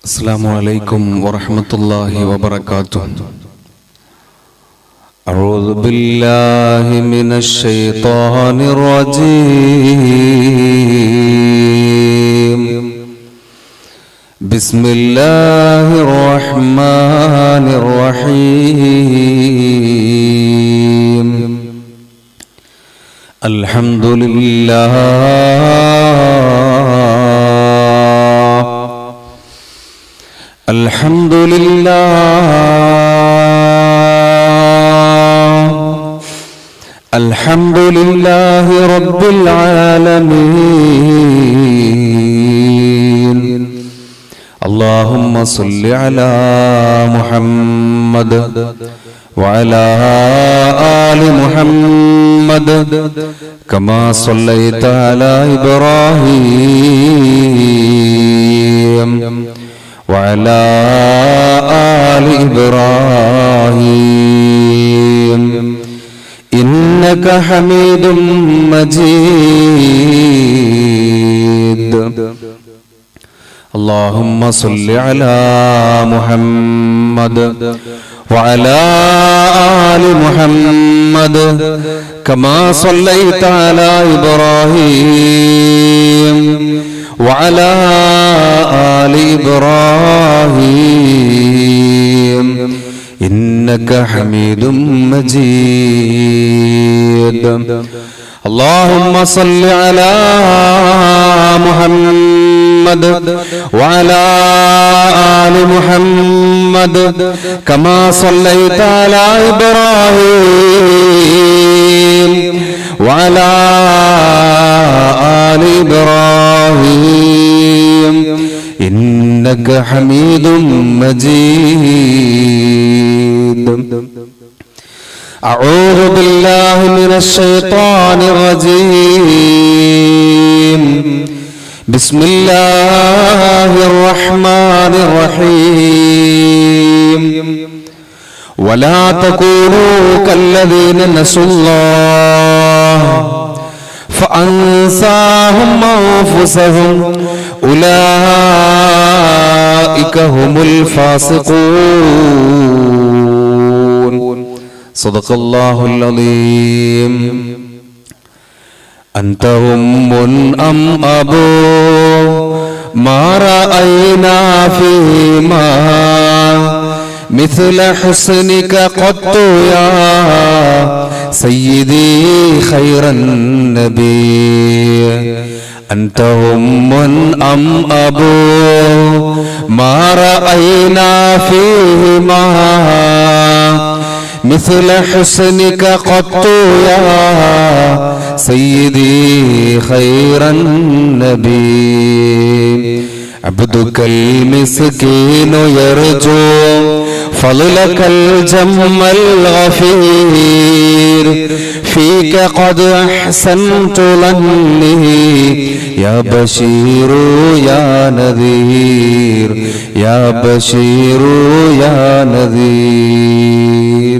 السلام عليكم ورحمة الله وبركاته أعوذ بالله من الشيطان الرجيم بسم الله الرحمن الرحيم الحمد لله الحمد لله الحمد لله رب العالمين اللهم صل على محمد وعلى آل محمد كما صليت على إبراهيم وعلى آل إبراهيم إنك حميد مجيد اللهم صل على محمد وعلى آل محمد كما صليت على إبراهيم وعلى آل إبراهيم إنك حميد مجيد اللهم صل على محمد وعلى آل محمد كما صليت على إبراهيم وعلى آل إبراهيم إنك حميد مجيد أعوذ بالله من الشيطان الرجيم بسم الله الرحمن الرحيم ولا تكونوا كالذين نسوا الله فأنساهم أنفسهم أولئك هم الفاسقون صدق الله العظيم أنت أم أم أبو ما رأينا فيما مثل حسنك قط يا سيدي خير النبي أنت أم أم أبو ما رأينا فيهما مثل حسنك قط يا سيدي خير النبي عبدك المسكين يرجو فضلك الجم الغفير فيك قد أحسنت ظني يا بشير يا نذير يا بشير يا نذير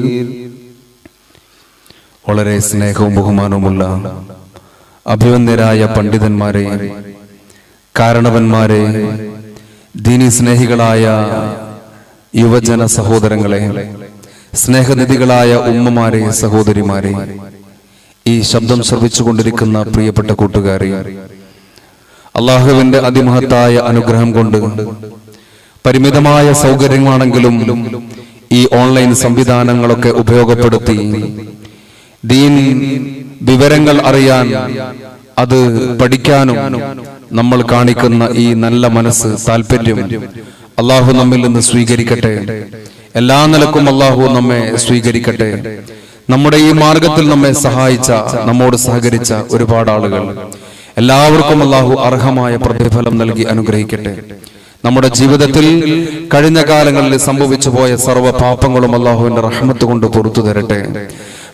വളരെ സ്നേഹവും ബഹുമാനവുമുള്ള അഭിവന്യരായ പണ്ഡിതന്മാരെ കാരണവന്മാരെ ദീനി സ്നേഹികളായ യുവജന സഹോദരങ്ങളെ സ്നേഹനിധികളായ ഉമ്മമാരെ സഹോദരിമാരെ ഈ ശബ്ദം ശ്രവിച്ചുകൊണ്ടിരിക്കുന്ന പ്രിയപ്പെട്ട കൂട്ടുകാരെ അള്ളാഹുവിന്റെ അതിമഹത്തായ അനുഗ്രഹം കൊണ്ട് പരിമിതമായ സൗകര്യമാണെങ്കിലും ഈ ഓൺലൈൻ സംവിധാനങ്ങളൊക്കെ ഉപയോഗപ്പെടുത്തി ദീൻ വിവരങ്ങൾ അറിയാൻ അത് പഠിക്കാനും നമ്മൾ കാണിക്കുന്ന ഈ നല്ല മനസ്സ് താല്പര്യം അള്ളാഹു നമ്മിൽ നിന്ന് സ്വീകരിക്കട്ടെ എല്ലാ നിലക്കും അള്ളാഹു നമ്മെ സ്വീകരിക്കട്ടെ നമ്മുടെ ഈ മാർഗത്തിൽ നമ്മെ സഹായിച്ച നമ്മോട് സഹകരിച്ച ഒരുപാട് ആളുകൾ എല്ലാവർക്കും അള്ളാഹു അർഹമായ പ്രതിഫലം നൽകി അനുഗ്രഹിക്കട്ടെ നമ്മുടെ ജീവിതത്തിൽ കഴിഞ്ഞ കാലങ്ങളിൽ സംഭവിച്ചു പോയ സർവ്വ പാപങ്ങളും അള്ളാഹുവിന്റെ റഹ്മത്ത് കൊണ്ട് പുറത്തു തരട്ടെ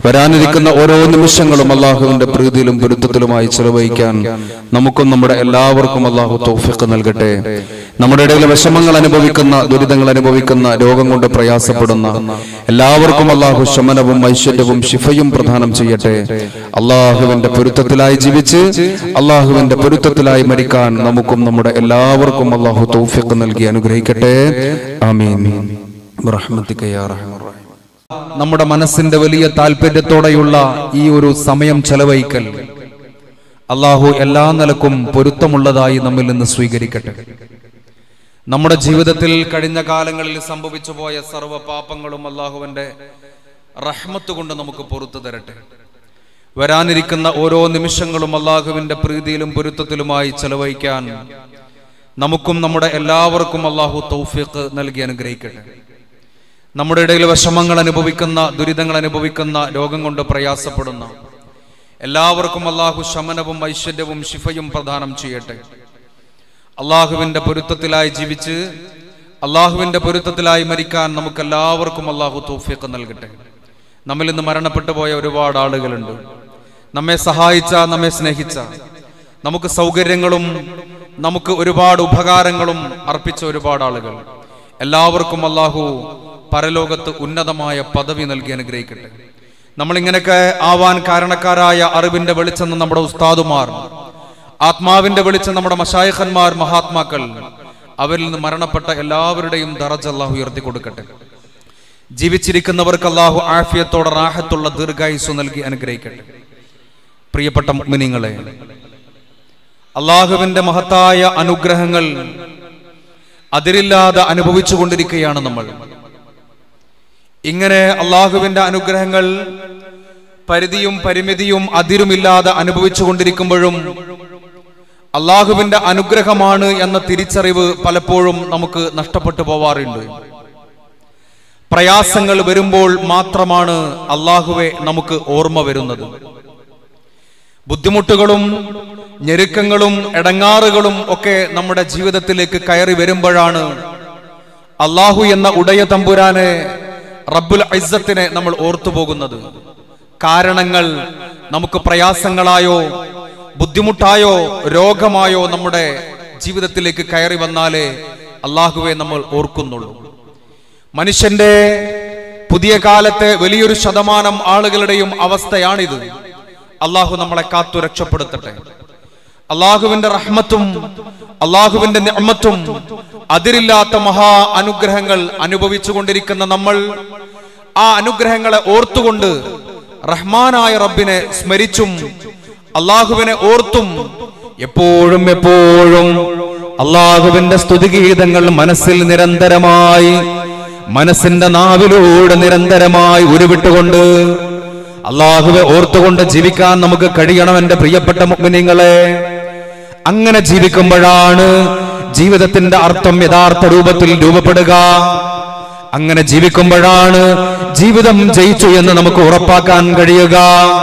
വരാനിരിക്കുന്ന ഓരോ നിമിഷങ്ങളും അള്ളാഹുവിന്റെ പ്രീതിയിലും പൊരുത്തത്തിലുമായി ചെലവഴിക്കാൻ നമുക്കും നമ്മുടെ എല്ലാവർക്കും അള്ളാഹു തൗഫിഖ് നൽകട്ടെ നമ്മുടെ ഇടയിലെ വിഷമങ്ങൾ അനുഭവിക്കുന്ന ദുരിതങ്ങൾ അനുഭവിക്കുന്ന രോഗം കൊണ്ട് പ്രയാസപ്പെടുന്ന എല്ലാവർക്കും അള്ളാഹു ശമനവും ഐശ്വര്യവും ശിഫയും പ്രദാനം ചെയ്യട്ടെ അള്ളാഹുവിന്റെ പൊരുത്തത്തിലായി ജീവിച്ച് അള്ളാഹുവിന്റെ പൊരുത്തത്തിലായി മരിക്കാൻ നമുക്കും നമ്മുടെ എല്ലാവർക്കും അള്ളാഹു തൗഫിഖ് നൽകി അനുഗ്രഹിക്കട്ടെ ആമീൻ ബിറഹ്മതിക യാ റഹ്മാൻ നമ്മുടെ മനസ്സിന്റെ വലിയ താല്പര്യത്തോടെയുള്ള ഈ ഒരു സമയം ചെലവഴിക്കൽ അള്ളാഹു എല്ലാ നിലക്കും പൊരുത്തമുള്ളതായി നമ്മിൽ നിന്ന് സ്വീകരിക്കട്ടെ നമ്മുടെ ജീവിതത്തിൽ കഴിഞ്ഞ കാലങ്ങളിൽ സംഭവിച്ചു പോയ സർവ്വ പാപങ്ങളും അള്ളാഹുവിന്റെ റഹ്മത്ത് കൊണ്ട് നമുക്ക് പൊറത്തു തരട്ടെ വരാനിരിക്കുന്ന ഓരോ നിമിഷങ്ങളും അള്ളാഹുവിന്റെ പ്രീതിയിലും പൊരുത്തത്തിലുമായി ചെലവഴിക്കാൻ നമുക്കും നമ്മുടെ എല്ലാവർക്കും അള്ളാഹു തൗഫീഖ് നൽകി അനുഗ്രഹിക്കട്ടെ നമ്മുടെ ഇടയിൽ വിഷമങ്ങൾ അനുഭവിക്കുന്ന ദുരിതങ്ങൾ അനുഭവിക്കുന്ന രോഗം കൊണ്ട് പ്രയാസപ്പെടുന്ന എല്ലാവർക്കും അള്ളാഹു ശമനവും ഐശ്വര്യവും ശിഫയും പ്രദാനം ചെയ്യട്ടെ അള്ളാഹുവിന്റെ പൊരുത്തത്തിലായി ജീവിച്ച് അള്ളാഹുവിന്റെ പൊരുത്തത്തിലായി മരിക്കാൻ നമുക്ക് എല്ലാവർക്കും അള്ളാഹു തൗഫീഖ് നൽകട്ടെ നമ്മിൽ നിന്ന് മരണപ്പെട്ടു പോയ ഒരുപാട് ആളുകളുണ്ട് നമ്മെ സഹായിച്ച നമ്മെ സ്നേഹിച്ച നമുക്ക് സൗകര്യങ്ങളും നമുക്ക് ഒരുപാട് ഉപകാരങ്ങളും അർപ്പിച്ച ഒരുപാട് ആളുകൾ എല്ലാവർക്കും അള്ളാഹു പരലോകത്ത് ഉന്നതമായ പദവി നൽകി അനുഗ്രഹിക്കട്ടെ നമ്മൾ ഇങ്ങനെയൊക്കെ ആവാൻ കാരണക്കാരായ അറിവിന്റെ വെളിച്ചെന്ന് നമ്മുടെ ഉസ്താദുമാർ ആത്മാവിന്റെ വെളിച്ചം നമ്മുടെ മഷായഖന്മാർ മഹാത്മാക്കൾ അവരിൽ നിന്ന് മരണപ്പെട്ട എല്ലാവരുടെയും ദറജ് അള്ളാഹു ഉയർത്തി കൊടുക്കട്ടെ ജീവിച്ചിരിക്കുന്നവർക്ക് അള്ളാഹു ആഫിയത്തോടെ റാഹത്തുള്ള ദീർഘായുസ് നൽകി അനുഗ്രഹിക്കട്ടെ പ്രിയപ്പെട്ട മുഗ്മിനിങ്ങളെ അള്ളാഹുവിന്റെ മഹത്തായ അനുഗ്രഹങ്ങൾ അതിരില്ലാതെ അനുഭവിച്ചു കൊണ്ടിരിക്കുകയാണ് നമ്മൾ ഇങ്ങനെ അള്ളാഹുവിന്റെ അനുഗ്രഹങ്ങൾ പരിധിയും പരിമിതിയും അതിരുമില്ലാതെ അനുഭവിച്ചു കൊണ്ടിരിക്കുമ്പോഴും അള്ളാഹുവിന്റെ അനുഗ്രഹമാണ് എന്ന തിരിച്ചറിവ് പലപ്പോഴും നമുക്ക് നഷ്ടപ്പെട്ടു പോവാറുണ്ട് പ്രയാസങ്ങൾ വരുമ്പോൾ മാത്രമാണ് അള്ളാഹുവെ നമുക്ക് ഓർമ്മ വരുന്നത് ബുദ്ധിമുട്ടുകളും ഞെരുക്കങ്ങളും ഇടങ്ങാറുകളും ഒക്കെ നമ്മുടെ ജീവിതത്തിലേക്ക് കയറി വരുമ്പോഴാണ് അള്ളാഹു എന്ന ഉടയ തമ്പുരാനെ റബ്ബുൽ ഇസ്സത്തിനെ നമ്മൾ ഓർത്തുപോകുന്നത് കാരണങ്ങൾ നമുക്ക് പ്രയാസങ്ങളായോ ബുദ്ധിമുട്ടായോ രോഗമായോ നമ്മുടെ ജീവിതത്തിലേക്ക് കയറി വന്നാലേ അള്ളാഹുവെ നമ്മൾ ഓർക്കുന്നുള്ളൂ മനുഷ്യന്റെ പുതിയ കാലത്തെ വലിയൊരു ശതമാനം ആളുകളുടെയും അവസ്ഥയാണിത് അള്ളാഹു നമ്മളെ കാത്തു രക്ഷപ്പെടുത്തട്ടെ അള്ളാഹുവിന്റെ റഹ്മത്തും അള്ളാഹുവിന്റെ നിഅമത്തും അതിരില്ലാത്ത മഹാ അനുഗ്രഹങ്ങൾ അനുഭവിച്ചു കൊണ്ടിരിക്കുന്ന നമ്മൾ ആ അനുഗ്രഹങ്ങളെ ഓർത്തുകൊണ്ട് റഹ്മാനായ റബ്ബിനെ സ്മരിച്ചും അള്ളാഹുവിനെ ഓർത്തും എപ്പോഴും എപ്പോഴും അള്ളാഹുവിന്റെ സ്തുതിഗീതങ്ങൾ മനസ്സിൽ നിരന്തരമായി മനസ്സിന്റെ നാവിലൂടെ നിരന്തരമായി ഉരുവിട്ടുകൊണ്ട് അള്ളാഹുവെ ഓർത്തുകൊണ്ട് ജീവിക്കാൻ നമുക്ക് കഴിയണം എന്റെ പ്രിയപ്പെട്ട മുഗ്മിനിങ്ങളെ അങ്ങനെ ജീവിക്കുമ്പോഴാണ് ജീവിതത്തിന്റെ അർത്ഥം യഥാർത്ഥ രൂപത്തിൽ രൂപപ്പെടുക അങ്ങനെ ജീവിക്കുമ്പോഴാണ് ജീവിതം ജയിച്ചു എന്ന് നമുക്ക് ഉറപ്പാക്കാൻ കഴിയുക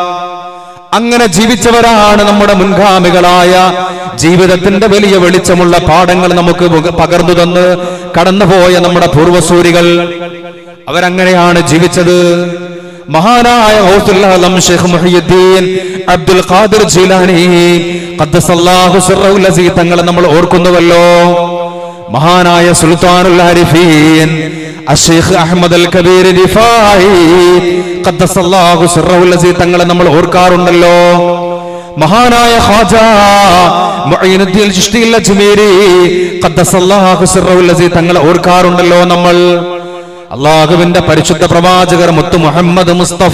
അങ്ങനെ ജീവിച്ചവരാണ് നമ്മുടെ മുൻഗാമികളായ ജീവിതത്തിന്റെ വലിയ വെളിച്ചമുള്ള പാഠങ്ങൾ നമുക്ക് മുക- പകർന്നു തന്ന് കടന്നുപോയ നമ്മുടെ പൂർവസൂരികൾ അവരങ്ങനെയാണ് ജീവിച്ചത് മഹാനായ ഗൗസുൽ ആലം ഷെയ്ഖ് മുഹിയുദ്ദീൻ അബ്ദുൽ ഖാദിർ ജീലാനി ഖദ്ദസല്ലാഹു സിർറഹുൽ അസീസ് തങ്ങളെ നമ്മൾ ഓർക്കുന്നുവല്ലോ മഹാനായ സുൽത്താനുൽ ആരിഫീൻ അഷേഖ് അഹമ്മദ് അൽ കബീർ റിഫായി ഖദ്ദസല്ലാഹു സിർറഹുൽ അസീസ് തങ്ങളെ നമ്മൾ ഓർക്കാറുണ്ടല്ലോ മഹാനായ ഖാജ മുഈനുദ്ദീൻ ചിശ്തിയിൽ അജ്മീരി ഖദ്ദസല്ലാഹു സിർറഹുൽ അസീസ് തങ്ങളെ ഓർക്കാറുണ്ടല്ലോ നമ്മൾ അള്ളാഹുവിന്റെ പരിശുദ്ധ പ്രവാചകർ മുത്തു മുഹമ്മദ് മുസ്തഫ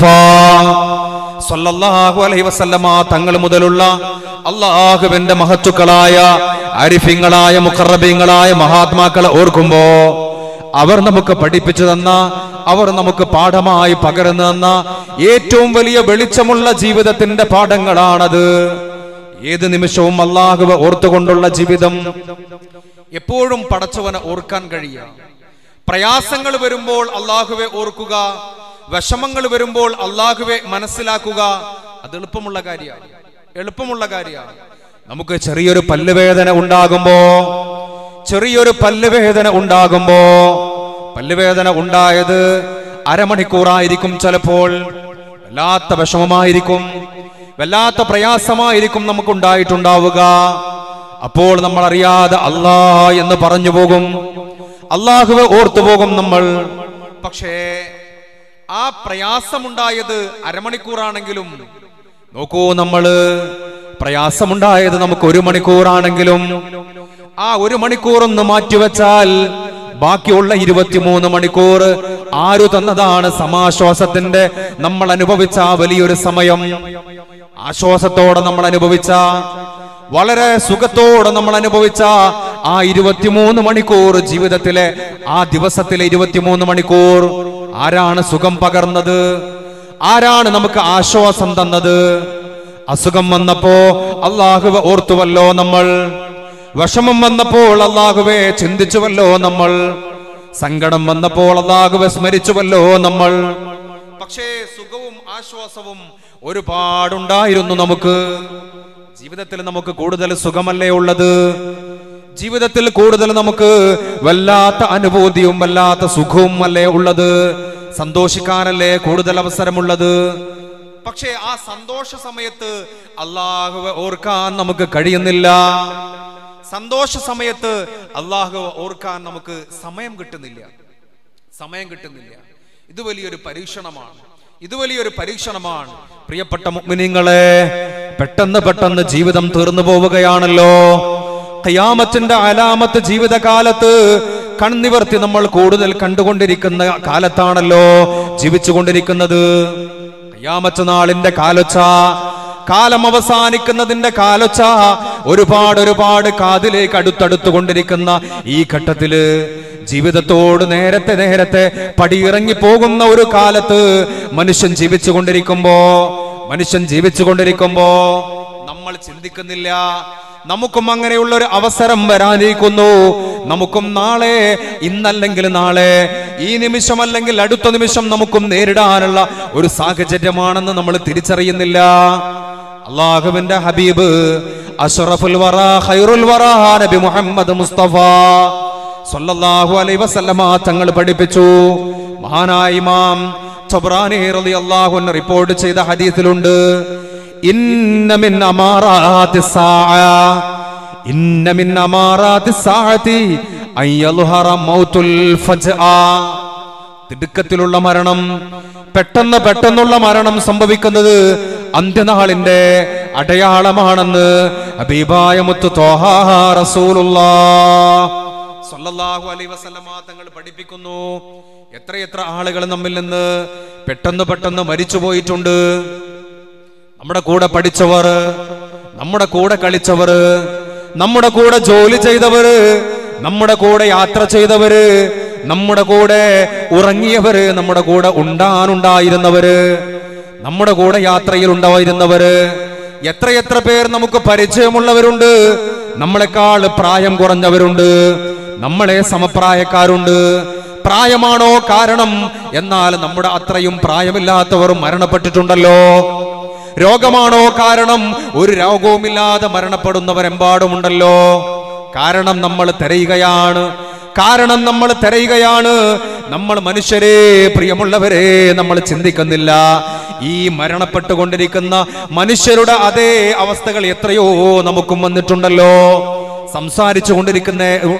സല്ലല്ലാഹു അലൈഹി വസല്ലമ തങ്ങൾ മുതലുള്ള അള്ളാഹുവിന്റെ മഹത്തുക്കളായ അരിഫിങ്ങളായ മുഖറബിങ്ങളായ മഹാത്മാക്കളെ ഓർക്കുമ്പോ അവർ നമുക്ക് പഠിപ്പിച്ചു തന്ന അവർ നമുക്ക് പാഠമായി പകർന്നു തന്ന ഏറ്റവും വലിയ വെളിച്ചമുള്ള ജീവിതത്തിന്റെ പാഠങ്ങളാണത് ഏത് നിമിഷവും അള്ളാഹുവ ഓർത്തുകൊണ്ടുള്ള ജീവിതം എപ്പോഴും പടച്ചവനെ ഓർക്കാൻ കഴിയുക പ്രയാസങ്ങൾ വരുമ്പോൾ അള്ളാഹുവെ ഓർക്കുക വിഷമങ്ങൾ വരുമ്പോൾ അള്ളാഹുവെ മനസ്സിലാക്കുക അത് എളുപ്പമുള്ള കാര്യമാണ് എളുപ്പമുള്ള കാര്യമാണ് നമുക്ക് ചെറിയൊരു പല്ലുവേദന ഉണ്ടാകുമ്പോ ചെറിയൊരു പല്ലുവേദന ഉണ്ടാകുമ്പോ പല്ലുവേദന ഉണ്ടായത് അരമണിക്കൂറായിരിക്കും ചിലപ്പോൾ വല്ലാത്ത വിഷമമായിരിക്കും വല്ലാത്ത പ്രയാസമായിരിക്കും നമുക്കുണ്ടായിട്ടുണ്ടാവുക അപ്പോൾ നമ്മൾ അറിയാതെ അല്ലാ എന്ന് പറഞ്ഞു പോകും അള്ളാഹുവെ ഓർത്തു പോകും നമ്മൾ പക്ഷേ ആ പ്രയാസമുണ്ടായത് അരമണിക്കൂറാണെങ്കിലും നോക്കൂ നമ്മള് പ്രയാസമുണ്ടായത് നമുക്ക് ഒരു മണിക്കൂറാണെങ്കിലും ആ ഒരു മണിക്കൂർ ഒന്ന് മാറ്റിവെച്ചാൽ ബാക്കിയുള്ള ഇരുപത്തിമൂന്ന് മണിക്കൂർ ആരു തന്നതാണ് സമാശ്വാസത്തിന്റെ നമ്മൾ അനുഭവിച്ച ആ വലിയൊരു സമയം ആശ്വാസത്തോടെ നമ്മൾ അനുഭവിച്ച വളരെ സുഖത്തോടെ നമ്മൾ അനുഭവിച്ച ആ ഇരുപത്തിമൂന്ന് മണിക്കൂർ ജീവിതത്തിലെ ആ ദിവസത്തിലെ ഇരുപത്തിമൂന്ന് മണിക്കൂർ ആരാണ് സുഖം പകർന്നത് ആരാണ് നമുക്ക് ആശ്വാസം തന്നത് അസുഖം വന്നപ്പോ അള്ളാഹുവെ ഓർത്തുവല്ലോ നമ്മൾ വിഷമം വന്നപ്പോൾ അള്ളാഹുവെ ചിന്തിച്ചുവല്ലോ നമ്മൾ സങ്കടം വന്നപ്പോൾ അള്ളാഹുവെ സ്മരിച്ചുവല്ലോ നമ്മൾ പക്ഷേ സുഖവും ആശ്വാസവും ഒരുപാടുണ്ടായിരുന്നു നമുക്ക് ജീവിതത്തിൽ നമുക്ക് കൂടുതൽ സുഖമല്ലേ ഉള്ളത് ജീവിതത്തിൽ കൂടുതൽ നമുക്ക് വല്ലാത്ത അനുഭൂതിയും വല്ലാത്ത സുഖവും അല്ലേ ഉള്ളത് സന്തോഷിക്കാനല്ലേ കൂടുതൽ അവസരമുള്ളത് പക്ഷേ ആ സന്തോഷ സമയത്ത് അള്ളാഹുവെ ഓർക്കാൻ നമുക്ക് കഴിയുന്നില്ല സന്തോഷ സമയത്ത് അള്ളാഹുവെ ഓർക്കാൻ നമുക്ക് സമയം കിട്ടുന്നില്ല സമയം കിട്ടുന്നില്ല ഇത് വലിയൊരു പരീക്ഷണമാണ് ഇത് വലിയൊരു പരീക്ഷണമാണ് പ്രിയപ്പെട്ട മുഗ്മിനിങ്ങളെ പെട്ടെന്ന് പെട്ടെന്ന് ജീവിതം തീർന്നു പോവുകയാണല്ലോ ഖിയാമത്തിന്റെ അലാമത്ത് ജീവിതകാലത്ത് കൺനിവർത്തി നമ്മൾ കൂടുതൽ കണ്ടുകൊണ്ടിരിക്കുന്ന കാലത്താണല്ലോ ജീവിച്ചുകൊണ്ടിരിക്കുന്നത് ഖിയാമത്ത് നാളിന്റെ കാലൊച്ച കാലം അവസാനിക്കുന്നതിന്റെ കാലൊച്ച ഒരുപാട് ഒരുപാട് കാതിലേക്ക് അടുത്തടുത്തു കൊണ്ടിരിക്കുന്ന ഈ ഘട്ടത്തില് ജീവിതത്തോട് നേരത്തെ നേരത്തെ പടിയിറങ്ങി പോകുന്ന ഒരു കാലത്ത് മനുഷ്യൻ ജീവിച്ചു കൊണ്ടിരിക്കുമ്പോ മനുഷ്യൻ ജീവിച്ചു കൊണ്ടിരിക്കുമ്പോ നമ്മൾ ചിന്തിക്കുന്നില്ല നമുക്കും അങ്ങനെയുള്ള ഒരു അവസരം വരാനിരിക്കുന്നു നമുക്കും നാളെ ഇന്നല്ലെങ്കിൽ നാളെ ഈ നിമിഷം അല്ലെങ്കിൽ അടുത്ത നിമിഷം നമുക്കും നേരിടാനുള്ള ഒരു സാഹചര്യമാണെന്ന് നമ്മൾ തിരിച്ചറിയുന്നില്ല അള്ളാഹുവിന്റെ ഹബീബ് അഷ്റഫുൽ വറ ഖൈറുൽ വറ നബി മുഹമ്മദ് മുസ്തഫ സല്ലല്ലാഹു അലൈഹി വസല്ലമ തങ്ങൾ പഠിപ്പിച്ചു മഹാനായ ഇമാം തൊബ്രാനി റളിയല്ലാഹു അൻഹു റിപ്പോർട്ട് ചെയ്ത ഹദീസിലുണ്ട് ഇന്ന മിൻ അമാറാത്തി സാഅ ഇന്ന മിൻ അമാറാത്തി സാഅതി അൻ യൽഹറ മൗതുൽ ഫജ്ആ തിടുക്കത്തിലുള്ള മരണം പെട്ടെന്ന് പെട്ടെന്നുള്ള മരണം സംഭവിക്കുന്നത് അന്ത്യനാളിന്റെ അടയാളമാണെന്ന് അബീബായ മുത്തു തോഹാ റസൂലുള്ളാ സല്ലല്ലാഹു അലൈഹി വസല്ലമ തങ്ങൾ പഠിപ്പിക്കുന്നു എത്രയെത്ര ആളുകൾ നമ്മിൽ നിന്ന് പെട്ടെന്ന് പെട്ടെന്ന് മരിച്ചു പോയിട്ടുണ്ട് നമ്മുടെ കൂടെ പഠിച്ചവർ നമ്മുടെ കൂടെ കളിച്ചവർ നമ്മുടെ കൂടെ ജോലി ചെയ്തവര് നമ്മുടെ കൂടെ യാത്ര ചെയ്തവര് നമ്മുടെ കൂടെ ഉറങ്ങിയവര് നമ്മുടെ കൂടെ ഉണ്ടാനുണ്ടായിരുന്നവര് നമ്മുടെ കൂടെ യാത്രയിൽ ഉണ്ടായിരുന്നവര് എത്രയെത്ര പേർ നമുക്ക് പരിചയമുള്ളവരുണ്ട് നമ്മളെക്കാൾ പ്രായം കുറഞ്ഞവരുണ്ട് നമ്മളെ സമപ്രായക്കാരുണ്ട് പ്രായമാണോ കാരണം എന്നാൽ നമ്മുടെ അത്രയും പ്രായമില്ലാത്തവർ മരണപ്പെട്ടിട്ടുണ്ടല്ലോ രോഗമാണോ കാരണം ഒരു രോഗവുമില്ലാതെ മരണപ്പെടുന്നവരെമ്പാടുമുണ്ടല്ലോ കാരണം നമ്മൾ തിരയുകയാണ് കാരണം നമ്മൾ തിരയുകയാണ് നമ്മൾ മനുഷ്യരെ പ്രിയമുള്ളവരെ നമ്മൾ ചിന്തിക്കുന്നില്ല ഈ മരണപ്പെട്ടുകൊണ്ടിരിക്കുന്ന മനുഷ്യരുടെ അതേ അവസ്ഥകൾ എത്രയോ നമുക്കും വന്നിട്ടുണ്ടല്ലോ സംസാരിച്ചു കൊണ്ടിരിക്കുന്ന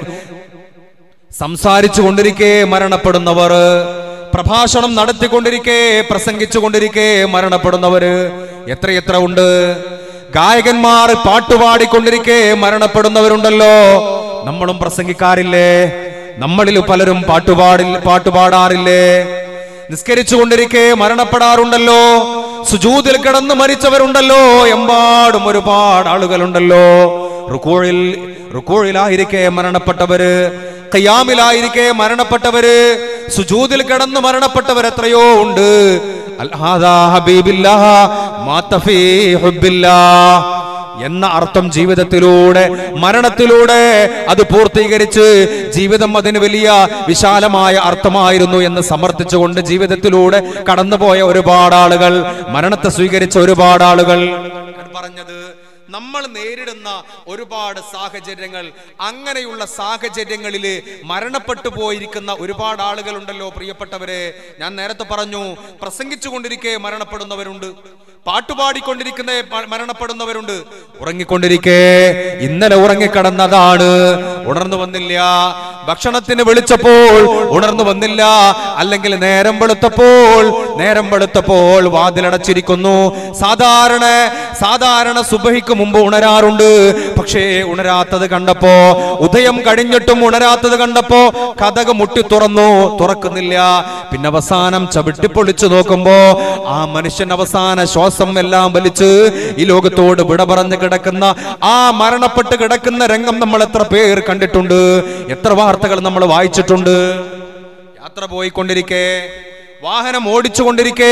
സംസാരിച്ചു കൊണ്ടിരിക്കെ മരണപ്പെടുന്നവർ പ്രഭാഷണം നടത്തിക്കൊണ്ടിരിക്കെ പ്രസംഗിച്ചു കൊണ്ടിരിക്കെ മരണപ്പെടുന്നവര് എത്രയെത്ര ഉണ്ട് ഗായകന്മാർ പാട്ടുപാടിക്കൊണ്ടിരിക്കെ മരണപ്പെടുന്നവരുണ്ടല്ലോ നമ്മളും പ്രസംഗിക്കാറില്ലേ നമ്മളിൽ പലരും പാട്ടുപാടി പാട്ടുപാടാറില്ലേ നിസ്കരിച്ചു കൊണ്ടിരിക്കെ മരണപ്പെടാറുണ്ടല്ലോ സുജൂതിൽ കിടന്ന് മരിച്ചവരുണ്ടല്ലോ എമ്പാടും ഒരുപാട് ആളുകളുണ്ടല്ലോ റുക്കോഴിൽ റുക്കോഴിലായിരിക്കെ മരണപ്പെട്ടവര് ഖിയാമിലായിരിക്കെ മരണപ്പെട്ടവര് സുജൂദിൽ കിടന്ന് മരണപ്പെട്ടവർ എത്രയോ ഉണ്ട് അൽഹാദാ ഹബീബില്ലാ മാത ഫീ ഹുബ്ബില്ലാ എന്ന അർത്ഥം ജീവിതത്തിലൂടെ മരണത്തിലൂടെ അത് പൂർത്തീകരിച്ച് ജീവിതം അതിന് വലിയ വിശാലമായ അർത്ഥമായിരുന്നു എന്ന് സമർത്ഥിച്ചുകൊണ്ട് ജീവിതത്തിലൂടെ കടന്നുപോയ ഒരുപാട് ആളുകൾ മരണത്തെ സ്വീകരിച്ച ഒരുപാട് ആളുകൾ ഞാൻ പറഞ്ഞത് നമ്മൾ നേരിടുന്ന ഒരുപാട് സാഹചര്യങ്ങൾ അങ്ങനെയുള്ള സാഹചര്യങ്ങളിൽ മരണപ്പെട്ടു പോയിരിക്കുന്ന ഒരുപാട് ആളുകളുണ്ടല്ലോ പ്രിയപ്പെട്ടവരെ ഞാൻ നേരത്തെ പറഞ്ഞു പ്രസംഗിച്ചു കൊണ്ടിരിക്കെ മരണപ്പെടുന്നവരുണ്ട് പാട്ടുപാടിക്കൊണ്ടിരിക്കുന്ന മ- മരണപ്പെടുന്നവരുണ്ട് ഉറങ്ങിക്കൊണ്ടിരിക്കെ ഇന്നലെ ഉറങ്ങിക്കിടന്നതാണ് ഉണർന്നു വന്നില്ല ഭക്ഷണത്തിന് വിളിച്ചപ്പോൾ ഉണർന്നു വന്നില്ല അല്ലെങ്കിൽ നേരം വെളുത്തപ്പോൾ നേരം വെളുത്തപ്പോൾ വാതിലടച്ചിരിക്കുന്നു സാധാരണ സാധാരണ സുബഹിക്ക് മുമ്പ് ഉണരാറുണ്ട് പക്ഷേ ഉണരാത്തത് കണ്ടപ്പോ ഉദയം കഴിഞ്ഞിട്ടും ഉണരാത്തത് കണ്ടപ്പോ കഥക് മുട്ടി തുറന്നു തുറക്കുന്നില്ല പിന്നെ അവസാനം ചവിട്ടി പൊളിച്ചു നോക്കുമ്പോ ആ മനുഷ്യൻ അവസാന ശ്വാസം എല്ലാം വലിച്ച് ഈ ലോകത്തോട് വിട പറഞ്ഞ് കിടക്കുന്ന ആ മരണപ്പെട്ട് കിടക്കുന്ന രംഗം നമ്മൾ എത്ര പേർ കണ്ടിട്ടുണ്ട് എത്ര വാർത്തകൾ നമ്മൾ വായിച്ചിട്ടുണ്ട് യാത്ര പോയിക്കൊണ്ടിരിക്കെ വാഹനം ഓടിച്ചുകൊണ്ടിരിക്കെ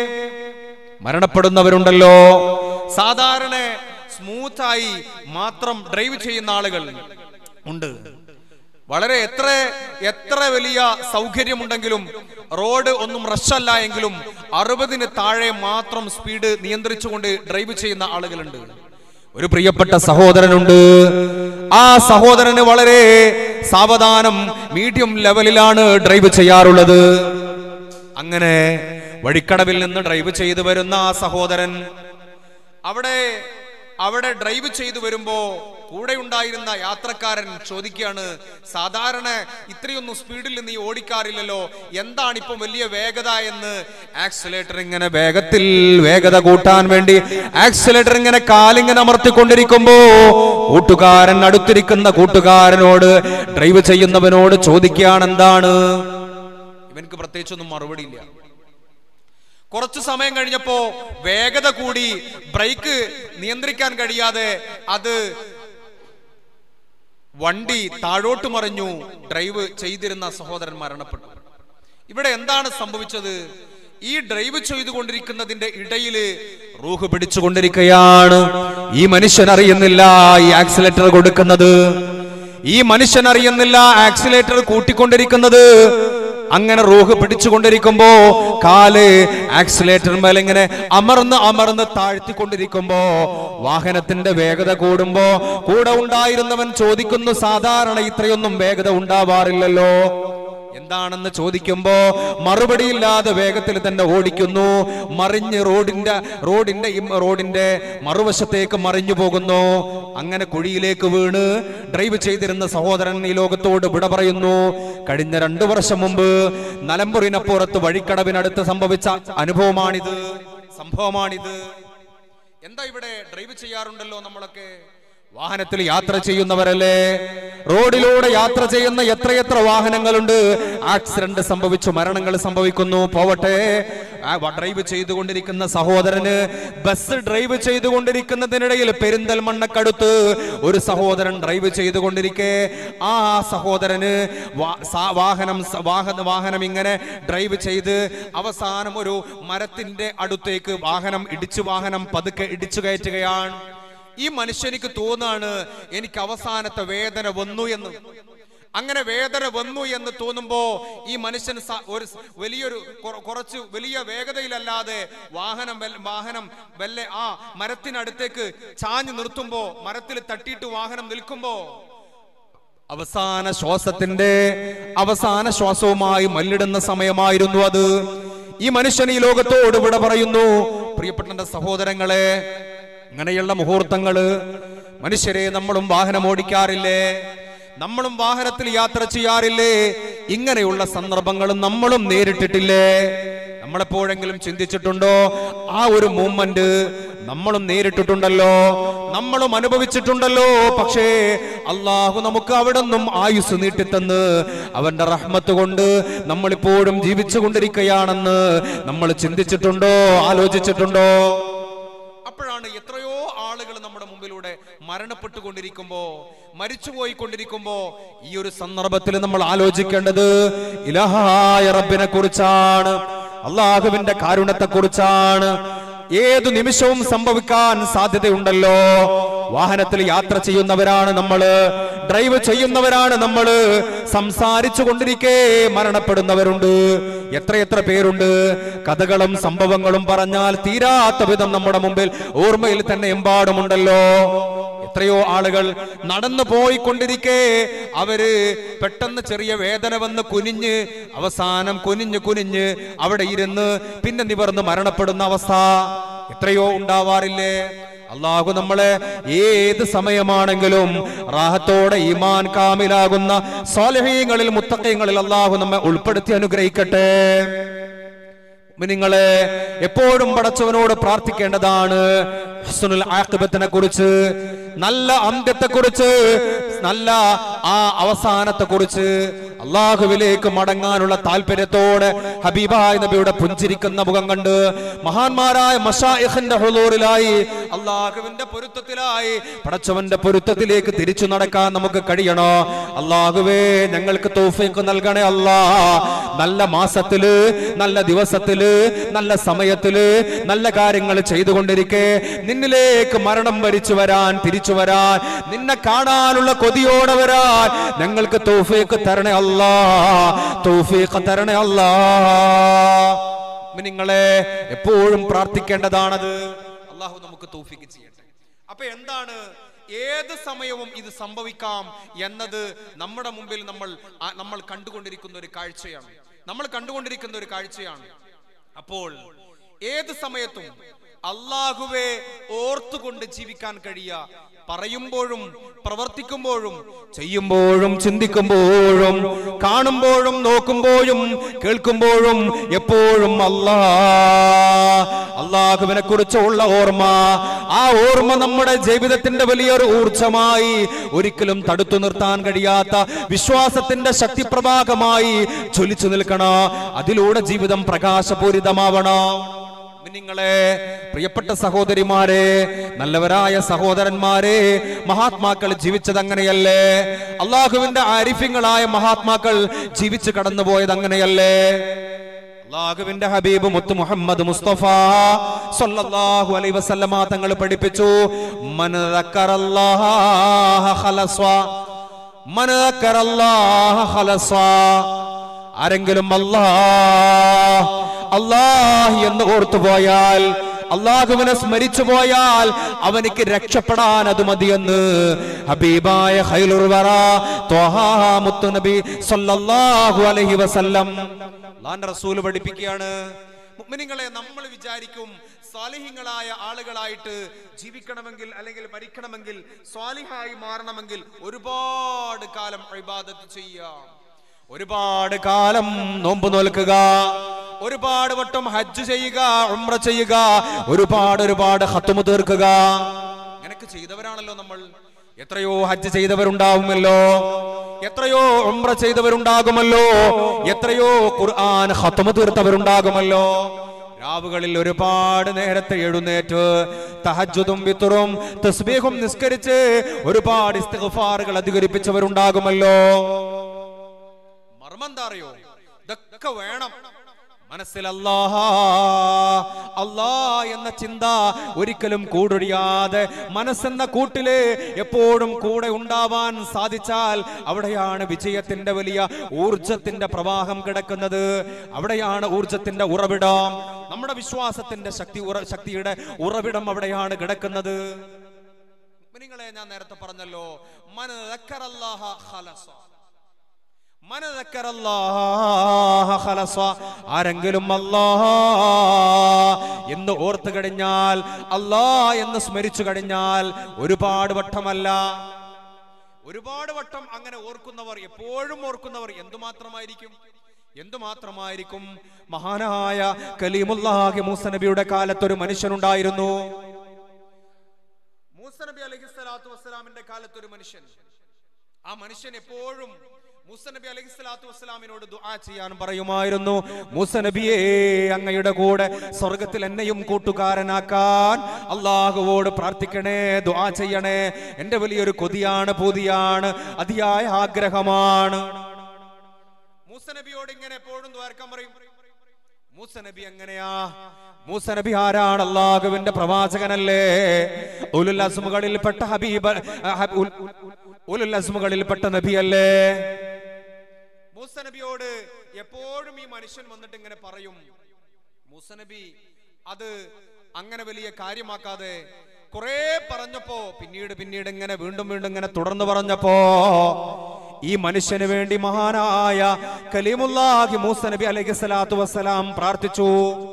മരണപ്പെടുന്നവരുണ്ടല്ലോ സാധാരണ സ്മൂത്തായി മാത്രം ഡ്രൈവ് ചെയ്യുന്ന ആളുകൾ ഉണ്ട് വളരെ എത്ര എത്ര വലിയ സൗകര്യമുണ്ടെങ്കിലും റോഡ് ഒന്നും റഷല്ല എങ്കിലും അറുപതിന് താഴെ മാത്രം സ്പീഡ് നിയന്ത്രിച്ചുകൊണ്ട് ഡ്രൈവ് ചെയ്യുന്ന ആളുകളുണ്ട് ഒരു പ്രിയപ്പെട്ട സഹോദരനുണ്ട് ആ സഹോദരന് വളരെ സാവധാനം മീഡിയം ലെവലിലാണ് ഡ്രൈവ് ചെയ്യാറുള്ളത് അങ്ങനെ വഴിക്കടവിൽ നിന്ന് ഡ്രൈവ് ചെയ്തു വരുന്ന ആ സഹോദരൻ അവിടെ അവിടെ ഡ്രൈവ് ചെയ്തു വരുമ്പോ കൂടെ ഉണ്ടായിരുന്ന യാത്രക്കാരൻ ചോദിക്കുകയാണ് സാധാരണ ഇത്രയൊന്നും സ്പീഡിൽ നീ ഓടിക്കാറില്ലല്ലോ എന്താണ് ഇപ്പം വലിയ വേഗത എന്ന് ആക്സിലേറ്റർ ഇങ്ങനെ വേഗത്തിൽ വേഗത കൂട്ടാൻ വേണ്ടി ആക്സിലേറ്റർ ഇങ്ങനെ കാലിങ്ങനെ അമർത്തിക്കൊണ്ടിരിക്കുമ്പോ കൂട്ടുകാരൻ അടുത്തിരിക്കുന്ന കൂട്ടുകാരനോട് ഡ്രൈവ് ചെയ്യുന്നവനോട് ചോദിക്കുകയാണ് എന്താണ് ഇവനക്ക് പ്രത്യേകിച്ചൊന്നും മറുപടി ഇല്ല കുറച്ചു സമയം കഴിഞ്ഞപ്പോ വേഗത കൂടി ബ്രേക്ക് നിയന്ത്രിക്കാൻ കഴിയാതെ അത് വണ്ടി താഴോട്ട് മറിഞ്ഞു ഡ്രൈവ് ചെയ്തിരുന്ന സഹോദരൻ മരണപ്പെട്ടു ഇവിടെ എന്താണ് സംഭവിച്ചത് ഈ ഡ്രൈവ് ചെയ്തുകൊണ്ടിരിക്കുന്നതിന്റെ ഇടയില് റൂഹ് പിടിച്ചുകൊണ്ടിരിക്കുകയാണ് ഈ മനുഷ്യൻ അറിയുന്നില്ല ഈ ആക്സിലേറ്റർ കൊടുക്കുന്നത് ഈ മനുഷ്യൻ അറിയുന്നില്ല ആക്സിലേറ്റർ കൂട്ടിക്കൊണ്ടിരിക്കുന്നത് അങ്ങനെ റൂഹ് പിടിച്ചുകൊണ്ടിരിക്കുമ്പോ കാല് ആക്സിലേറ്റർ മേലെ ഇങ്ങനെ അമർന്ന് അമർന്ന് താഴ്ത്തിക്കൊണ്ടിരിക്കുമ്പോ വാഹനത്തിന്റെ വേഗത കൂടുമ്പോ കൂടെ ഉണ്ടായിരുന്നവൻ ചോദിക്കുന്നു സാധാരണ ഇത്രയൊന്നും വേഗത ഉണ്ടാവാറില്ലല്ലോ എന്താണെന്ന് ചോദിക്കുമ്പോ മറുപടിയില്ലാതെ വേഗത്തിൽ തന്നെ ഓടിക്കുന്നു മറിഞ്ഞ് റോഡിന്റെ റോഡിന്റെ ഇം- റോഡിന്റെ മറുവശത്തേക്ക് മറിഞ്ഞു പോകുന്നു അങ്ങനെ കുഴിയിലേക്ക് വീണ് ഡ്രൈവ് ചെയ്തിരുന്ന സഹോദരൻ ഈ ലോകത്തോട് വിട പറയുന്നു കഴിഞ്ഞ രണ്ടു വർഷം മുമ്പ് നിലമ്പൂരിനപ്പുറത്ത് വഴിക്കടവിനടുത്ത് സംഭവിച്ച അനുഭവമാണിത് സംഭവമാണിത് എന്താ ഇവിടെ ഡ്രൈവ് ചെയ്യാറുണ്ടല്ലോ നമ്മളൊക്കെ വാഹനത്തിൽ യാത്ര ചെയ്യുന്നവരല്ലേ റോഡിലൂടെ യാത്ര ചെയ്യുന്ന എത്രയെത്ര വാഹനങ്ങളുണ്ട് ആക്സിഡന്റ് സംഭവിച്ചു മരണങ്ങൾ സംഭവിക്കുന്നു പോവട്ടെ ആ വ- ഡ്രൈവ് ചെയ്തുകൊണ്ടിരിക്കുന്ന സഹോദരന് ബസ് ഡ്രൈവ് ചെയ്തുകൊണ്ടിരിക്കുന്നതിനിടയിൽ പെരിന്തൽമണ്ണക്കടുത്ത് ഒരു സഹോദരൻ ഡ്രൈവ് ചെയ്തുകൊണ്ടിരിക്കെ ആ സഹോദരന് വാ- സാ- വാഹനം സ- വാഹന വാഹനം ഇങ്ങനെ ഡ്രൈവ് ചെയ്ത് അവസാനം ഒരു മരത്തിന്റെ അടുത്തേക്ക് വാഹനം ഇടിച്ചു വാഹനം പതുക്കെ ഇടിച്ചു കയറ്റുകയാണ് ഈ മനുഷ്യനിക്ക് തോന്നാണ് എനിക്ക് അവസാനത്തെ വേദന വന്നു എന്ന് അങ്ങനെ വേദന വന്നു എന്ന് തോന്നുമ്പോ ഈ മനുഷ്യൻ സ- ഒരു സ് വലിയൊരു കുറ- കുറച്ച് വലിയ വേഗതയിലല്ലാതെ വാഹനം വെൽ- വാഹനം വെല്ലെ ആ മരത്തിനടുത്തേക്ക് ചാഞ്ഞു നിർത്തുമ്പോ മരത്തിൽ തട്ടിയിട്ട് വാഹനം നിൽക്കുമ്പോ അവസാന ശ്വാസത്തിന്റെ അവസാന ശ്വാസവുമായി മല്ലിടുന്ന സമയമായിരുന്നു അത് ഈ മനുഷ്യൻ ഈ ലോകത്തോട് വിട പറയുന്നു പ്രിയപ്പെട്ട എന്റെ സഹോദരങ്ങളെ അങ്ങനെയുള്ള മുഹൂർത്തങ്ങള് മനുഷ്യരെ നമ്മളും വാഹനം ഓടിക്കാറില്ലേ നമ്മളും വാഹനത്തിൽ യാത്ര ചെയ്യാറില്ലേ ഇങ്ങനെയുള്ള സന്ദർഭങ്ങളും നമ്മളും നേരിട്ടിട്ടില്ലേ നമ്മളെപ്പോഴെങ്കിലും ചിന്തിച്ചിട്ടുണ്ടോ ആ ഒരു മൂമെന്റ് നമ്മളും നേരിട്ടിട്ടുണ്ടല്ലോ നമ്മളും അനുഭവിച്ചിട്ടുണ്ടല്ലോ പക്ഷേ അള്ളാഹു നമുക്ക് അവിടെ നിന്നും ആയുസ് നീട്ടിത്തന്ന് അവന്റെ റഹ്മത്ത് കൊണ്ട് നമ്മളിപ്പോഴും ജീവിച്ചു കൊണ്ടിരിക്കുകയാണെന്ന് നമ്മൾ ചിന്തിച്ചിട്ടുണ്ടോ ആലോചിച്ചിട്ടുണ്ടോ അപ്പോഴാണ് എത്രയോ ആളുകൾ നമ്മുടെ മുമ്പിലൂടെ മരണപ്പെട്ടുകൊണ്ടിരിക്കുമ്പോ മരിച്ചുപോയി കൊണ്ടിരിക്കുമ്പോ ഈ ഒരു സന്ദർഭത്തിൽ നമ്മൾ ആലോചിക്കേണ്ടത് ഇലഹായ റബ്ബിനെ കുറിച്ചാണ് അള്ളാഹുവിന്റെ കാരുണ്യത്തെ കുറിച്ചാണ് ഏതു നിമിഷവും സംഭവിക്കാൻ സാധ്യതയുണ്ടല്ലോ വാഹനത്തിൽ യാത്ര ചെയ്യുന്നവരാണ് നമ്മള് ഡ്രൈവ് ചെയ്യുന്നവരാണ് നമ്മള് സംസാരിച്ചു കൊണ്ടിരിക്കെ മരണപ്പെടുന്നവരുണ്ട് എത്രയെത്ര പേരുണ്ട് കഥകളും സംഭവങ്ങളും പറഞ്ഞാൽ തീരാത്ത വിധം നമ്മുടെ മുമ്പിൽ ഓർമ്മയിൽ തന്നെ എമ്പാടുമുണ്ടല്ലോ എത്രയോ ആളുകൾ നടന്നു പോയിക്കൊണ്ടിരിക്കെ അവര് പെട്ടെന്ന് ചെറിയ വേദന വന്ന് കുനിഞ്ഞ് അവസാനം കുനിഞ്ഞ് കുനിഞ്ഞ് അവിടെ ഇരുന്ന് പിന്നെ നിവർന്ന് മരണപ്പെടുന്ന അവസ്ഥ എത്രയോ ഉണ്ടാവാറില്ലേ അള്ളാഹു നമ്മളെ ഏത് സമയമാണെങ്കിലും റാഹത്തോടെ ഈമാൻ കാമിലാകുന്ന സ്വാലഹീങ്ങളിൽ മുത്തക്കയങ്ങളിൽ അള്ളാഹു നമ്മെ ഉൾപ്പെടുത്തി അനുഗ്രഹിക്കട്ടെ നിങ്ങളെ എപ്പോഴും പടച്ചവനോട് പ്രാർത്ഥിക്കേണ്ടതാണ് ഹുസ്നുൽ ആഖിബത്തിനെ കുറിച്ച് നല്ല അന്ത്യത്തെ കുറിച്ച് നല്ല ആ അവസാനത്തെ കുറിച്ച് അള്ളാഹുവിലേക്ക് മടങ്ങാനുള്ള താല്പര്യത്തോടെ ഹബീബായ നബിയുടെ പുഞ്ചിരിക്കുന്ന മുഖം കണ്ട് മഹാന്മാരായ മഷായിഖിന്റെ ഹുളൂറിലായി അള്ളാഹുവിന്റെ പൊരുത്തത്തിലായി പടച്ചവന്റെ പൊരുത്തത്തിലേക്ക് തിരിച്ചു നടക്കാൻ നമുക്ക് കഴിയണോ അള്ളാഹുവേ ഞങ്ങൾക്ക് തോഫിക്ക് നൽകണേ അല്ലാ നല്ല മാസത്തില് നല്ല ദിവസത്തില് നല്ല സമയത്തില് നല്ല കാര്യങ്ങൾ ചെയ്തുകൊണ്ടിരിക്കെ നിന്നിലേക്ക് മരണം വരിച്ചു വരാൻ തിരിച്ചു വരാൻ നിന്നെ കാണാനുള്ള കൊതിയോടെ വരാൻ ഞങ്ങൾക്ക് തോഫീക്ക് തരണേ അല്ലാ തോഫീക്ക് തരണേ അല്ലാ നിങ്ങളെ എപ്പോഴും പ്രാർത്ഥിക്കേണ്ടതാണത് അള്ളാഹു നമുക്ക് തോഫീക്ക് ചെയ്യട്ടെ അപ്പൊ എന്താണ് ഏത് സമയവും ഇത് സംഭവിക്കാം എന്നത് നമ്മുടെ മുമ്പിൽ നമ്മൾ ആ- നമ്മൾ കണ്ടുകൊണ്ടിരിക്കുന്ന ഒരു കാഴ്ചയാണ് നമ്മൾ കണ്ടുകൊണ്ടിരിക്കുന്ന ഒരു കാഴ്ചയാണ് അപ്പോൾ ഏത് സമയത്തും അള്ളാഹുവെ ഓർത്തുകൊണ്ട് ജീവിക്കാൻ കഴിയ പറയുമ്പോഴും പ്രവർത്തിക്കുമ്പോഴും ചെയ്യുമ്പോഴും ചിന്തിക്കുമ്പോഴും കാണുമ്പോഴും നോക്കുമ്പോഴും കേൾക്കുമ്പോഴും എപ്പോഴും അല്ലാ അള്ളാഹുവിനെ കുറിച്ചുള്ള ഓർമ്മ ആ ഓർമ്മ നമ്മുടെ ജീവിതത്തിന്റെ വലിയൊരു ഊർജമായി ഒരിക്കലും തടുത്തു നിർത്താൻ കഴിയാത്ത വിശ്വാസത്തിന്റെ ശക്തിപ്രഭാഗമായി ജ്വലിച്ചു നിൽക്കണോ അതിലൂടെ ജീവിതം പ്രകാശപൂരിതമാവണോ നിങ്ങളെ പ്രിയപ്പെട്ട സഹോദരിമാരെ നല്ലവരായ സഹോദരന്മാരെ മഹാത്മാക്കൾ ജീവിച്ചത് അങ്ങനെയല്ലേ അള്ളാഹുവിന്റെ ആരിഫ്യങ്ങളായ മഹാത്മാക്കൾ ജീവിച്ചു കടന്നുപോയത് അങ്ങനെയല്ലേ അള്ളാഹുവിന്റെ ഹബീബ് മുത്ത് മുഹമ്മദ് മുസ്തഫ സല്ലല്ലാഹു അലൈഹി വസല്ലമ തങ്ങൾ പഠിപ്പിച്ചു മൻ ദക്കറല്ലാഹ ഖലസ്വ മൻ ദക്കറല്ലാഹ ഖലസ്വ ആരെങ്കിലും അല്ലാ അല്ലാഹ് എന്ന് ഓർത്തു പോയാൽ അള്ളാഹുവിനെ സ്മരിച്ചു പോയാൽ അവനിക്ക് രക്ഷപ്പെടാൻ അത് മതിയെന്ന് ഹബീബായ ഖൈലുർ വറ ത്വഹാ മുത്തുനബി സല്ലല്ലാഹു അലൈഹി വസല്ലം അള്ളാന്റെ റസൂൽ പഠിപ്പിക്കുകയാണ് മുഅ്മിനീങ്ങളെ നമ്മൾ വിചാരിക്കും സ്വാലിഹ്യങ്ങളായ ആളുകളായിട്ട് ജീവിക്കണമെങ്കിൽ അല്ലെങ്കിൽ മരിക്കണമെങ്കിൽ സ്വാലിഹായി മാറണമെങ്കിൽ ഒരുപാട് കാലം ഇബാദത്ത് ചെയ്യാം ഒരുപാട് കാലം നോമ്പ് നോൽക്കുക ഒരുപാട് വട്ടം ഹജ്ജ് ചെയ്യുക ഉംറ ചെയ്യുക ഒരുപാട് ഒരുപാട് ഹത്തുമ തീർക്കുക അങ്ങനെയൊക്കെ ചെയ്തവരാണല്ലോ നമ്മൾ എത്രയോ ഹജ്ജ് ചെയ്തവരുണ്ടാവുമല്ലോ എത്രയോ ഉംറ ചെയ്തവരുണ്ടാകുമല്ലോ എത്രയോ ഖുർആൻ ഹത്തുമ തീർത്തവരുണ്ടാകുമല്ലോ രാവുകളിൽ ഒരുപാട് നേരത്തെ എഴുന്നേറ്റ് തഹജ്ജുദും വിത്തുറും തസ്ബീഹും നിസ്കരിച്ച് ഒരുപാട് ഇസ്തിഗ്ഫാറുകൾ അധികരിപ്പിച്ചവരുണ്ടാകുമല്ലോ മർമ്മം എന്താ അറിയോ ഇതൊക്കെ വേണം മനസ്സിൽ അല്ലാഹ അല്ലാ എന്ന ചിന്ത ഒരിക്കലും കൂടൊഴിയാതെ മനസ്സെന്ന കൂട്ടില് എപ്പോഴും കൂടെ ഉണ്ടാവാൻ സാധിച്ചാൽ അവിടെയാണ് വിജയത്തിന്റെ വലിയ ഊർജത്തിന്റെ പ്രവാഹം കിടക്കുന്നത് അവിടെയാണ് ഊർജത്തിന്റെ ഉറവിടം നമ്മുടെ വിശ്വാസത്തിന്റെ ശക്തി ഉറ ശക്തിയുടെ ഉറവിടം അവിടെയാണ് കിടക്കുന്നത് നിങ്ങളെ ഞാൻ നേരത്തെ പറഞ്ഞല്ലോ മന ദക്കറല്ലാഹ ഖലസ മന ദക്കറല്ലാഹ ഖലസ. ആരെങ്കിലും അല്ലാ എന്ന് ഓർത്തു കഴിഞ്ഞാൽ അല്ലാ എന്ന് സ്മരിച്ചു കഴിഞ്ഞാൽ ഒരുപാട് വട്ടമല്ല ഒരുപാട് വട്ടം അങ്ങനെ ഓർക്കുന്നവർ എപ്പോഴും ഓർക്കുന്നവർ എന്തുമാത്രമായിരിക്കും എന്തുമാത്രമായിരിക്കും മഹാനായ കലീമുല്ലാഹി മൂസ നബിയുടെ കാലത്ത് ഒരു മനുഷ്യനുണ്ടായിരുന്നു മൂസ നബി അലൈഹി സ്വലാത്തു വസ്സലാമിന്റെ കാലത്ത് ഒരു മനുഷ്യൻ ആ മനുഷ്യൻ എപ്പോഴും മൂസ നബി അലൈഹി സ്വലാത്തു വസ്സലാമിനോട് ദുആ ചെയ്യാൻ പറയുമായിരുന്നു മൂസ നബിയെ അങ്ങയുടെ കൂടെ സ്വർഗത്തിൽ എന്നെയും കൂട്ടുകാരനാക്കാൻ അള്ളാഹുവോട് പ്രാർത്ഥിക്കണേ ദുആ ചെയ്യണേ എന്റെ വലിയൊരു കൊതിയാണ് പൂതിയാണ് അതിയായ ആഗ്രഹമാണ് മൂസ നബിയോട് ഇങ്ങനെ എപ്പോഴും ദ്വാരക്കാൻ പറയും മൂസ നബി എങ്ങനെയാ മൂസ നബി ആരാണ് അള്ളാഹുവിന്റെ പ്രവാചകനല്ലേ ഉലുൽ അസ്മുകളിൽപ്പെട്ട ഹബീബ് ഹബ്- ഉൽ- ഉലുൽ അസ്മുകളിൽപ്പെട്ട നബിയല്ലേ മൂസ നബിയോട് എപ്പോഴും ഈ മനുഷ്യൻ വന്നിട്ട് ഇങ്ങനെ പറയും മൂസ നബി അത് അങ്ങനെ വലിയ കാര്യമാക്കാതെ കുറെ പറഞ്ഞപ്പോ പിന്നീട് പിന്നീട് ഇങ്ങനെ വീണ്ടും വീണ്ടും ഇങ്ങനെ തുടർന്ന് പറഞ്ഞപ്പോ ഈ മനുഷ്യന് വേണ്ടി മഹാനായ കലീമുല്ലാഹി മൂസ നബി അലൈഹി സ്വലാത്തു വസ്സലാം പ്രാർത്ഥിച്ചു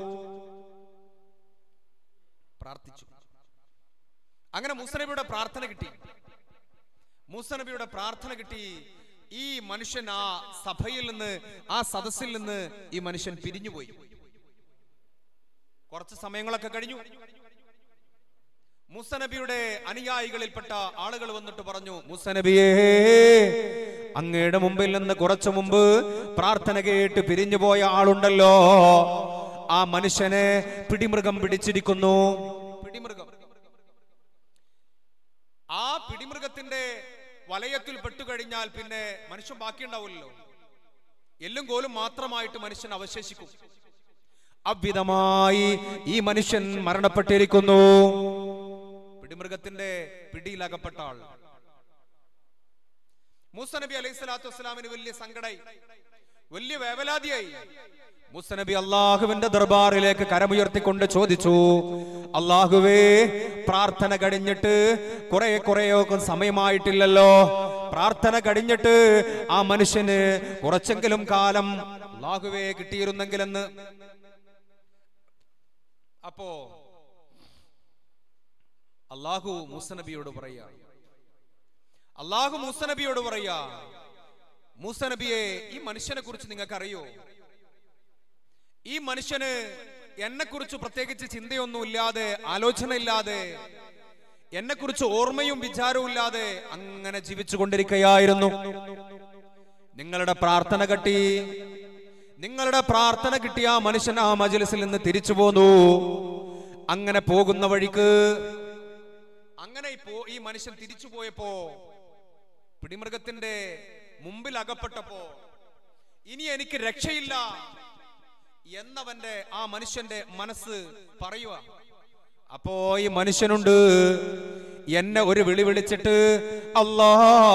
പ്രാർത്ഥിച്ചു അങ്ങനെ മൂസ നബിയുടെ പ്രാർത്ഥന കിട്ടി മൂസ നബിയുടെ പ്രാർത്ഥന കിട്ടി ഈ മനുഷ്യൻ ആ സഭയിൽ നിന്ന് ആ സദസ്സിൽ നിന്ന് ഈ മനുഷ്യൻ പിരിഞ്ഞുപോയി കുറച്ച് സമയങ്ങളൊക്കെ കഴിഞ്ഞു മൂസ നബിയുടെ അനുയായികളിൽപ്പെട്ട ആളുകൾ വന്നിട്ട് പറഞ്ഞു മൂസ നബിയേ അങ്ങയുടെ മുമ്പിൽ നിന്ന് കുറച്ചു മുമ്പ് പ്രാർത്ഥന കേട്ട് പിരിഞ്ഞുപോയ ആളുണ്ടല്ലോ ആ മനുഷ്യനെ പിടിമൃഗം പിടിച്ചിരിക്കുന്നു പിടിമൃഗം ആ പിടിമൃഗത്തിന്റെ വലയത്തിൽ പെട്ടുകഴിഞ്ഞാൽ പിന്നെ മനുഷ്യൻ ബാക്കിയുണ്ടാവില്ലല്ലോ എല്ലും കോലും മാത്രമായിട്ട് മനുഷ്യൻ അവശേഷിക്കും അவ்விதമായി ഈ മനുഷ്യൻ മരണപ്പെട്ടിരിക്കുന്നു പിടിമൃഗത്തിന്റെ പിടിയിലകപ്പെട്ട ആൾ മൂസ നബി അലൈഹി സ്വലാത്തു വസ്സലാമിന് വലിയ സങ്കടായി വലിയ വേവലാതിയായി മൂസ നബി അള്ളാഹുവിന്റെ ദർബാറിലേക്ക് കരമുയർത്തിക്കൊണ്ട് ചോദിച്ചു അള്ളാഹുവേ പ്രാർത്ഥന കഴിഞ്ഞിട്ട് കുറെ കുറെയൊക്കെ സമയമായിട്ടില്ലല്ലോ പ്രാർത്ഥന കഴിഞ്ഞിട്ട് ആ മനുഷ്യന് കുറച്ചെങ്കിലും കാലം അള്ളാഹുവേ കിട്ടിയിരുന്നെങ്കിലെന്ന് അപ്പോ അള്ളാഹു മൂസനബിയോട് പറയാ അള്ളാഹു മൂസനബിയോട് പറയാ മൂസനബിയെ ഈ മനുഷ്യനെ കുറിച്ച് നിങ്ങൾക്ക് അറിയോ ഈ മനുഷ്യന് എന്നെ കുറിച്ച് പ്രത്യേകിച്ച് ചിന്തയൊന്നും ഇല്ലാതെ ആലോചന ഇല്ലാതെ എന്നെ കുറിച്ച് ഓർമ്മയും വിചാരവും ഇല്ലാതെ അങ്ങനെ ജീവിച്ചു കൊണ്ടിരിക്കുകയായിരുന്നു നിങ്ങളുടെ പ്രാർത്ഥന കെട്ടി നിങ്ങളുടെ പ്രാർത്ഥന കിട്ടിയ ആ മനുഷ്യൻ ആ മജലിസിൽ നിന്ന് തിരിച്ചു പോന്നു അങ്ങനെ പോകുന്ന വഴിക്ക് അങ്ങനെ ഇപ്പോ ഈ മനുഷ്യൻ തിരിച്ചു പോയപ്പോ പിടിമൃഗത്തിന്റെ മുമ്പിൽ അകപ്പെട്ടപ്പോ ഇനി എനിക്ക് രക്ഷയില്ല എന്നവന്റെ ആ മനുഷ്യന്റെ മനസ്സ് പറയുക അപ്പോ ഈ മനുഷ്യനുണ്ട് എന്നെ ഒരു വിളി വിളിച്ചിട്ട് അല്ലാ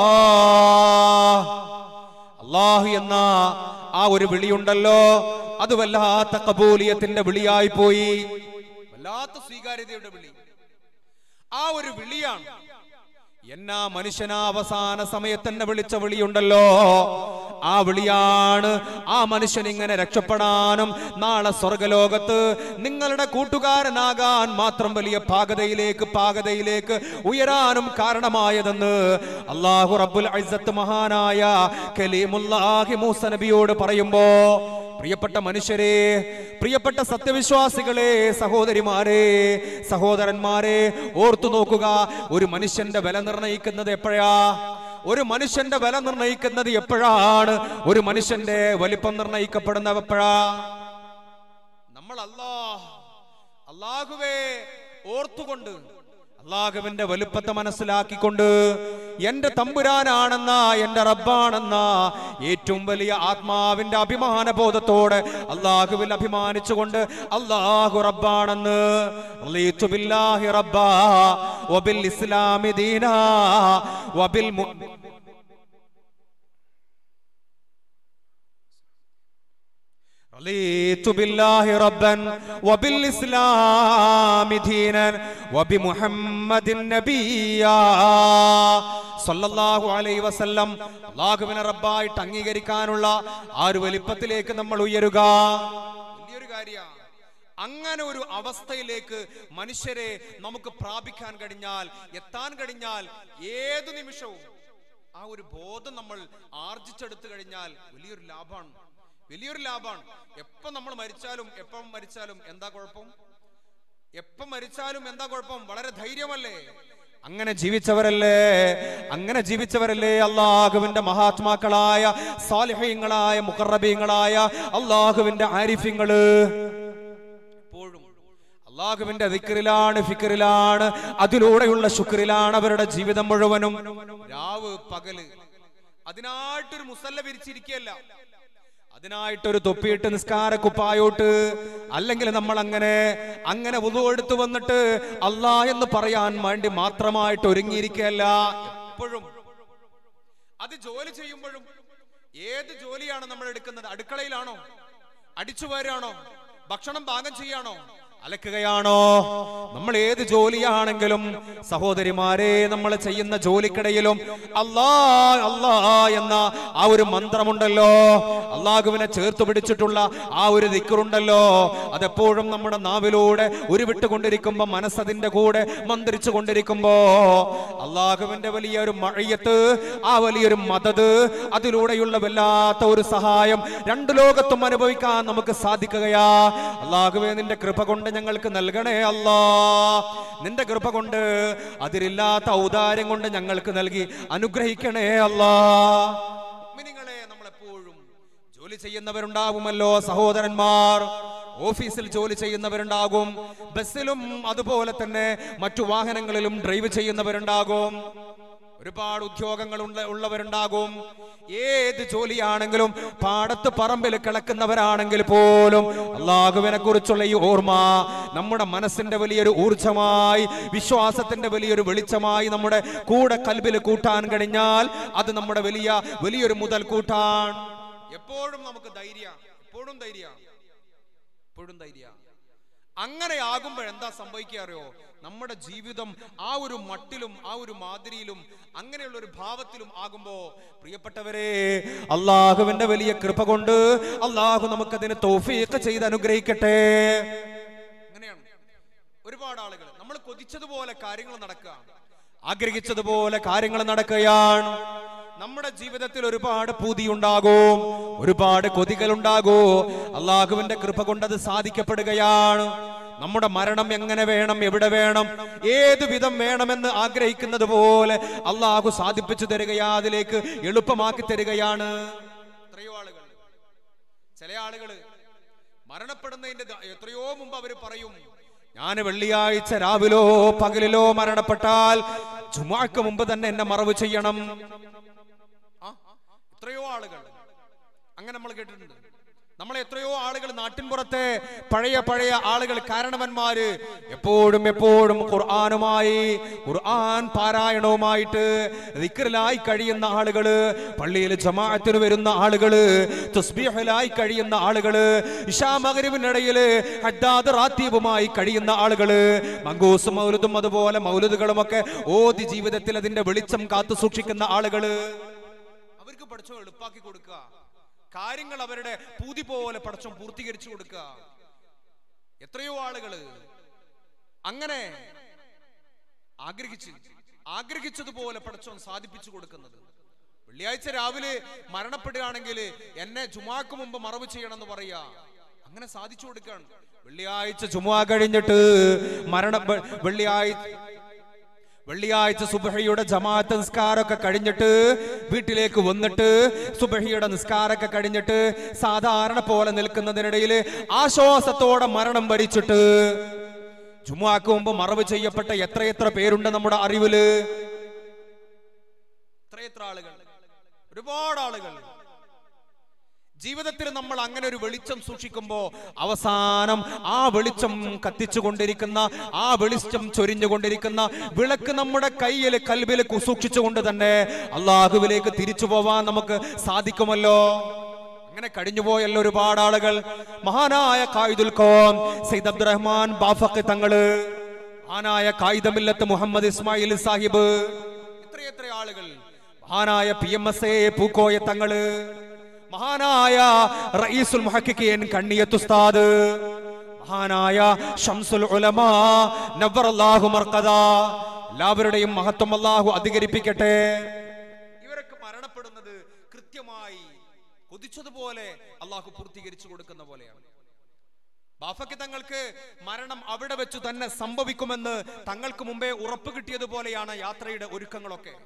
അള്ളാഹു എന്ന ആ ഒരു വിളിയുണ്ടല്ലോ അത് വല്ലാത്ത കബൂലിയത്തിന്റെ വിളിയായി പോയി വല്ലാത്ത സ്വീകാര്യതയുടെ വിളി ആ ഒരു വിളിയാണ് എന്നാ മനുഷ്യനാ അവസാന സമയത്ത് എന്നെ വിളിച്ച വിളിയുണ്ടല്ലോ ആ വിളിയാണ് ആ മനുഷ്യൻ ഇങ്ങനെ രക്ഷപ്പെടാനും നാളെ സ്വർഗലോകത്ത് നിങ്ങളുടെ കൂട്ടുകാരനാകാൻ മാത്രം വലിയ പാകതയിലേക്ക് പാകതയിലേക്ക് ഉയരാനും കാരണമായതെന്ന് അള്ളാഹു റബ്ബുൽ ഇസ്സത്ത് മഹാനായ കലീമുല്ലാഹി മൂസ നബിയോട് പറയുമ്പോ പ്രിയപ്പെട്ട മനുഷ്യരെ പ്രിയപ്പെട്ട സത്യവിശ്വാസികളെ സഹോദരിമാരെ സഹോദരന്മാരെ ഓർത്തു നോക്കുക ഒരു മനുഷ്യന്റെ വില നിർണയിക്കുന്നത് എപ്പോഴാ ഒരു മനുഷ്യന്റെ വില നിർണയിക്കുന്നത് എപ്പോഴാണ് ഒരു മനുഷ്യന്റെ വലിപ്പം നിർണയിക്കപ്പെടുന്നത് എപ്പോഴാ നമ്മൾ അല്ലാ അള്ളാഹുവേ ഓർത്തുകൊണ്ട് അള്ളാഹുവിന്റെ വലുപ്പത്തെ മനസ്സിലാക്കിക്കൊണ്ട് എന്റെ തമ്പുരാനാണെന്ന എന്റെ റബ്ബാണെന്ന ഏറ്റവും വലിയ ആത്മാവിന്റെ അഭിമാന ബോധത്തോടെ അള്ളാഹുവിൽ അഭിമാനിച്ചുകൊണ്ട് അള്ളാഹു റബ്ബാണെന്ന് റളീതു ബില്ലാഹി റബ്ബാ വബിൽ ഇസ്ലാമി ദീനാ വബിൽ മു- رضيت بالله ربا وبالإسلام دينا وبمحمد نبيا സല്ലല്ലാഹു അലൈഹി വസല്ലം അള്ളാഹുവിനെ റബ്ബായിട്ട് അംഗീകരിക്കാനുള്ള ആ ഒരു വലിപ്പത്തിലേക്ക് നമ്മൾ ഉയരുക വലിയൊരു കാര്യമാണ് അങ്ങനെ ഒരു അവസ്ഥയിലേക്ക് മനുഷ്യരെ നമുക്ക് പ്രാപിക്കാൻ കഴിഞ്ഞാൽ എത്താൻ കഴിഞ്ഞാൽ ഏതു നിമിഷവും ആ ഒരു ബോധം നമ്മൾ ആർജിച്ചെടുത്തു കഴിഞ്ഞാൽ വലിയൊരു ലാഭമാണ് വലിയൊരു ലാഭമാണ് എപ്പം നമ്മൾ മരിച്ചാലും എപ്പം മരിച്ചാലും എന്താ കുഴപ്പം എപ്പം മരിച്ചാലും എന്താ കുഴപ്പം വളരെ ധൈര്യമല്ലേ അങ്ങനെ ജീവിച്ചവരല്ലേ അങ്ങനെ ജീവിച്ചവരല്ലേ അള്ളാഹുവിന്റെ മഹാത്മാക്കളായ സാലിഹ്യങ്ങളായ മുഖറബീങ്ങളായ അള്ളാഹുവിന്റെ ആരിഫ്യങ്ങള് എപ്പോഴും അള്ളാഹുവിന്റെ ദിക്റിലാണ് ഫിക്റിലാണ് അതിലൂടെയുള്ള ശുക്രിലാണ് അവരുടെ ജീവിതം മുഴുവനും രാവ് പകല് അതിനായിട്ടൊരു മുസല്ല വിരിച്ചിരിക്കുകയല്ല അതിനായിട്ടൊരു തൊപ്പിയിട്ട് നിസ്കാര കുപ്പായോട്ട് അല്ലെങ്കിൽ നമ്മൾ അങ്ങനെ അങ്ങനെ വുളു എടുത്തു വന്നിട്ട് അല്ലാ എന്ന് പറയാൻ വേണ്ടി മാത്രമായിട്ട് ഒരുങ്ങിയിരിക്കുകയല്ല എപ്പോഴും അത് ജോലി ചെയ്യുമ്പോഴും ഏത് ജോലിയാണ് നമ്മൾ എടുക്കുന്നത് അടുക്കളയിലാണോ അടിച്ചുവാരാണോ ഭക്ഷണം പാകം ചെയ്യാണോ അലക്കുകയാണോ നമ്മൾ ഏത് ജോലിയാണെങ്കിലും സഹോദരിമാരെ നമ്മൾ ചെയ്യുന്ന ജോലിക്കിടയിലും അല്ലാ അല്ലാ എന്ന ആ ഒരു മന്ത്രമുണ്ടല്ലോ അള്ളാഹുവിനെ ചേർത്ത് പിടിച്ചിട്ടുള്ള ആ ഒരു ദിക്കറുണ്ടല്ലോ അതെപ്പോഴും നമ്മുടെ നാവിലൂടെ ഉരുവിട്ടുകൊണ്ടിരിക്കുമ്പോ മനസ്സതിന്റെ കൂടെ മന്ത്രിച്ചു കൊണ്ടിരിക്കുമ്പോ അള്ളാഹുവിന്റെ വലിയൊരു മഴയത്ത് ആ വലിയൊരു മദത് അതിലൂടെയുള്ള വല്ലാത്ത ഒരു സഹായം രണ്ടു ലോകത്തും അനുഭവിക്കാൻ നമുക്ക് സാധിക്കുകയാ അള്ളാഹുവേ നിന്റെ കൃപ കൊണ്ട് ഞങ്ങൾക്ക് നൽകണേ അല്ലാ നിന്റെ കൃപ കൊണ്ട് അതിരില്ലാത്ത ഔദാര്യം കൊണ്ട് ഞങ്ങൾക്ക് നൽകി അനുഗ്രഹിക്കണേ അല്ലാ മുഅ്മിനീങ്ങളെ നമ്മൾ എപ്പോഴും ജോലി ചെയ്യുന്നവരുണ്ടാകുമല്ലോ സഹോദരന്മാർ ഓഫീസിൽ ജോലി ചെയ്യുന്നവരുണ്ടാകും ബസ്സിലും അതുപോലെ തന്നെ മറ്റു വാഹനങ്ങളിലും ഡ്രൈവ് ചെയ്യുന്നവരുണ്ടാകും ഒരുപാട് ഉദ്യോഗങ്ങൾ ഉള്ള- ഉള്ളവരുണ്ടാകും ഏത് ജോലിയാണെങ്കിലും പാടത്ത് പറമ്പിൽ കിടക്കുന്നവരാണെങ്കിൽ പോലും അള്ളാഹുവിനെ കുറിച്ചുള്ള ഈ ഓർമ്മ നമ്മുടെ മനസ്സിന്റെ വലിയൊരു ഊർജമായി വിശ്വാസത്തിന്റെ വലിയൊരു വെളിച്ചമായി നമ്മുടെ കൂടെ കൽബിൽ കൂട്ടാൻ കഴിഞ്ഞാൽ അത് നമ്മുടെ വലിയ വലിയൊരു മുതൽ കൂട്ടാൻ എപ്പോഴും നമുക്ക് ധൈര്യ എപ്പോഴും ധൈര്യ എപ്പോഴും ധൈര്യ അങ്ങനെ ആകുമ്പോൾ എന്താ സംഭവിക്കുക അറിയോ നമ്മുടെ ജീവിതം ആ ഒരു മട്ടിലും ആ ഒരു മാതിരിയിലും അങ്ങനെയുള്ള ഒരു ഭാവത്തിലും ആകുമ്പോ പ്രിയപ്പെട്ടവരെ അള്ളാഹുവിന്റെ വലിയ കൃപ കൊണ്ട് അള്ളാഹു നമുക്കതിന് തോഫീക്ക് ചെയ്ത് അനുഗ്രഹിക്കട്ടെ അങ്ങനെയാണ് ഒരുപാട് ആളുകൾ നമ്മൾ കൊതിച്ചതുപോലെ കാര്യങ്ങൾ നടക്കുക ആഗ്രഹിച്ചതുപോലെ കാര്യങ്ങൾ നടക്കുകയാണ് നമ്മുടെ ജീവിതത്തിൽ ഒരുപാട് പൂതിയുണ്ടാകും ഒരുപാട് കൊതികൾ ഉണ്ടാകൂ അള്ളാഹുവിന്റെ കൃപ കൊണ്ടത് സാധിക്കപ്പെടുകയാണ് നമ്മുടെ മരണം എങ്ങനെ വേണം എവിടെ വേണം ഏത് വിധം വേണമെന്ന് ആഗ്രഹിക്കുന്നത് പോലെ അള്ളാഹു സാധിപ്പിച്ചു തരികയാ അതിലേക്ക് എളുപ്പമാക്കി തരികയാണ് എത്രയോ ആളുകൾ ചില ആളുകള് മരണപ്പെടുന്നതിന്റെ ദ- എത്രയോ മുമ്പ് അവര് പറയും ഞാൻ വെള്ളിയാഴ്ച രാവിലോ പകലിലോ മരണപ്പെട്ടാൽ ജുമാക്ക് മുമ്പ് തന്നെ എന്നെ മറവ് ചെയ്യണം ആ, എത്രയോ ആളുകൾ അങ്ങനെ നമ്മൾ കേട്ടിട്ടുണ്ട് നമ്മളെ എത്രയോ ആളുകൾ നാട്ടിൻപുറത്തെ പഴയ പഴയ ആളുകൾ കാരണവന്മാര് എപ്പോഴും എപ്പോഴും ഖുർആാനുമായി ഖുർആൻ പാരായണവുമായിട്ട് ദിക്റിലായി കഴിയുന്ന ആളുകള് പള്ളിയിൽ ജമാഅത്തിന് വരുന്ന ആളുകള് തസ്ബീഹിലായി കഴിയുന്ന ആളുകള് ഇഷാ മകരിവിനിടയില് ഹദ്ദാദ് റാത്തീബുമായി കഴിയുന്ന ആളുകള് മങ്കൂസ് മൗലുദും അതുപോലെ മൗലുദുകളും ഒക്കെ ഓതി ജീവിതത്തിൽ അതിന്റെ വെളിച്ചം കാത്തു സൂക്ഷിക്കുന്ന ആളുകള് അവർക്ക് പഠിച്ചോ എളുപ്പാക്കി കൊടുക്കുക കാര്യങ്ങൾ അവരുടെ പൂതി പോലെ പഠിച്ചോ പൂർത്തീകരിച്ചു കൊടുക്കുക എത്രയോ ആളുകള് അങ്ങനെ ആഗ്രഹിച്ച് ആഗ്രഹിച്ചതുപോലെ പഠിച്ചോൻ സാധിപ്പിച്ചു കൊടുക്കുന്നത് വെള്ളിയാഴ്ച രാവിലെ മരണപ്പെടുകയാണെങ്കിൽ എന്നെ ജുമാക്ക് മുമ്പ് മറവ് ചെയ്യണം എന്ന് പറയാ അങ്ങനെ സാധിച്ചു കൊടുക്കുകയാണ് വെള്ളിയാഴ്ച ജുമാ കഴിഞ്ഞിട്ട് മരണ വെള്ളിയാഴ്ച വെള്ളിയാഴ്ച സുബഹയുടെ ജമാഅത്ത് നിസ്കാരമൊക്കെ കഴിഞ്ഞിട്ട് വീട്ടിലേക്ക് വന്നിട്ട് സുബഹിയുടെ നിസ്കാരമൊക്കെ കഴിഞ്ഞിട്ട് സാധാരണ പോലെ നിൽക്കുന്നതിനിടയിൽ ആശ്വാസത്തോടെ മരണം വരിച്ചിട്ട് ജുമാക്ക് മുമ്പ് മറവ് ചെയ്യപ്പെട്ട എത്രയെത്ര പേരുണ്ട് നമ്മുടെ അറിവില് എത്രയെത്ര ആളുകൾ ഒരുപാട് ആളുകൾ ജീവിതത്തിൽ നമ്മൾ അങ്ങനെ ഒരു വെളിച്ചം സൂക്ഷിക്കുമ്പോ അവസാനം ആ വെളിച്ചം കത്തിച്ചുകൊണ്ടിരിക്കുന്ന ആ വെളിച്ചം ചൊരിഞ്ഞുകൊണ്ടിരിക്കുന്ന വിളക്ക് നമ്മുടെ കയ്യിൽ കൽബിൽ സൂക്ഷിച്ചുകൊണ്ട് തന്നെ അള്ളാഹുവിലേക്ക് തിരിച്ചു പോവാൻ നമുക്ക് സാധിക്കുമല്ലോ അങ്ങനെ കഴിഞ്ഞുപോയല്ലോ ഒരുപാട് ആളുകൾ മഹാനായ കായിദുൽ കോം സയ്യിദ് അബ്ദുറഹ്മാൻ ബാഫക്ക് തങ്ങള് മഹാനായ കായിദമില്ലത്ത് മുഹമ്മദ് ഇസ്മായിൽ സാഹിബ് എത്രയെത്ര ആളുകൾ മഹാനായ P M S A Pookoya തങ്ങള് മഹാനായ റയീസുൽ മുഹക്കിൻ കണ്ണിയത്ത് ഉസ്താദ് മഹാനായ ഷംസുൽ ഉലമാ നവ്വറല്ലാഹു മർക്കദ എല്ലാവരുടെയും മഹത്വം അല്ലാഹു അധികരിപ്പിക്കട്ടെ ഇവരൊക്കെ മരണപ്പെടുന്നത് കൃത്യമായി കൊതിച്ചതുപോലെ അള്ളാഹു പൂർത്തീകരിച്ചു കൊടുക്കുന്ന പോലെയാണ് ബാഫയ്ക്ക് തങ്ങൾക്ക് മരണം അവിടെ വെച്ചു തന്നെ സംഭവിക്കുമെന്ന് തങ്ങൾക്ക് മുമ്പേ ഉറപ്പ് കിട്ടിയതുപോലെയാണ് യാത്രയുടെ ഒരുക്കങ്ങളൊക്കെ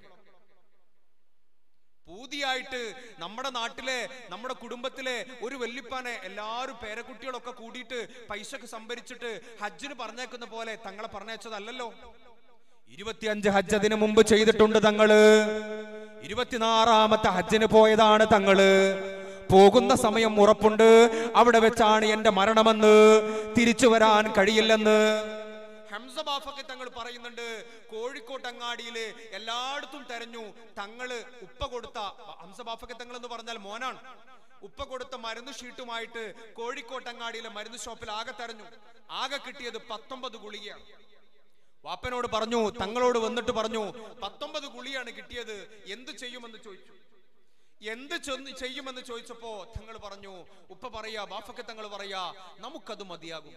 പൂതിയായിട്ട് നമ്മുടെ നാട്ടിലെ നമ്മുടെ കുടുംബത്തിലെ ഒരു വെല്ലിപ്പാനെ എല്ലാവരും പേരക്കുട്ടികളൊക്കെ കൂടിയിട്ട് പൈസ ഒക്കെ സംഭരിച്ചിട്ട് ഹജ്ജിന് പറഞ്ഞേക്കുന്ന പോലെ തങ്ങളെ പറഞ്ഞയച്ചതല്ലല്ലോ ഇരുപത്തിയഞ്ച് ഹജ്ജ് അതിനു മുമ്പ് ചെയ്തിട്ടുണ്ട് തങ്ങള് ഇരുപത്തിനാറാമത്തെ ഹജ്ജിന് പോയതാണ് തങ്ങള് പോകുന്ന സമയം ഉറപ്പുണ്ട് അവിടെ വെച്ചാണ് എന്റെ മരണമെന്ന് തിരിച്ചു വരാൻ കഴിയില്ലെന്ന് ഹംസ ബാഫക്ക് തങ്ങൾ പറയുന്നുണ്ട് കോഴിക്കോട്ടങ്ങാടിയില് എല്ലായിടത്തും തെരഞ്ഞു തങ്ങള് ഉപ്പ കൊടുത്ത ഹംസ ബാഫക്ക് തങ്ങൾ എന്ന് പറഞ്ഞാൽ മോനാണ് ഉപ്പ കൊടുത്ത മരുന്ന് ഷീട്ടുമായിട്ട് കോഴിക്കോട്ടങ്ങാടിയിലെ മരുന്ന് ഷോപ്പിൽ ആകെ തെരഞ്ഞു ആകെ കിട്ടിയത് പത്തൊമ്പത് ഗുളികയാണ് വാപ്പനോട് പറഞ്ഞു തങ്ങളോട് വന്നിട്ട് പറഞ്ഞു പത്തൊമ്പത് ഗുളിയാണ് കിട്ടിയത് എന്ത് ചെയ്യുമെന്ന് ചോദിച്ചു എന്ത് ചൊന്ന് ചെയ്യുമെന്ന് ചോദിച്ചപ്പോ തങ്ങൾ പറഞ്ഞു ഉപ്പ പറയാ ബാഫക്ക് തങ്ങൾ പറയാ നമുക്കത് മതിയാകും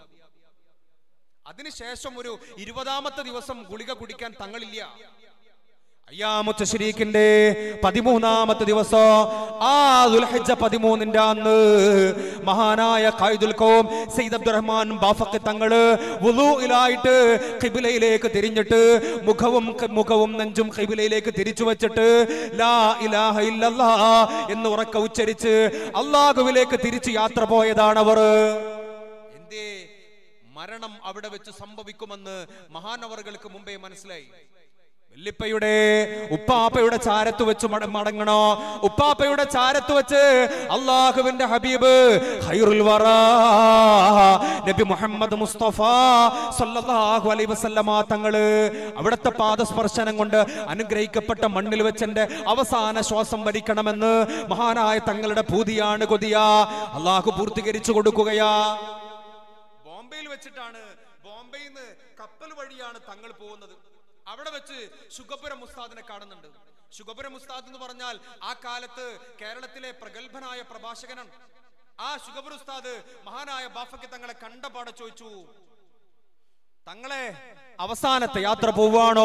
അതിനുശേഷം ഒരു ഇരുപതാമത്തെ ദിവസം ഗുളിക കുടിക്കാൻ തങ്ങളില്ല അയ്യാമുത്ത ശരീക്കിന്റെ പതിമൂന്നാമത്തെ ദിവസം ആ ദുൽഹജ്ജ പതിമൂന്നിന്റെ അന്ന് മഹാനായ ഖൈദുൽ ഖൗം സയ്യിദ് അബ്ദുറഹ്മാൻ ബാഫക്ക് തങ്ങള് വുളൂഇലായിട്ട് ഖിബിലയിലേക്ക് തിരിഞ്ഞിട്ട് മുഖവും മുഖവും നെഞ്ചും ഖിബിലയിലേക്ക് തിരിച്ചു വെച്ചിട്ട് ലാ ഇലാഹ ഇല്ലല്ലാ എന്ന് ഉറക്ക ഉച്ചരിച്ച് അള്ളാഹുവിലേക്ക് തിരിച്ചു യാത്ര പോയതാണവർ എന്തേ മരണം അവിടെ വെച്ച് സംഭവിക്കുമെന്ന് മഹാനവറുകൾക്ക് മുമ്പേ മനസ്സിലായി വല്ലിപ്പയുടെ ഉപ്പാപ്പയുടെ ചാരത്ത് വെച്ച് മട- മടങ്ങണോ ഉപ്പാപ്പയുടെ ചാരത്ത് വെച്ച് അള്ളാഹുവിന്റെ ഹബീബ് ഖൈറുൽ വറാ നബി മുഹമ്മദ് മുസ്തഫ സല്ലല്ലാഹു അലൈഹി വസല്ലമ തങ്ങള് അവിടുത്തെ പാദസ്പർശനം കൊണ്ട് അനുഗ്രഹിക്കപ്പെട്ട മണ്ണിൽ വെച്ച് എന്റെ അവസാന ശ്വാസം വരിക്കണമെന്ന് മഹാനായ തങ്ങളുടെ പൂതിയാണ് കൊതിയ അള്ളാഹു പൂർത്തീകരിച്ചു കൊടുക്കുകയാ ബോംബെയിൽ വെച്ചിട്ടാണ് ബോംബെയിൽ നിന്ന് കപ്പൽ വഴിയാണ് തങ്ങൾ പോകുന്നത് അവിടെ വെച്ച് ശുഗപുരം മുസ്താദിനെ കാണുന്നുണ്ട് ശുഗപുരം മുസ്താദ് എന്ന് പറഞ്ഞാൽ ആ കാലത്ത് കേരളത്തിലെ പ്രഗത്ഭനായ പ്രഭാഷകനാണ് ആ ശുഗപുര ഉസ്താദ് മഹാനായ ബാഫയ്ക്ക് തങ്ങളെ കണ്ടപാടെ ചോദിച്ചു തങ്ങളെ അവസാനത്തെ യാത്ര പോവാണോ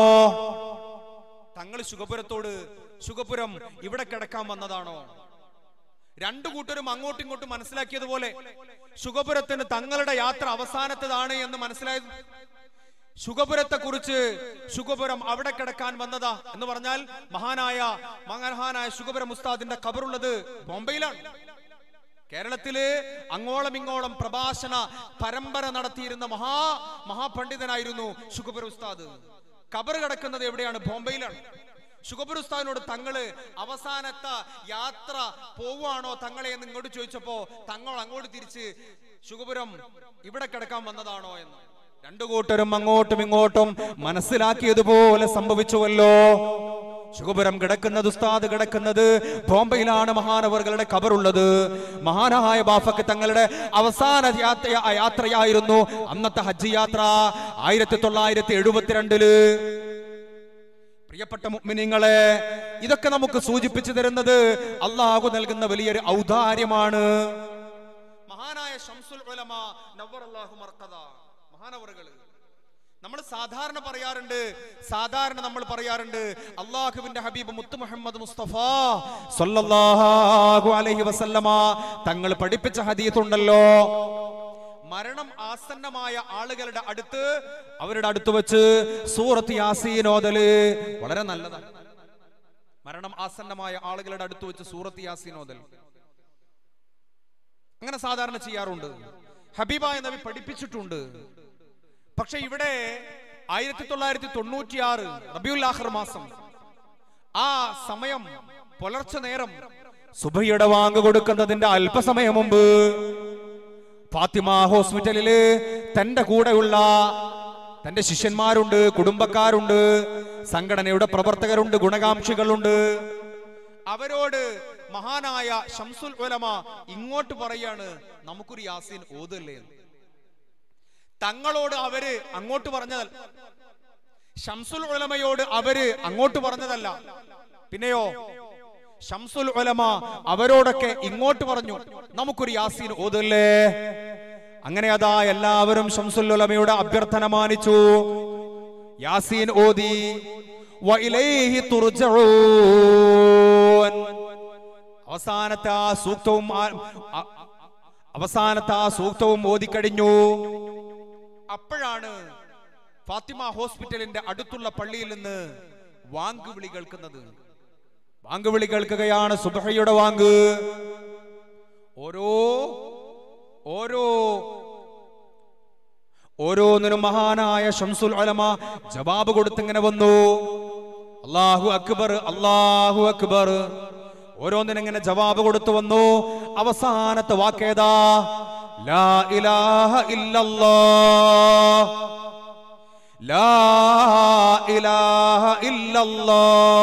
തങ്ങൾ ശുഗപുരത്തോട് ശുഗപുരം ഇവിടെ കിടക്കാൻ വന്നതാണോ രണ്ടു കൂട്ടരും അങ്ങോട്ടും ഇങ്ങോട്ടും മനസ്സിലാക്കിയതുപോലെ ശുഗപുരത്തിന് തങ്ങളുടെ യാത്ര അവസാനത്തതാണ് എന്ന് മനസ്സിലായത് ശുഗപുരത്തെ കുറിച്ച് ശുഗപുരം അവിടെ കിടക്കാൻ വന്നതാ എന്ന് പറഞ്ഞാൽ മഹാനായ മഹാനായ ശുഗപുരം ഉസ്താദിന്റെ ഖബറുള്ളത് ബോംബെയിലാണ് കേരളത്തില് അങ്ങോളം ഇങ്ങോളം പ്രഭാഷണ പരമ്പര നടത്തിയിരുന്ന മഹാ മഹാപണ്ഡിതനായിരുന്നു ശുഗപുര ഉസ്താദ് ഖബർ കിടക്കുന്നത് എവിടെയാണ് ബോംബെയിലാണ് ശുഗപുര ഉസ്താദിനോട് തങ്ങള് അവസാനത്തെ യാത്ര പോവുകയാണോ തങ്ങളെ എന്ന് ഇങ്ങോട്ട് ചോദിച്ചപ്പോ തങ്ങൾ അങ്ങോട്ട് തിരിച്ച് ശുഗപുരം ഇവിടെ കിടക്കാൻ വന്നതാണോ എന്ന് രണ്ടു കൂട്ടരും അങ്ങോട്ടും ഇങ്ങോട്ടും മനസ്സിലാക്കിയതുപോലെ സംഭവിച്ചുവല്ലോ ശുഗപുരം കിടക്കുന്നത് ഉസ്താദ് കിടക്കുന്നത് ബോംബെയിലാണ് മഹാനവറുകളുടെ ഖബറുള്ളത് മഹാനായ ബാഫക്ക് തങ്ങളുടെ അവസാന യാത്ര യാത്രയായിരുന്നു അന്നത്തെ ഹജ്ജ് യാത്ര ആയിരത്തി തൊള്ളായിരത്തി എഴുപത്തിരണ്ടില് പ്രിയപ്പെട്ട മുഅ്മിനീങ്ങളെ ഇതൊക്കെ നമുക്ക് സൂചിപ്പിച്ചു തരുന്നത് അള്ളാഹു നൽകുന്ന വലിയൊരു ഔദാര്യമാണ് മഹാനായ ഷംസുൽ ഉലമ നവ്വറല്ലാഹു മർക്കദ മഹാനവറുകള് നമ്മൾ സാധാരണ പറയാറുണ്ട് സാധാരണ നമ്മൾ പറയാറുണ്ട് അള്ളാഹുവിന്റെ ഹബീബ് മുത്തു മുഹമ്മദ് മുസ്തഫ സല്ലല്ലാഹു അലൈഹി വസല്ലമ തങ്ങൾ പഠിപ്പിച്ച ഹദീസ് ഉണ്ടല്ലോ മരണം ആസന്നമായ ആളുകളുടെ അടുത്ത് അവരുടെ അടുത്ത് വെച്ച് സൂറത്ത് യാസീൻ ഓതല് വളരെ നല്ലതാണ് മരണം ആസന്നമായ ആളുകളുടെ അടുത്ത് വെച്ച് സൂറത്ത് യാസീൻ ഓതൽ അങ്ങനെ സാധാരണ ചെയ്യാറുണ്ട് ഹബീബായ നബി പഠിപ്പിച്ചിട്ടുണ്ട് പക്ഷെ ഇവിടെ ആയിരത്തി തൊള്ളായിരത്തി തൊണ്ണൂറ്റിയാറ് റബിയുൽ ആഖർ മാസം ആ സമയം പുലർച്ചെ നേരം സുബയുടെ വാങ്ങ് കൊടുക്കുന്നതിന്റെ അല്പസമയം മുമ്പ് ഫാത്തിമ ഹോസ്പിറ്റലില് തന്റെ കൂടെയുള്ള തന്റെ ശിഷ്യന്മാരുണ്ട് കുടുംബക്കാരുണ്ട് സംഘടനയുടെ പ്രവർത്തകരുണ്ട് ഗുണകാംക്ഷികളുണ്ട് അവരോട് മഹാനായ ഷംസുൽ ഉലമ ഇങ്ങോട്ട് പറയാണ് നമുക്കൊരു യാസീൻ ഓതല്ലേ എന്ന്. തങ്ങളോട് അവര് അങ്ങോട്ട് പറഞ്ഞതല്ല ഷംസുൽ ഉലമയോട് അവര് അങ്ങോട്ട് പറഞ്ഞതല്ല പിന്നെയോ ഷംസുൽ ഉലമ അവരോടൊക്കെ ഇങ്ങോട്ട് പറഞ്ഞു നമുക്കൊരു യാസീൻ ഓതല്ലേ അങ്ങനെ അതാ എല്ലാവരും ഷംസുൽ ഉലമയുടെ അഭ്യർത്ഥന മാനിച്ചു യാസീൻ ഓതി വഇലൈഹി തുർജഊൻ അവസാനത്തെ ആ സൂക്തവും ആ- ആ- അവസാനത്തെ ആ സൂക്തവും ഓതിക്കഴിഞ്ഞു അപ്പോഴാണ് ഫാത്തിമ ഹോസ്പിറ്റലിന്റെ അടുത്തുള്ള പള്ളിയിൽ നിന്ന് വാങ്ക് വിളി കേൾക്കുന്നത് വാങ്ക് വിളി കേൾക്കുകയാണ് സുബഹയുടെ വാങ്ക് ഓരോ ഓരോ ഓരോന്നിനും മഹാനായ ഷംസുൽ അലമ ജവാബ് കൊടുത്തിങ്ങനെ വന്നു അള്ളാഹു അക്ബർ അള്ളാഹു അക്ബർ ഓരോന്നിനെങ്ങനെ ജവാബ് കൊടുത്തു വന്നു അവസാനത്തെ വാക്കേതാ ലാ ഇലാഹ ഇല്ലല്ലാ ലാ ഇലാഹ ഇല്ലല്ലാ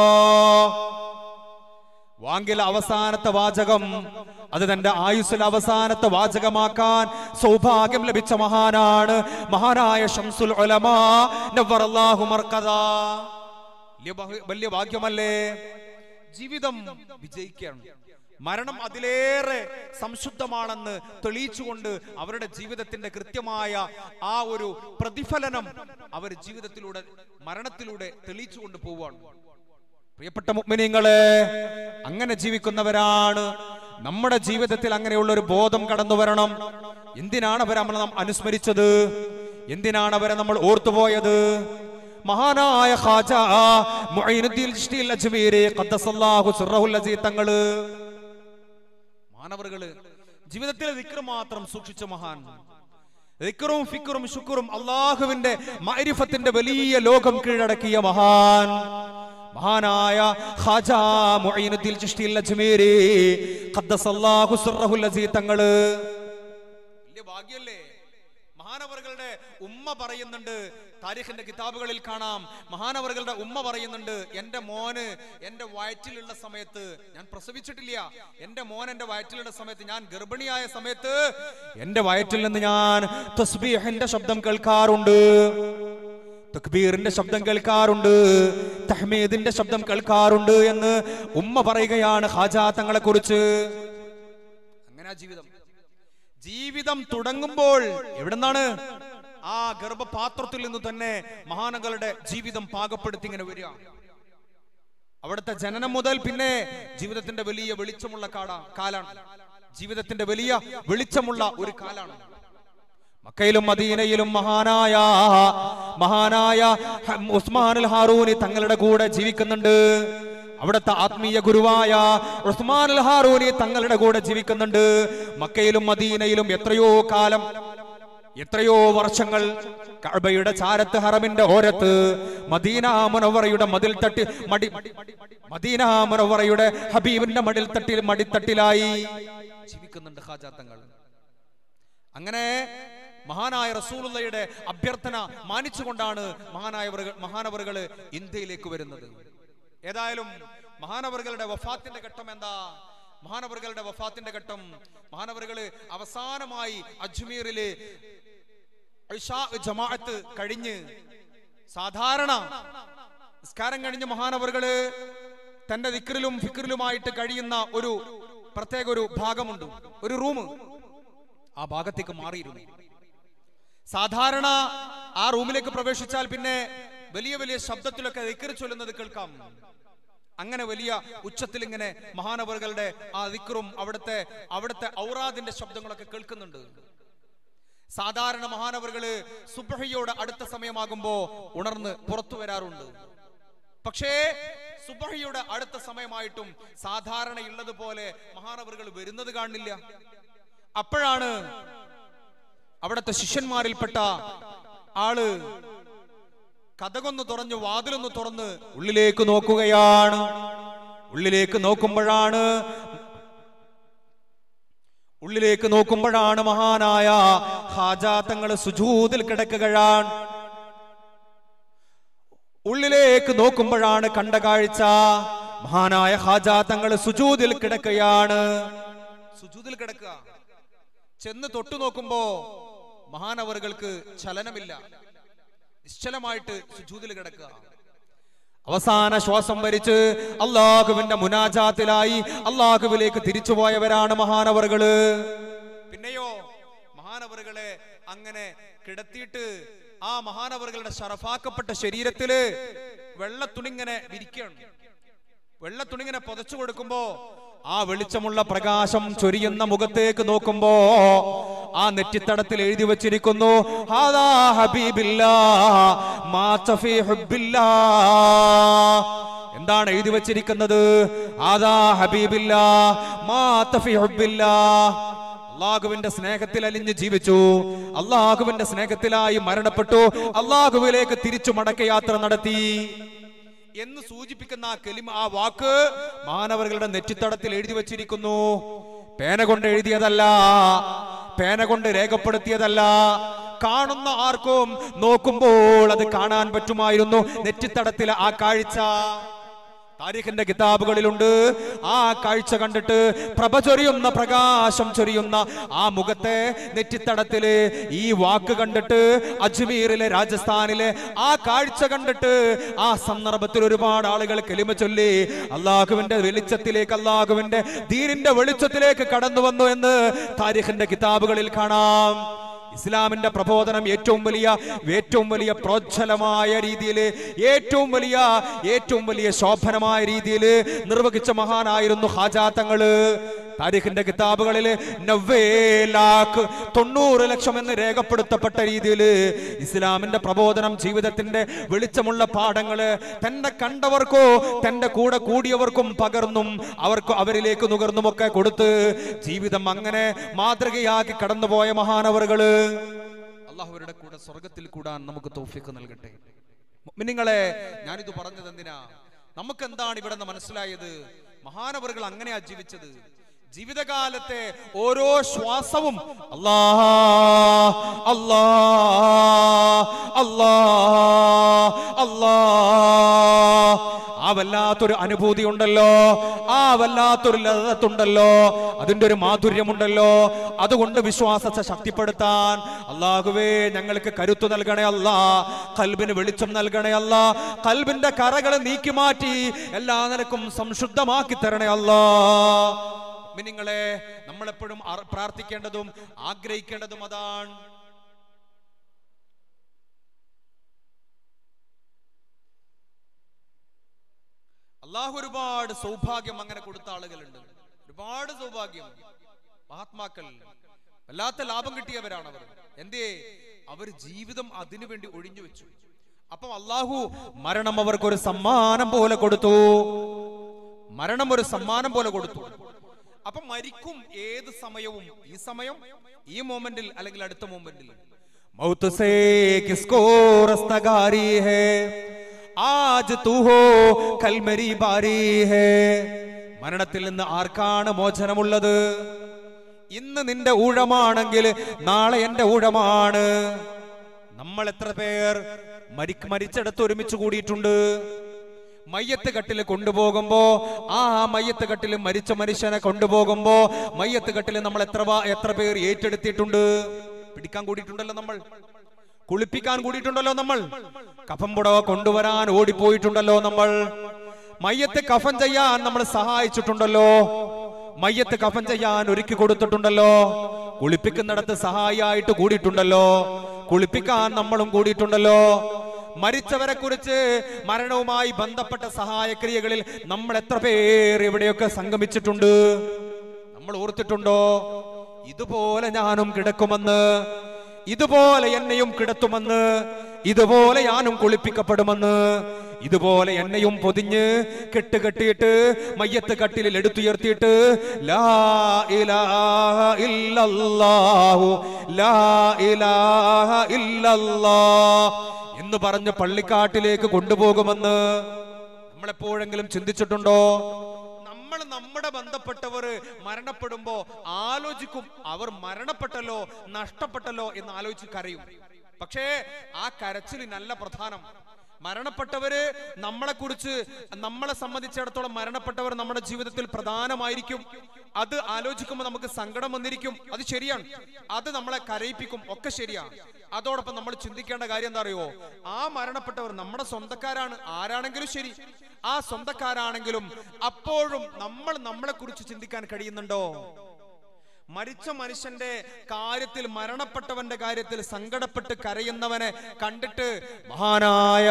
വാങ്കിൽ അവസാനത്തെ വാചകം അത് തന്റെ ആയുസ്സിൽ അവസാനത്തെ വാചകമാക്കാൻ സൗഭാഗ്യം ലഭിച്ച മഹാനാണ് മഹാനായ ഷംസുൽ ഉലമാ നവ്വറല്ലാഹു മർക്കദാ. വലിയ ബഹ- വലിയ ഭാഗ്യമല്ലേ ജീവിതം വിജയിക്കണം മരണം അതിലേറെ സംശുദ്ധമാണെന്ന് തെളിയിച്ചുകൊണ്ട് അവരുടെ ജീവിതത്തിന്റെ കൃത്യമായ ആ ഒരു പ്രതിഫലനം അവർ ജീവിതത്തിലൂടെ മരണത്തിലൂടെ തെളിയിച്ചുകൊണ്ട് പോവാണ് പ്രിയപ്പെട്ട മുഗ്മിനീങ്ങളെ അങ്ങനെ ജീവിക്കുന്നവരാണ് നമ്മുടെ ജീവിതത്തിൽ അങ്ങനെയുള്ള ഒരു ബോധം കടന്നു വരണം എന്തിനാണ് അവരെ നമ്മൾ നാം അനുസ്മരിച്ചത് എന്തിനാണ് അവരെ നമ്മൾ ഓർത്തുപോയത് മഹാനായ ഖാജ മുഈനുദ്ദീൻ ചിശ്തി അജ്മീരി ഖദ്ദസല്ലാഹു സിർറഹുൽ അസീസ് തങ്ങള് മാനവറുകള് ജീവിതത്തിലെ ദിക്ർ മാത്രം സൂക്ഷിച്ച മഹാൻ ദിക്റും ഫിക്റും ശുക്റും അള്ളാഹുവിന്റെ മൈരിഫത്തിന്റെ വലിയ ലോകം കീഴടക്കിയ മഹാൻ മഹാനായ ഖാജ മുഈനുദ്ദീൻ ചിശ്തി അജ്മീരി ഖദ്ദസല്ലാഹു സിർറഹുൽ അസീസ് തങ്ങള് വലിയ ഭാഗ്യല്ലേ മഹാനവറുകളുടെ ഉമ്മ പറയുന്നുണ്ട് താരിഖിന്റെ കിതാബുകളിൽ കാണാം മഹാനവറുകളുടെ ഉമ്മ പറയുന്നുണ്ട് എന്റെ മോന് എന്റെ വയറ്റിലുള്ള സമയത്ത് ഞാൻ പ്രസവിച്ചിട്ടില്ല എന്റെ മോൻ എന്റെ വയറ്റിലുള്ള സമയത്ത് ഞാൻ ഗർഭിണിയായ സമയത്ത് എന്റെ വയറ്റിൽ നിന്ന് ഞാൻ തസ്ബീഹിന്റെ ശബ്ദം കേൾക്കാറുണ്ട് തക്ബീറിന്റെ ശബ്ദം കേൾക്കാറുണ്ട് തഹ്മീദിന്റെ ശബ്ദം കേൾക്കാറുണ്ട് എന്ന് ഉമ്മ പറയുകയാണ് ഹാജാ തങ്ങളെ കുറിച്ച് അങ്ങനെ ആ ജീവിതം ജീവിതം തുടങ്ങുമ്പോൾ എവിടെന്നാണ് ആ ഗർഭപാത്രത്തിൽ നിന്ന് തന്നെ മഹാനകളുടെ ജീവിതം പാകപ്പെടുത്തി ഇങ്ങനെ വരിക അവിടുത്തെ ജനനം മുതൽ പിന്നെ ജീവിതത്തിന്റെ വലിയ വെളിച്ചമുള്ള കാടാ കാലാണ് ജീവിതത്തിന്റെ വലിയ വെളിച്ചമുള്ള ഒരു കാലാണ് മക്കയിലും മദീനയിലും മഹാനായ മഹാനായ ഹ- ഉസ്മാനുൽ ഹാറൂനി തങ്ങളുടെ കൂടെ ജീവിക്കുന്നുണ്ട് അവിടുത്തെ ആത്മീയ ഗുരുവായ ഉസ്മാനുൽ ഹാറൂനി തങ്ങളുടെ കൂടെ ജീവിക്കുന്നുണ്ട് മക്കയിലും മദീനയിലും എത്രയോ കാലം എത്രയോ വർഷങ്ങൾ കഅബയുടെ ചാരത്ത് ഹറമിന്റെ ഓരത്ത് മദീന മുനവറയുടെ മതിൽ തട്ടി മടി മദീന മുനവറയുടെ ഹബീബിന്റെ മടിൽ തട്ടിൽ മടിത്തട്ടിലായി ജീവിക്കുന്നുണ്ട് ഹാജാത്തങ്ങൾ അങ്ങനെ മഹാനായ റസൂലുള്ളയുടെ അഭ്യർത്ഥന മാനിച്ചുകൊണ്ടാണ് മഹാനായവർ മഹാനവറുകൾ ഇന്ത്യയിലേക്ക് വരുന്നത് ഏതായാലും മഹാനവറുകളുടെ വഫാത്തിന്റെ ഘട്ടം എന്താ മഹാനവറുകളുടെ വഫാത്തിന്റെ ഘട്ടം മഹാനവറുകള് അവസാനമായി അജ്മീറില് ഇശാ ജമാഅത്ത് കഴിഞ്ഞ് സാധാരണ നിസ്കാരം കഴിഞ്ഞ് മഹാനവറുകള് തന്റെ ദിക്റിലും ഫിക്റിലുമായിട്ട് കഴിയുന്ന ഒരു പ്രത്യേക ഒരു ഭാഗമുണ്ട് ഒരു റൂം ആ ഭാഗത്തേക്ക് മാറിയിരുന്നു സാധാരണ ആ റൂമിലേക്ക് പ്രവേശിച്ചാൽ പിന്നെ വലിയ വലിയ ശബ്ദത്തിലൊക്കെ ദിക്ർ ചൊല്ലുന്നത് കേൾക്കാം അങ്ങനെ വലിയ ഉച്ചത്തിൽ ഇങ്ങനെ മഹാനവറുകളുടെ ആ ദിക്റും അവിടുത്തെ അവിടുത്തെ ഔറാദിന്റെ ശബ്ദങ്ങളൊക്കെ കേൾക്കുന്നുണ്ട് സാധാരണ മഹാനവറുകള് സുബഹയോട് അടുത്ത സമയമാകുമ്പോ ഉണർന്ന് പുറത്തു വരാറുണ്ട് പക്ഷേ സുബഹയുടെ അടുത്ത സമയമായിട്ടും സാധാരണ ഉള്ളതുപോലെ മഹാനവറുകൾ വരുന്നത് കാണില്ല അപ്പോഴാണ് അവിടുത്തെ ശിഷ്യന്മാരിൽപ്പെട്ട ആള് കഥകൊന്ന് തുറഞ്ഞു വാതിലൊന്ന് തുറന്ന് ഉള്ളിലേക്ക് നോക്കുകയാണ് ഉള്ളിലേക്ക് നോക്കുമ്പോഴാണ് ഉള്ളിലേക്ക് നോക്കുമ്പോഴാണ് മഹാനായ ഹാജാത്തങ്ങൾ സുജൂതിൽ കിടക്കുകയാണ് ഉള്ളിലേക്ക് നോക്കുമ്പോഴാണ് കണ്ട കാഴ്ച മഹാനായ ഹാജാത്തങ്ങൾ സുജൂതിൽ കിടക്കുകയാണ് സുജൂതിൽ കിടക്കുക ചെന്ന് തൊട്ടു നോക്കുമ്പോ മഹാനവറുകൾക്ക് ചലനമില്ല നിശ്ചലമായിട്ട് സുജൂതിൽ കിടക്കുക അവസാന ശ്വാസം വരിച്ച് അള്ളാഹുവിന്റെ മുനാജാത്തിലായി അള്ളാഹുവിലേക്ക് തിരിച്ചുപോയവരാണ് മഹാനവറുകള് പിന്നെയോ മഹാനവറുകളെ അങ്ങനെ കിടത്തിയിട്ട് ആ മഹാനവറുകളുടെ ഷറഫാക്കപ്പെട്ട ശരീരത്തില് വെള്ളത്തുണിങ്ങനെ വിരിക്കണം വെള്ളത്തുണിങ്ങനെ പുതച്ചു കൊടുക്കുമ്പോ ആ വെളിച്ചമുള്ള പ്രകാശം ചൊരിയുന്ന മുഖത്തേക്ക് നോക്കുമ്പോ ആ നെറ്റിത്തടത്തിൽ എഴുതി വച്ചിരിക്കുന്നു ഹാദാ ഹബീബില്ലാ മാത്ത ഫീ ഹുബ്ബില്ലാ. എന്താണ് എഴുതി വച്ചിരിക്കുന്നത് ആദാ ഹബീബില്ലാ മാത്ത ഫീ ഹുബ്ബില്ലാ. അള്ളാഹുവിന്റെ സ്നേഹത്തിൽ അലിഞ്ഞ് ജീവിച്ചു അള്ളാഹുവിന്റെ സ്നേഹത്തിലായി മരണപ്പെട്ടു അള്ളാഹുവിലേക്ക് തിരിച്ചു മടക്കയാത്ര നടത്തി എന്ന് സൂചിപ്പിക്കുന്ന ആ കെലിമ ആ വാക്ക് മാനവர்களுടെ നെറ്റിത്തടത്തിൽ എഴുതി വച്ചിരിക്കുന്നു പേന കൊണ്ട് എഴുതിയതല്ല പേന കൊണ്ട് രേഖപ്പെടുത്തിയതല്ല കാണുന്ന ആർക്കും നോക്കുമ്പോൾ അത് കാണാൻ പറ്റുമായിരുന്നു നെറ്റിത്തടത്തിലെ ആ കാഴ്ച താരിഖിന്റെ കിതാബുകളിലുണ്ട് ആ കാഴ്ച കണ്ടിട്ട് പ്രഭ ചൊരിയുന്ന പ്രകാശം ചൊരിയുന്ന ആ മുഖത്തെ നെറ്റിത്തടത്തില് ഈ വാക്ക് കണ്ടിട്ട് അജ്മീറിലെ രാജസ്ഥാനിലെ ആ കാഴ്ച കണ്ടിട്ട് ആ സന്ദർഭത്തിൽ ഒരുപാട് ആളുകൾ കെലിമ ചൊല്ലി അള്ളാഹുവിന്റെ വെളിച്ചത്തിലേക്ക് അള്ളാഹുവിന്റെ ദീനിന്റെ വെളിച്ചത്തിലേക്ക് കടന്നു വന്നു എന്ന് താരിഖിന്റെ കിതാബുകളിൽ കാണാം ഇസ്ലാമിന്റെ പ്രബോധനം ഏറ്റവും വലിയ ഏറ്റവും വലിയ പ്രോജ്വലമായ രീതിയിൽ ഏറ്റവും വലിയ ഏറ്റവും വലിയ ശോഭനമായ രീതിയിൽ നിർവഹിച്ച മഹാനായിരുന്നു ഹാജാത്തങ്ങള് താരിഖിന്റെ കിതാബുകളിൽ നവ്വേ ലാഖ് തൊണ്ണൂറ് ലക്ഷം എന്ന് രേഖപ്പെടുത്തപ്പെട്ട രീതിയിൽ ഇസ്ലാമിന്റെ പ്രബോധനം ജീവിതത്തിന്റെ വെളിച്ചമുള്ള പാഠങ്ങള് തന്റെ കണ്ടവർക്കോ തന്റെ കൂടെ കൂടിയവർക്കും പകർന്നും അവർക്ക് അവരിലേക്ക് നുകർന്നുമൊക്കെ കൊടുത്ത് ജീവിതം അങ്ങനെ മാതൃകയാക്കി കടന്നുപോയ മഹാനവറുകള് അള്ളാഹുവരുടെ കൂടെ സ്വർഗത്തിൽ കൂടാൻ നമുക്ക് തൗഫീഖ് നൽകട്ടെ നിങ്ങളെ ഞാനിത് പറഞ്ഞത് എന്തിനാ നമുക്ക് എന്താണ് ഇവിടെ നിന്ന് മനസ്സിലായത് മഹാനവറുകൾ അങ്ങനെയാ ജീവിച്ചത് ജീവിതകാലത്തെ ഓരോ ശ്വാസവും അല്ലാ അല്ലാ അല്ലാ അല്ലാ ആ വല്ലാത്തൊരു അനുഭൂതി ഉണ്ടല്ലോ ആ വല്ലാത്തൊരു ലതത്തുണ്ടല്ലോ അതിന്റെ ഒരു മാധുര്യമുണ്ടല്ലോ അതുകൊണ്ട് വിശ്വാസത്തെ ശക്തിപ്പെടുത്താൻ അള്ളാഹുവേ ഞങ്ങൾക്ക് കരുത്തു നൽകണേ അല്ല കൽബിന് വെളിച്ചം നൽകണേ അല്ല കൽബിന്റെ കറകൾ നീക്കി മാറ്റി എല്ലാ നിലക്കും സംശുദ്ധമാക്കി തരണേ അല്ലാ നിങ്ങളെ നമ്മളെപ്പോഴും അർ- പ്രാർത്ഥിക്കേണ്ടതും ആഗ്രഹിക്കേണ്ടതും അതാണ് അള്ളാഹു ഒരുപാട് സൗഭാഗ്യം അങ്ങനെ കൊടുത്ത ആളുകളുണ്ട് ഒരുപാട് സൗഭാഗ്യം മഹാത്മാക്കൾ വല്ലാത്ത ലാഭം കിട്ടിയവരാണ് അവർ എന്തേ അവർ ജീവിതം അതിനു വേണ്ടി ഒഴിഞ്ഞു വെച്ചു അപ്പം അള്ളാഹു മരണം അവർക്കൊരു സമ്മാനം പോലെ കൊടുത്തു മരണം ഒരു സമ്മാനം പോലെ കൊടുത്തു അപ്പൊ മരിക്കും ഏത് സമയവും ഈ സമയം ഈ മൊമെന്റിൽ അല്ലെങ്കിൽ അടുത്ത മൊമെന്റിൽ മൗത്ത് സേ കിസ്കോ റസ്തഗാരി ഹേ ആജ് തൂ ഹോ കൽ മെരി ബാരി ഹേ മരണത്തിൽ നിന്ന് ആർക്കാണ് മോചനമുള്ളത് ഇന്ന് നിന്റെ ഊഴമാണെങ്കിൽ നാളെ എന്റെ ഊഴമാണ് നമ്മൾ എത്ര പേർ മരി മരിച്ചെടുത്ത് ഒരുമിച്ച് കൂടിയിട്ടുണ്ട് മയ്യത്ത് കട്ടിൽ കൊണ്ടുപോകുമ്പോ ആ മയ്യത്ത് കട്ടിൽ മരിച്ച മനുഷ്യനെ കൊണ്ടുപോകുമ്പോ മയ്യത്ത് കട്ടിൽ നമ്മൾ എത്ര വാ- എത്ര പേർ ഏറ്റെടുത്തിട്ടുണ്ട് പിടിക്കാൻ കൂടിയിട്ടുണ്ടല്ലോ നമ്മൾ കുളിപ്പിക്കാൻ കൂടിയിട്ടുണ്ടല്ലോ നമ്മൾ കഫം പുടവ കൊണ്ടുവരാൻ ഓടിപ്പോയിട്ടുണ്ടല്ലോ നമ്മൾ മയ്യത്ത് കഫൻ ചെയ്യാൻ നമ്മൾ സഹായിച്ചിട്ടുണ്ടല്ലോ മയ്യത്ത് കഫൻ ചെയ്യാൻ ഒരുക്കി കൊടുത്തിട്ടുണ്ടല്ലോ കുളിപ്പിക്കുന്നിടത്ത് സഹായിയായിട്ട് കൂടിയിട്ടുണ്ടല്ലോ കുളിപ്പിക്കാൻ നമ്മളും കൂടിയിട്ടുണ്ടല്ലോ മരിച്ചവരെ കുറിച്ച് മരണവുമായി ബന്ധപ്പെട്ട സഹായക്രിയകളിൽ നമ്മൾ എത്ര പേർ ഇവിടെയൊക്കെ സംഗമിച്ചിട്ടുണ്ട് നമ്മൾ ഓർത്തിട്ടുണ്ടോ ഇതുപോലെ ഞാനും കിടക്കുമെന്ന് ഇതുപോലെ എന്നെയും കിടത്തുമെന്ന് ഇതുപോലെ ഞാനും കുളിപ്പിക്കപ്പെടുമെന്ന് ഇതുപോലെ എന്നെയും പൊതിഞ്ഞ് കെട്ടുകെട്ടിയിട്ട് മയ്യത്ത് കട്ടിലിൽ എടുത്തുയർത്തിയിട്ട് ലാ ഇലാഹ ഇല്ലല്ലാഹു ലാ ഇലാഹ ഇല്ലല്ലാഹ് എന്ന് പറഞ്ഞ് പള്ളിക്കാട്ടിലേക്ക് കൊണ്ടുപോകുമെന്ന് നമ്മളെപ്പോഴെങ്കിലും ചിന്തിച്ചിട്ടുണ്ടോ നമ്മൾ നമ്മുടെ ബന്ധപ്പെട്ടവർ മരണപ്പെടുമ്പോ ആലോചിക്കും അവർ മരണപ്പെട്ടല്ലോ നഷ്ടപ്പെട്ടല്ലോ എന്ന് ആലോചിച്ച് കരയും പക്ഷേ ആ കരച്ചിൽ നല്ല പ്രധാനം മരണപ്പെട്ടവര് നമ്മളെ കുറിച്ച് നമ്മളെ സംബന്ധിച്ചിടത്തോളം മരണപ്പെട്ടവർ നമ്മുടെ ജീവിതത്തിൽ പ്രധാനമായിരിക്കും അത് ആലോചിക്കുമ്പോൾ നമുക്ക് സങ്കടം വന്നിരിക്കും അത് ശരിയാണ് അത് നമ്മളെ കരയിപ്പിക്കും ഒക്കെ ശരിയാണ് അതോടൊപ്പം നമ്മൾ ചിന്തിക്കേണ്ട കാര്യം എന്താ അറിയോ ആ മരണപ്പെട്ടവർ നമ്മുടെ സ്വന്തക്കാരാണ് ആരാണെങ്കിലും ശരി ആ സ്വന്തക്കാരാണെങ്കിലും അപ്പോഴും നമ്മൾ നമ്മളെ കുറിച്ച് ചിന്തിക്കാൻ കഴിയുന്നുണ്ടോ മരിച്ച മനുഷ്യന്റെ കാര്യത്തിൽ മരണപ്പെട്ടവന്റെ കാര്യത്തിൽ സങ്കടപ്പെട്ട് കരയുന്നവനെ കണ്ടിട്ട് മഹാനായ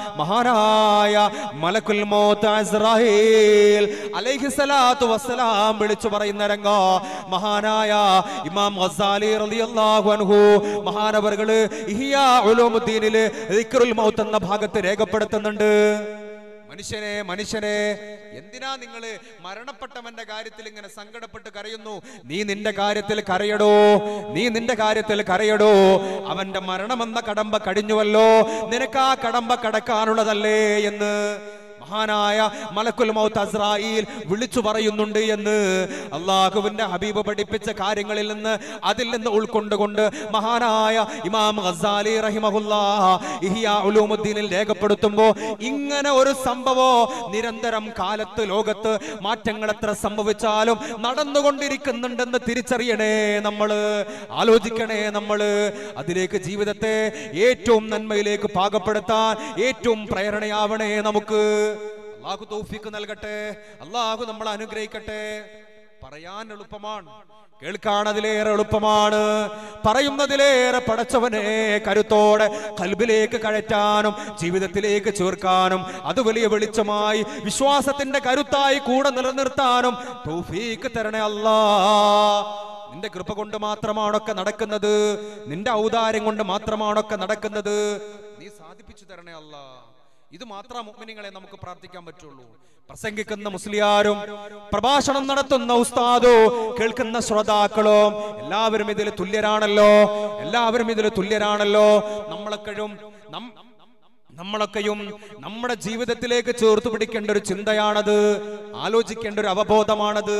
മഹാനായ മലക്കുൽ മൗത്ത് അസ്രായേൽ അലൈഹിസ്സലാത്തു വസ്സലാം വിളിച്ചു പറയുന്ന രംഗ മഹാനായ ഇമാം ഗസാലി റളിയല്ലാഹു അൻഹു മഹാനവറുകള് ഇഹിയാ ഉലൂമുദ്ദീനില് ദിക്റുൽ മൗത്ത് എന്ന ഭാഗത്ത് രേഖപ്പെടുത്തുന്നുണ്ട് മനുഷ്യനെ മനുഷ്യനെ എന്തിനാ നിങ്ങൾ മരണപ്പെട്ടവന്റെ കാര്യത്തിൽ ഇങ്ങനെ സങ്കടപ്പെട്ട് കരയുന്നു നീ നിന്റെ കാര്യത്തിൽ കരയടോ നീ നിന്റെ കാര്യത്തിൽ കരയടോ അവന്റെ മരണമെന്ന കടമ്പ കഴിഞ്ഞുവല്ലോ നിനക്ക് ആ കടമ്പ കടക്കാനുള്ളതല്ലേ എന്ന് മഹാനായ മലക്കുൽ മൗത്ത് അസ്രായിൽ വിളിച്ചു പറയുന്നുണ്ട് എന്ന് അള്ളാഹുവിന്റെ ഹബീബ് പഠിപ്പിച്ച കാര്യങ്ങളിൽ നിന്ന് അതിൽ നിന്ന് ഉൾക്കൊണ്ടുകൊണ്ട് മഹാനായ ഇമാം ഗസാലി റഹിമഹുല്ലാ ഇഹിയ ഉലൂമുദ്ദീനിൽ രേഖപ്പെടുത്തുമ്പോൾ ഇങ്ങനെ ഒരു സംഭവം നിരന്തരം കാലത്ത് ലോകത്ത് മാറ്റങ്ങൾ എത്ര സംഭവിച്ചാലും നടന്നുകൊണ്ടിരിക്കുന്നുണ്ടെന്ന് തിരിച്ചറിയണേ നമ്മള് ആലോചിക്കണേ നമ്മള് അതിലേക്ക് ജീവിതത്തെ ഏറ്റവും നന്മയിലേക്ക് പാകപ്പെടുത്താൻ ഏറ്റവും പ്രേരണയാവണേ നമുക്ക് അള്ളാഹു തൗഫീക്ക് നൽകട്ടെ അള്ളാഹു നമ്മളെ അനുഗ്രഹിക്കട്ടെ പറയാൻ എളുപ്പമാണ് കേൾക്കാൻ അതിലേറെ എളുപ്പമാണ് പറയുന്നതിലേറെ പടച്ചവനെ കരുത്തോടെ കൽബിലേക്ക് കഴറ്റാനും ജീവിതത്തിലേക്ക് ചേർക്കാനും അത് വലിയ വെളിച്ചമായി വിശ്വാസത്തിന്റെ കരുത്തായി കൂടെ നിലനിർത്താനും തൗഫീക്ക് തരണേ അല്ലാ നിന്റെ കൃപ കൊണ്ട് മാത്രമാണൊക്കെ നടക്കുന്നത് നിന്റെ ഔദാര്യം കൊണ്ട് മാത്രമാണൊക്കെ നടക്കുന്നത് നീ സാധിപ്പിച്ചു തരണേ അല്ലാ ഇത് മാത്രം മുഗ്മിനിങ്ങളെ നമുക്ക് പ്രാർത്ഥിക്കാൻ പറ്റുള്ളൂ പ്രസംഗിക്കുന്ന മുസ്ലിയാരും പ്രഭാഷണം നടത്തുന്ന ഉസ്താദോ കേൾക്കുന്ന ശ്രോതാക്കളോ എല്ലാവരും ഇതിൽ തുല്യരാണല്ലോ എല്ലാവരും ഇതിൽ തുല്യരാണല്ലോ നമ്മളൊക്കെയും നം- നമ്മളൊക്കെയും നമ്മുടെ ജീവിതത്തിലേക്ക് ചേർത്ത് പിടിക്കേണ്ട ഒരു ചിന്തയാണത് ആലോചിക്കേണ്ട ഒരു അവബോധമാണത്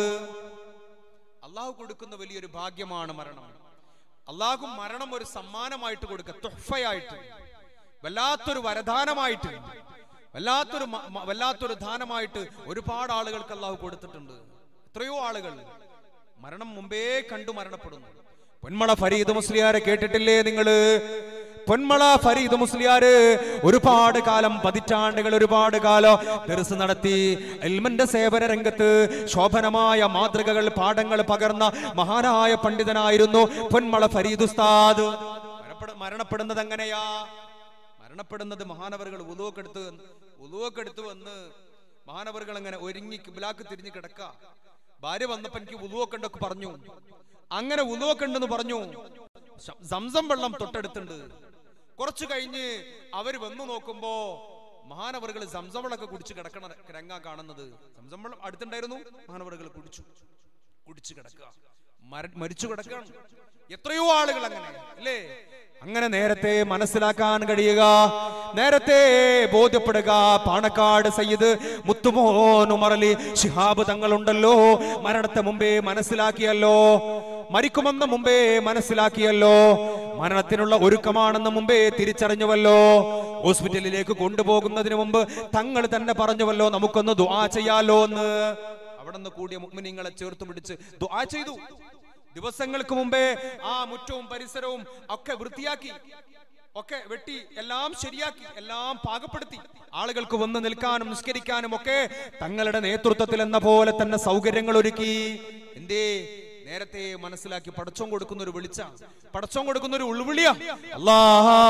അള്ളാഹു കൊടുക്കുന്ന വലിയൊരു ഭാഗ്യമാണ് മരണം അള്ളാഹു മരണം ഒരു സമ്മാനമായിട്ട് കൊടുക്കുക തുഹഫയായിട്ട് വല്ലാത്തൊരു വരദാനമായിട്ട് വല്ലാത്തൊരു മ- മ- വല്ലാത്തൊരു ദാനമായിട്ട് ഒരുപാട് ആളുകൾക്ക് അള്ളാഹു കൊടുത്തിട്ടുണ്ട് എത്രയോ ആളുകൾ മരണം മുമ്പേ കണ്ടു മരണപ്പെടുന്നു പൊന്മള ഫരീദ് മുസ്ലിയാരെ കേട്ടിട്ടില്ലേ നിങ്ങള് പൊന്മള ഫരീദ് മുസ്ലിയാര് ഒരുപാട് കാലം പതിറ്റാണ്ടുകൾ ഒരുപാട് കാലം ദർസ് നടത്തി എൽമന്റെ സേവന രംഗത്ത് ശോഭനമായ മാതൃകകൾ പാഠങ്ങൾ പകർന്ന മഹാനായ പണ്ഡിതനായിരുന്നു പൊന്മള ഫരീദ് ഉസ്താദ് മരണപ്പെട- മരണപ്പെടുന്നത് എങ്ങനെയാ മരണപ്പെടുന്നത് മഹാനവറുകൾ ഉലുവൊക്കെ എടുത്ത് ഉലുവൊക്കെ എടുത്ത് വന്ന് മഹാനവറുകൾ അങ്ങനെ ഒരുങ്ങി കിബിലാക്ക് തിരിഞ്ഞ് കിടക്ക ഭാര്യ വന്നപ്പോ എനിക്ക് ഉലുവൊക്കെ ഉണ്ടൊക്കെ പറഞ്ഞു അങ്ങനെ ഉലുവൊക്കെ ഉണ്ടെന്ന് പറഞ്ഞു ശ- സംസം വെള്ളം തൊട്ടടുത്തുണ്ട് കുറച്ചു കഴിഞ്ഞ് അവര് വന്നു നോക്കുമ്പോ മഹാനവറുകൾ സംസം വെള്ളമൊക്കെ കുടിച്ച് കിടക്കണ രംഗ കാണുന്നത് സംസം വെള്ളം അടുത്തുണ്ടായിരുന്നു മഹാനവറുകൾ കുടിച്ചു കുടിച്ചു കിടക്കുക മര- മരിച്ചു കിടക്കുകയാണ് എത്രയോ ആളുകൾ അങ്ങനെ അല്ലേ അങ്ങനെ നേരത്തെ മനസ്സിലാക്കാൻ കഴിയുക നേരത്തെ ബോധ്യപ്പെടുക പാണക്കാട് സയ്യിദ് മുത്തുമോൻ ഉമറലി ശിഹാബ് തങ്ങളുണ്ടല്ലോ മരണത്തെ മുമ്പേ മനസ്സിലാക്കിയല്ലോ മരിക്കുമെന്ന് മുമ്പേ മനസ്സിലാക്കിയല്ലോ മരണത്തിനുള്ള ഒരുക്കമാണെന്ന് മുമ്പേ തിരിച്ചറിഞ്ഞുവല്ലോ ഹോസ്പിറ്റലിലേക്ക് കൊണ്ടുപോകുന്നതിന് മുമ്പ് തങ്ങൾ തന്നെ പറഞ്ഞുവല്ലോ നമുക്കൊന്ന് ദുആ ചെയ്യാലോ എന്ന് അവിടെ നിന്ന് കൂടിയ മുഗ്മിനിങ്ങളെ ചേർത്ത് പിടിച്ച് ദുആ ചെയ്തു ദിവസങ്ങൾക്ക് മുമ്പേ ആ മുറ്റവും പരിസരവും ഒക്കെ വൃത്തിയാക്കി ഒക്കെ വെട്ടി എല്ലാം ശരിയാക്കി എല്ലാം പാകപ്പെടുത്തി ആളുകൾക്ക് വന്ന് നിൽക്കാനും നിസ്കരിക്കാനും ഒക്കെ തങ്ങളുടെ നേതൃത്വത്തിൽ എന്ന പോലെ തന്നെ സൗകര്യങ്ങൾ ഒരുക്കി എന്തേ നേരത്തെ മനസ്സിലാക്കി പടച്ചോൻ കൊടുക്കുന്ന ഒരു വിളിച്ച പടച്ചോൻ കൊടുക്കുന്ന ഒരു ഉൾവിളിയ അല്ലാ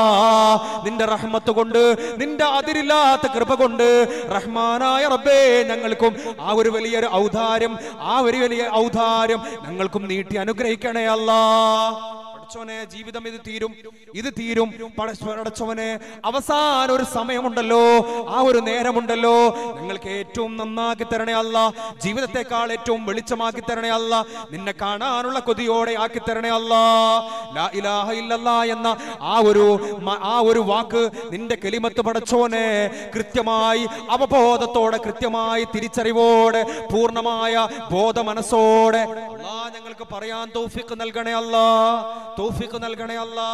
നിന്റെ റഹ്മത്ത് കൊണ്ട് നിന്റെ അതിരില്ലാത്ത കൃപ കൊണ്ട് റഹ്മാനായ റബ്ബേ ഞങ്ങൾക്കും ആ ഒരു വലിയൊരു ഔദാര്യം ആ ഒരു വലിയ ഔദാര്യം ഞങ്ങൾക്കും നീട്ടി അനുഗ്രഹിക്കണേ അല്ലാ പടച്ചോനെ ജീവിതം ഇത് തീരും ഇത് തീരും പട- പടച്ചോനെ അവസാന ഒരു സമയമുണ്ടല്ലോ ആ ഒരു നേരമുണ്ടല്ലോ ഞങ്ങൾക്ക് ഏറ്റവും നന്നാക്കി തരണേ അല്ല ജീവിതത്തെക്കാൾ ഏറ്റവും വെളിച്ചമാക്കി തരണേ അല്ല നിന്നെ കാണാനുള്ള കൊതിയോടെ ആക്കി തരണേ അല്ല ലാ ഇലാഹ ഇല്ലല്ലാ എന്ന ആ ഒരു മ- ആ ഒരു വാക്ക് നിന്റെ കെലിമത്ത് പടച്ചോനെ കൃത്യമായി അവബോധത്തോടെ കൃത്യമായി തിരിച്ചറിവോടെ പൂർണ്ണമായ ബോധ മനസ്സോടെ അല്ലാ ഞങ്ങൾക്ക് പറയാൻ തൗഫിക്ക് നൽകണേ അല്ലാ തൗഫിക്ക് നൽകണേ അല്ലാ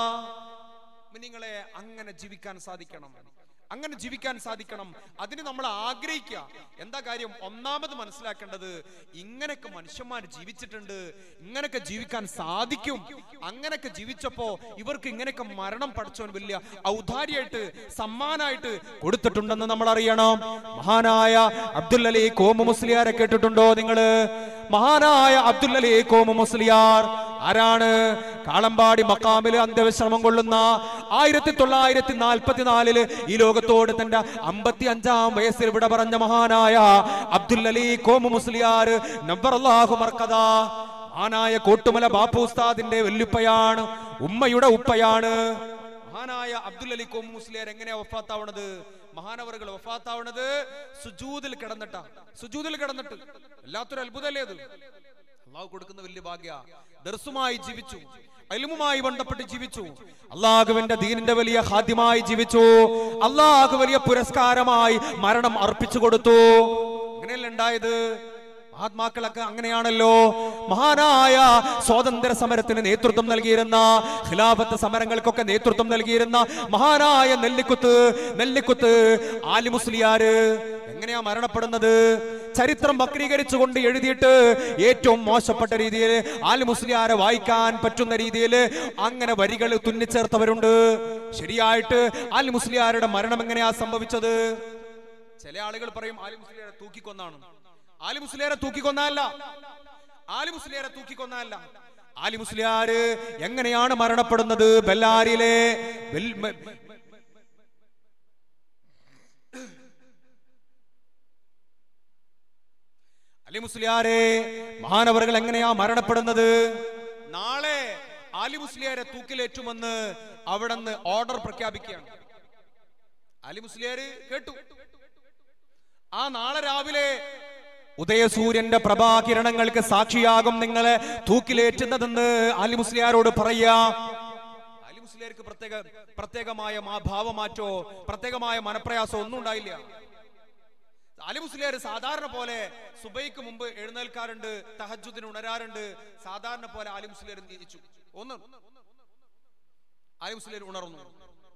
നിങ്ങളെ അങ്ങനെ ജീവിക്കാൻ സാധിക്കണം അങ്ങനെ ജീവിക്കാൻ സാധിക്കണം അതിന് നമ്മൾ ആഗ്രഹിക്കുക എന്താ കാര്യം ഒന്നാമത് മനസ്സിലാക്കേണ്ടത് ഇങ്ങനെയൊക്കെ മനുഷ്യന്മാർ ജീവിച്ചിട്ടുണ്ട് ഇങ്ങനെയൊക്കെ ജീവിക്കാൻ സാധിക്കും അങ്ങനെയൊക്കെ ജീവിച്ചപ്പോ ഇവർക്ക് ഇങ്ങനെയൊക്കെ മരണം പഠിച്ചവൻ വലിയ ഔദാര്യായിട്ട് സമ്മാനായിട്ട് കൊടുത്തിട്ടുണ്ടെന്ന് നമ്മൾ അറിയണം മഹാനായ അബ്ദുൽ അലി കോമ മുസ്ലിയാരെ കേട്ടിട്ടുണ്ടോ നിങ്ങള് മഹാനായ അബ്ദുൽ അലി കോമ മുസ്ലിയാർ ആരാണ് കാളമ്പാടി മക്കാമില് അന്ത്യവിശ്രമം കൊള്ളുന്ന ആയിരത്തി തൊള്ളായിരത്തി നാൽപ്പത്തിനാലില് ഈ ലോകത്തോട് തന്റെ അമ്പത്തി അഞ്ചാം വയസ്സിൽ വിട പറഞ്ഞ മഹാനായ അബ്ദുൽ അലി കോമു മുസ്ലിയാർ നബ്ബറല്ലാഹു മർക്കദ മഹാനായ കോട്ടുമല ബാപ്പു ഉസ്താദിന്റെ വെല്ലുപ്പയാണ് ഉമ്മയുടെ ഉപ്പയാണ് മഹാനായ അബ്ദുൽ അലി കോമു മുസ്ലിയാർ എങ്ങനെയാ വഫാത്താവണത് മഹാനവറുകൾ വഫാത്താവണത് സുജൂദിൽ കിടന്നിട്ടാ സുജൂദിൽ കിടന്നിട്ട് വല്ലാത്തൊരു അത്ഭുതമല്ലേ അത് അള്ളാഹു കൊടുക്കുന്ന വലിയ ഭാഗ്യ ദർസുമായി ജീവിച്ചു അയലുമുമായി ബന്ധപ്പെട്ട് ജീവിച്ചു അള്ളാഹുവിന്റെ ദീനിന്റെ വലിയ ഹാദ്യമായി ജീവിച്ചു അള്ളാഹു വലിയ പുരസ്കാരമായി മരണം അർപ്പിച്ചു കൊടുത്തു അങ്ങനെയല്ല ഉണ്ടായത് മഹാത്മാക്കളൊക്കെ അങ്ങനെയാണല്ലോ മഹാനായ സ്വാതന്ത്ര്യ സമരത്തിന് നേതൃത്വം നൽകിയിരുന്ന ഖിലാഫത്ത് സമരങ്ങൾക്കൊക്കെ നേതൃത്വം നൽകിയിരുന്ന മഹാനായ നെല്ലിക്കുത്ത് നെല്ലിക്കുത്ത് ആലി മുസ്ലിയാര് എങ്ങനെയാ മരണപ്പെടുന്നത് ചരിത്രം വക്രീകരിച്ചുകൊണ്ട് എഴുതിയിട്ട് ഏറ്റവും മോശപ്പെട്ട രീതിയിൽ ആലി മുസ്ലിയാരെ വായിക്കാൻ പറ്റുന്ന രീതിയിൽ അങ്ങനെ വരികൾ തുന്നിച്ചേർത്തവരുണ്ട് ശരിയായിട്ട് ആലി മുസ്ലിയാരുടെ മരണം എങ്ങനെയാ സംഭവിച്ചത് ചില ആളുകൾ പറയും ആലി മുസ്ലിയാരെ തൂക്കിക്കൊന്നാണ് ആലി മുസ്ലിയാരെ തൂക്കിക്കൊന്നല്ല ആലി മുസ്ലിയാരെ തൂക്കിക്കൊന്നല്ല ആലി മുസ്ലിയാര് എങ്ങനെയാണ് മരണപ്പെടുന്നത് ബെല്ലാരിയിലെ ബെൽ- മെ- അലി മുസ്ലിയാരെ മഹാനവറുകൾ എങ്ങനെയാ മരണപ്പെടുന്നത് നാളെ ആലി മുസ്ലിയാരെ തൂക്കിലേറ്റുമെന്ന് അവിടെ നിന്ന് ഓർഡർ പ്രഖ്യാപിക്കുകയാണ് അലി മുസ്ലിയാര് കേട്ടു ആ നാളെ രാവിലെ ഉദയസൂര്യന്റെ പ്രഭാകിരണങ്ങൾക്ക് സാക്ഷിയാകും നിങ്ങളെ തൂക്കിലേറ്റുന്നതെന്ന് അലി മുസ്ലിയാരോട് പറയാ അലി മുസ്ലിയാർക്ക് പ്രത്യേക പ്രത്യേകമായ മാ- ഭാവമാറ്റോ പ്രത്യേകമായ മനപ്രയാസോ ഒന്നും ഉണ്ടായില്ല അലി മുസ്ലിയാർ സാധാരണ പോലെ സുബൈക്ക് മുമ്പ് എഴുന്നേൽക്കാറുണ്ട് തഹജുദിന് ഉണരാറുണ്ട് സാധാരണ പോലെ അലി മുസ്ലിയാർ തിരിച്ചു ഒന്ന് അലി മുസ്ലിയാർ ഉണർന്നു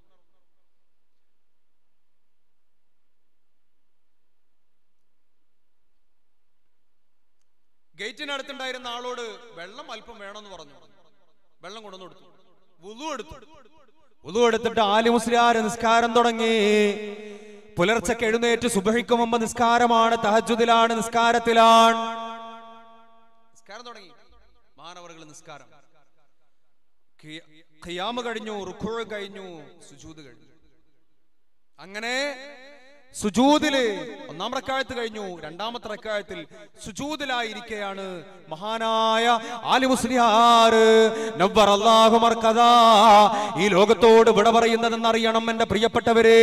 ഗേറ്റിനടുത്തുണ്ടായിരുന്ന ആളോട് വെള്ളം അല്പം വേണമെന്ന് പറഞ്ഞു വെള്ളം കൊണ്ടുവന്നു കൊടുത്തു വുളു എടുത്തു വുളു എടുത്തിട്ട് ആലി മുസ്ലിയാർ നിസ്കാരം തുടങ്ങി പുലർച്ചയ്ക്ക് എഴുന്നേറ്റ് സുബഹിക്ക് മുമ്പ് നിസ്കാരമാണ് തഹജുദിലാണ് നിസ്കാരത്തിലാണ് നിസ്കാരം തുടങ്ങി മാനവറുകൾ നിസ്കാരം ഖിയ- ഖിയാമ് കഴിഞ്ഞു റുഖുഴ് കഴിഞ്ഞു സുജൂദ് കഴിഞ്ഞു അങ്ങനെ സുജൂദില് ഒന്നാം റക്കായത്ത് കഴിഞ്ഞു രണ്ടാമത്തെ റക്കായത്തിൽ സുജൂദിലായിരിക്കെയാണ് മഹാനായ ആലി മുസ്ലിയാർ നവ്വർ അല്ലാഹു മർക്കദാ ഈ ലോകത്തോട് വിട പറയുന്നതെന്ന് അറിയണം എന്റെ പ്രിയപ്പെട്ടവരെ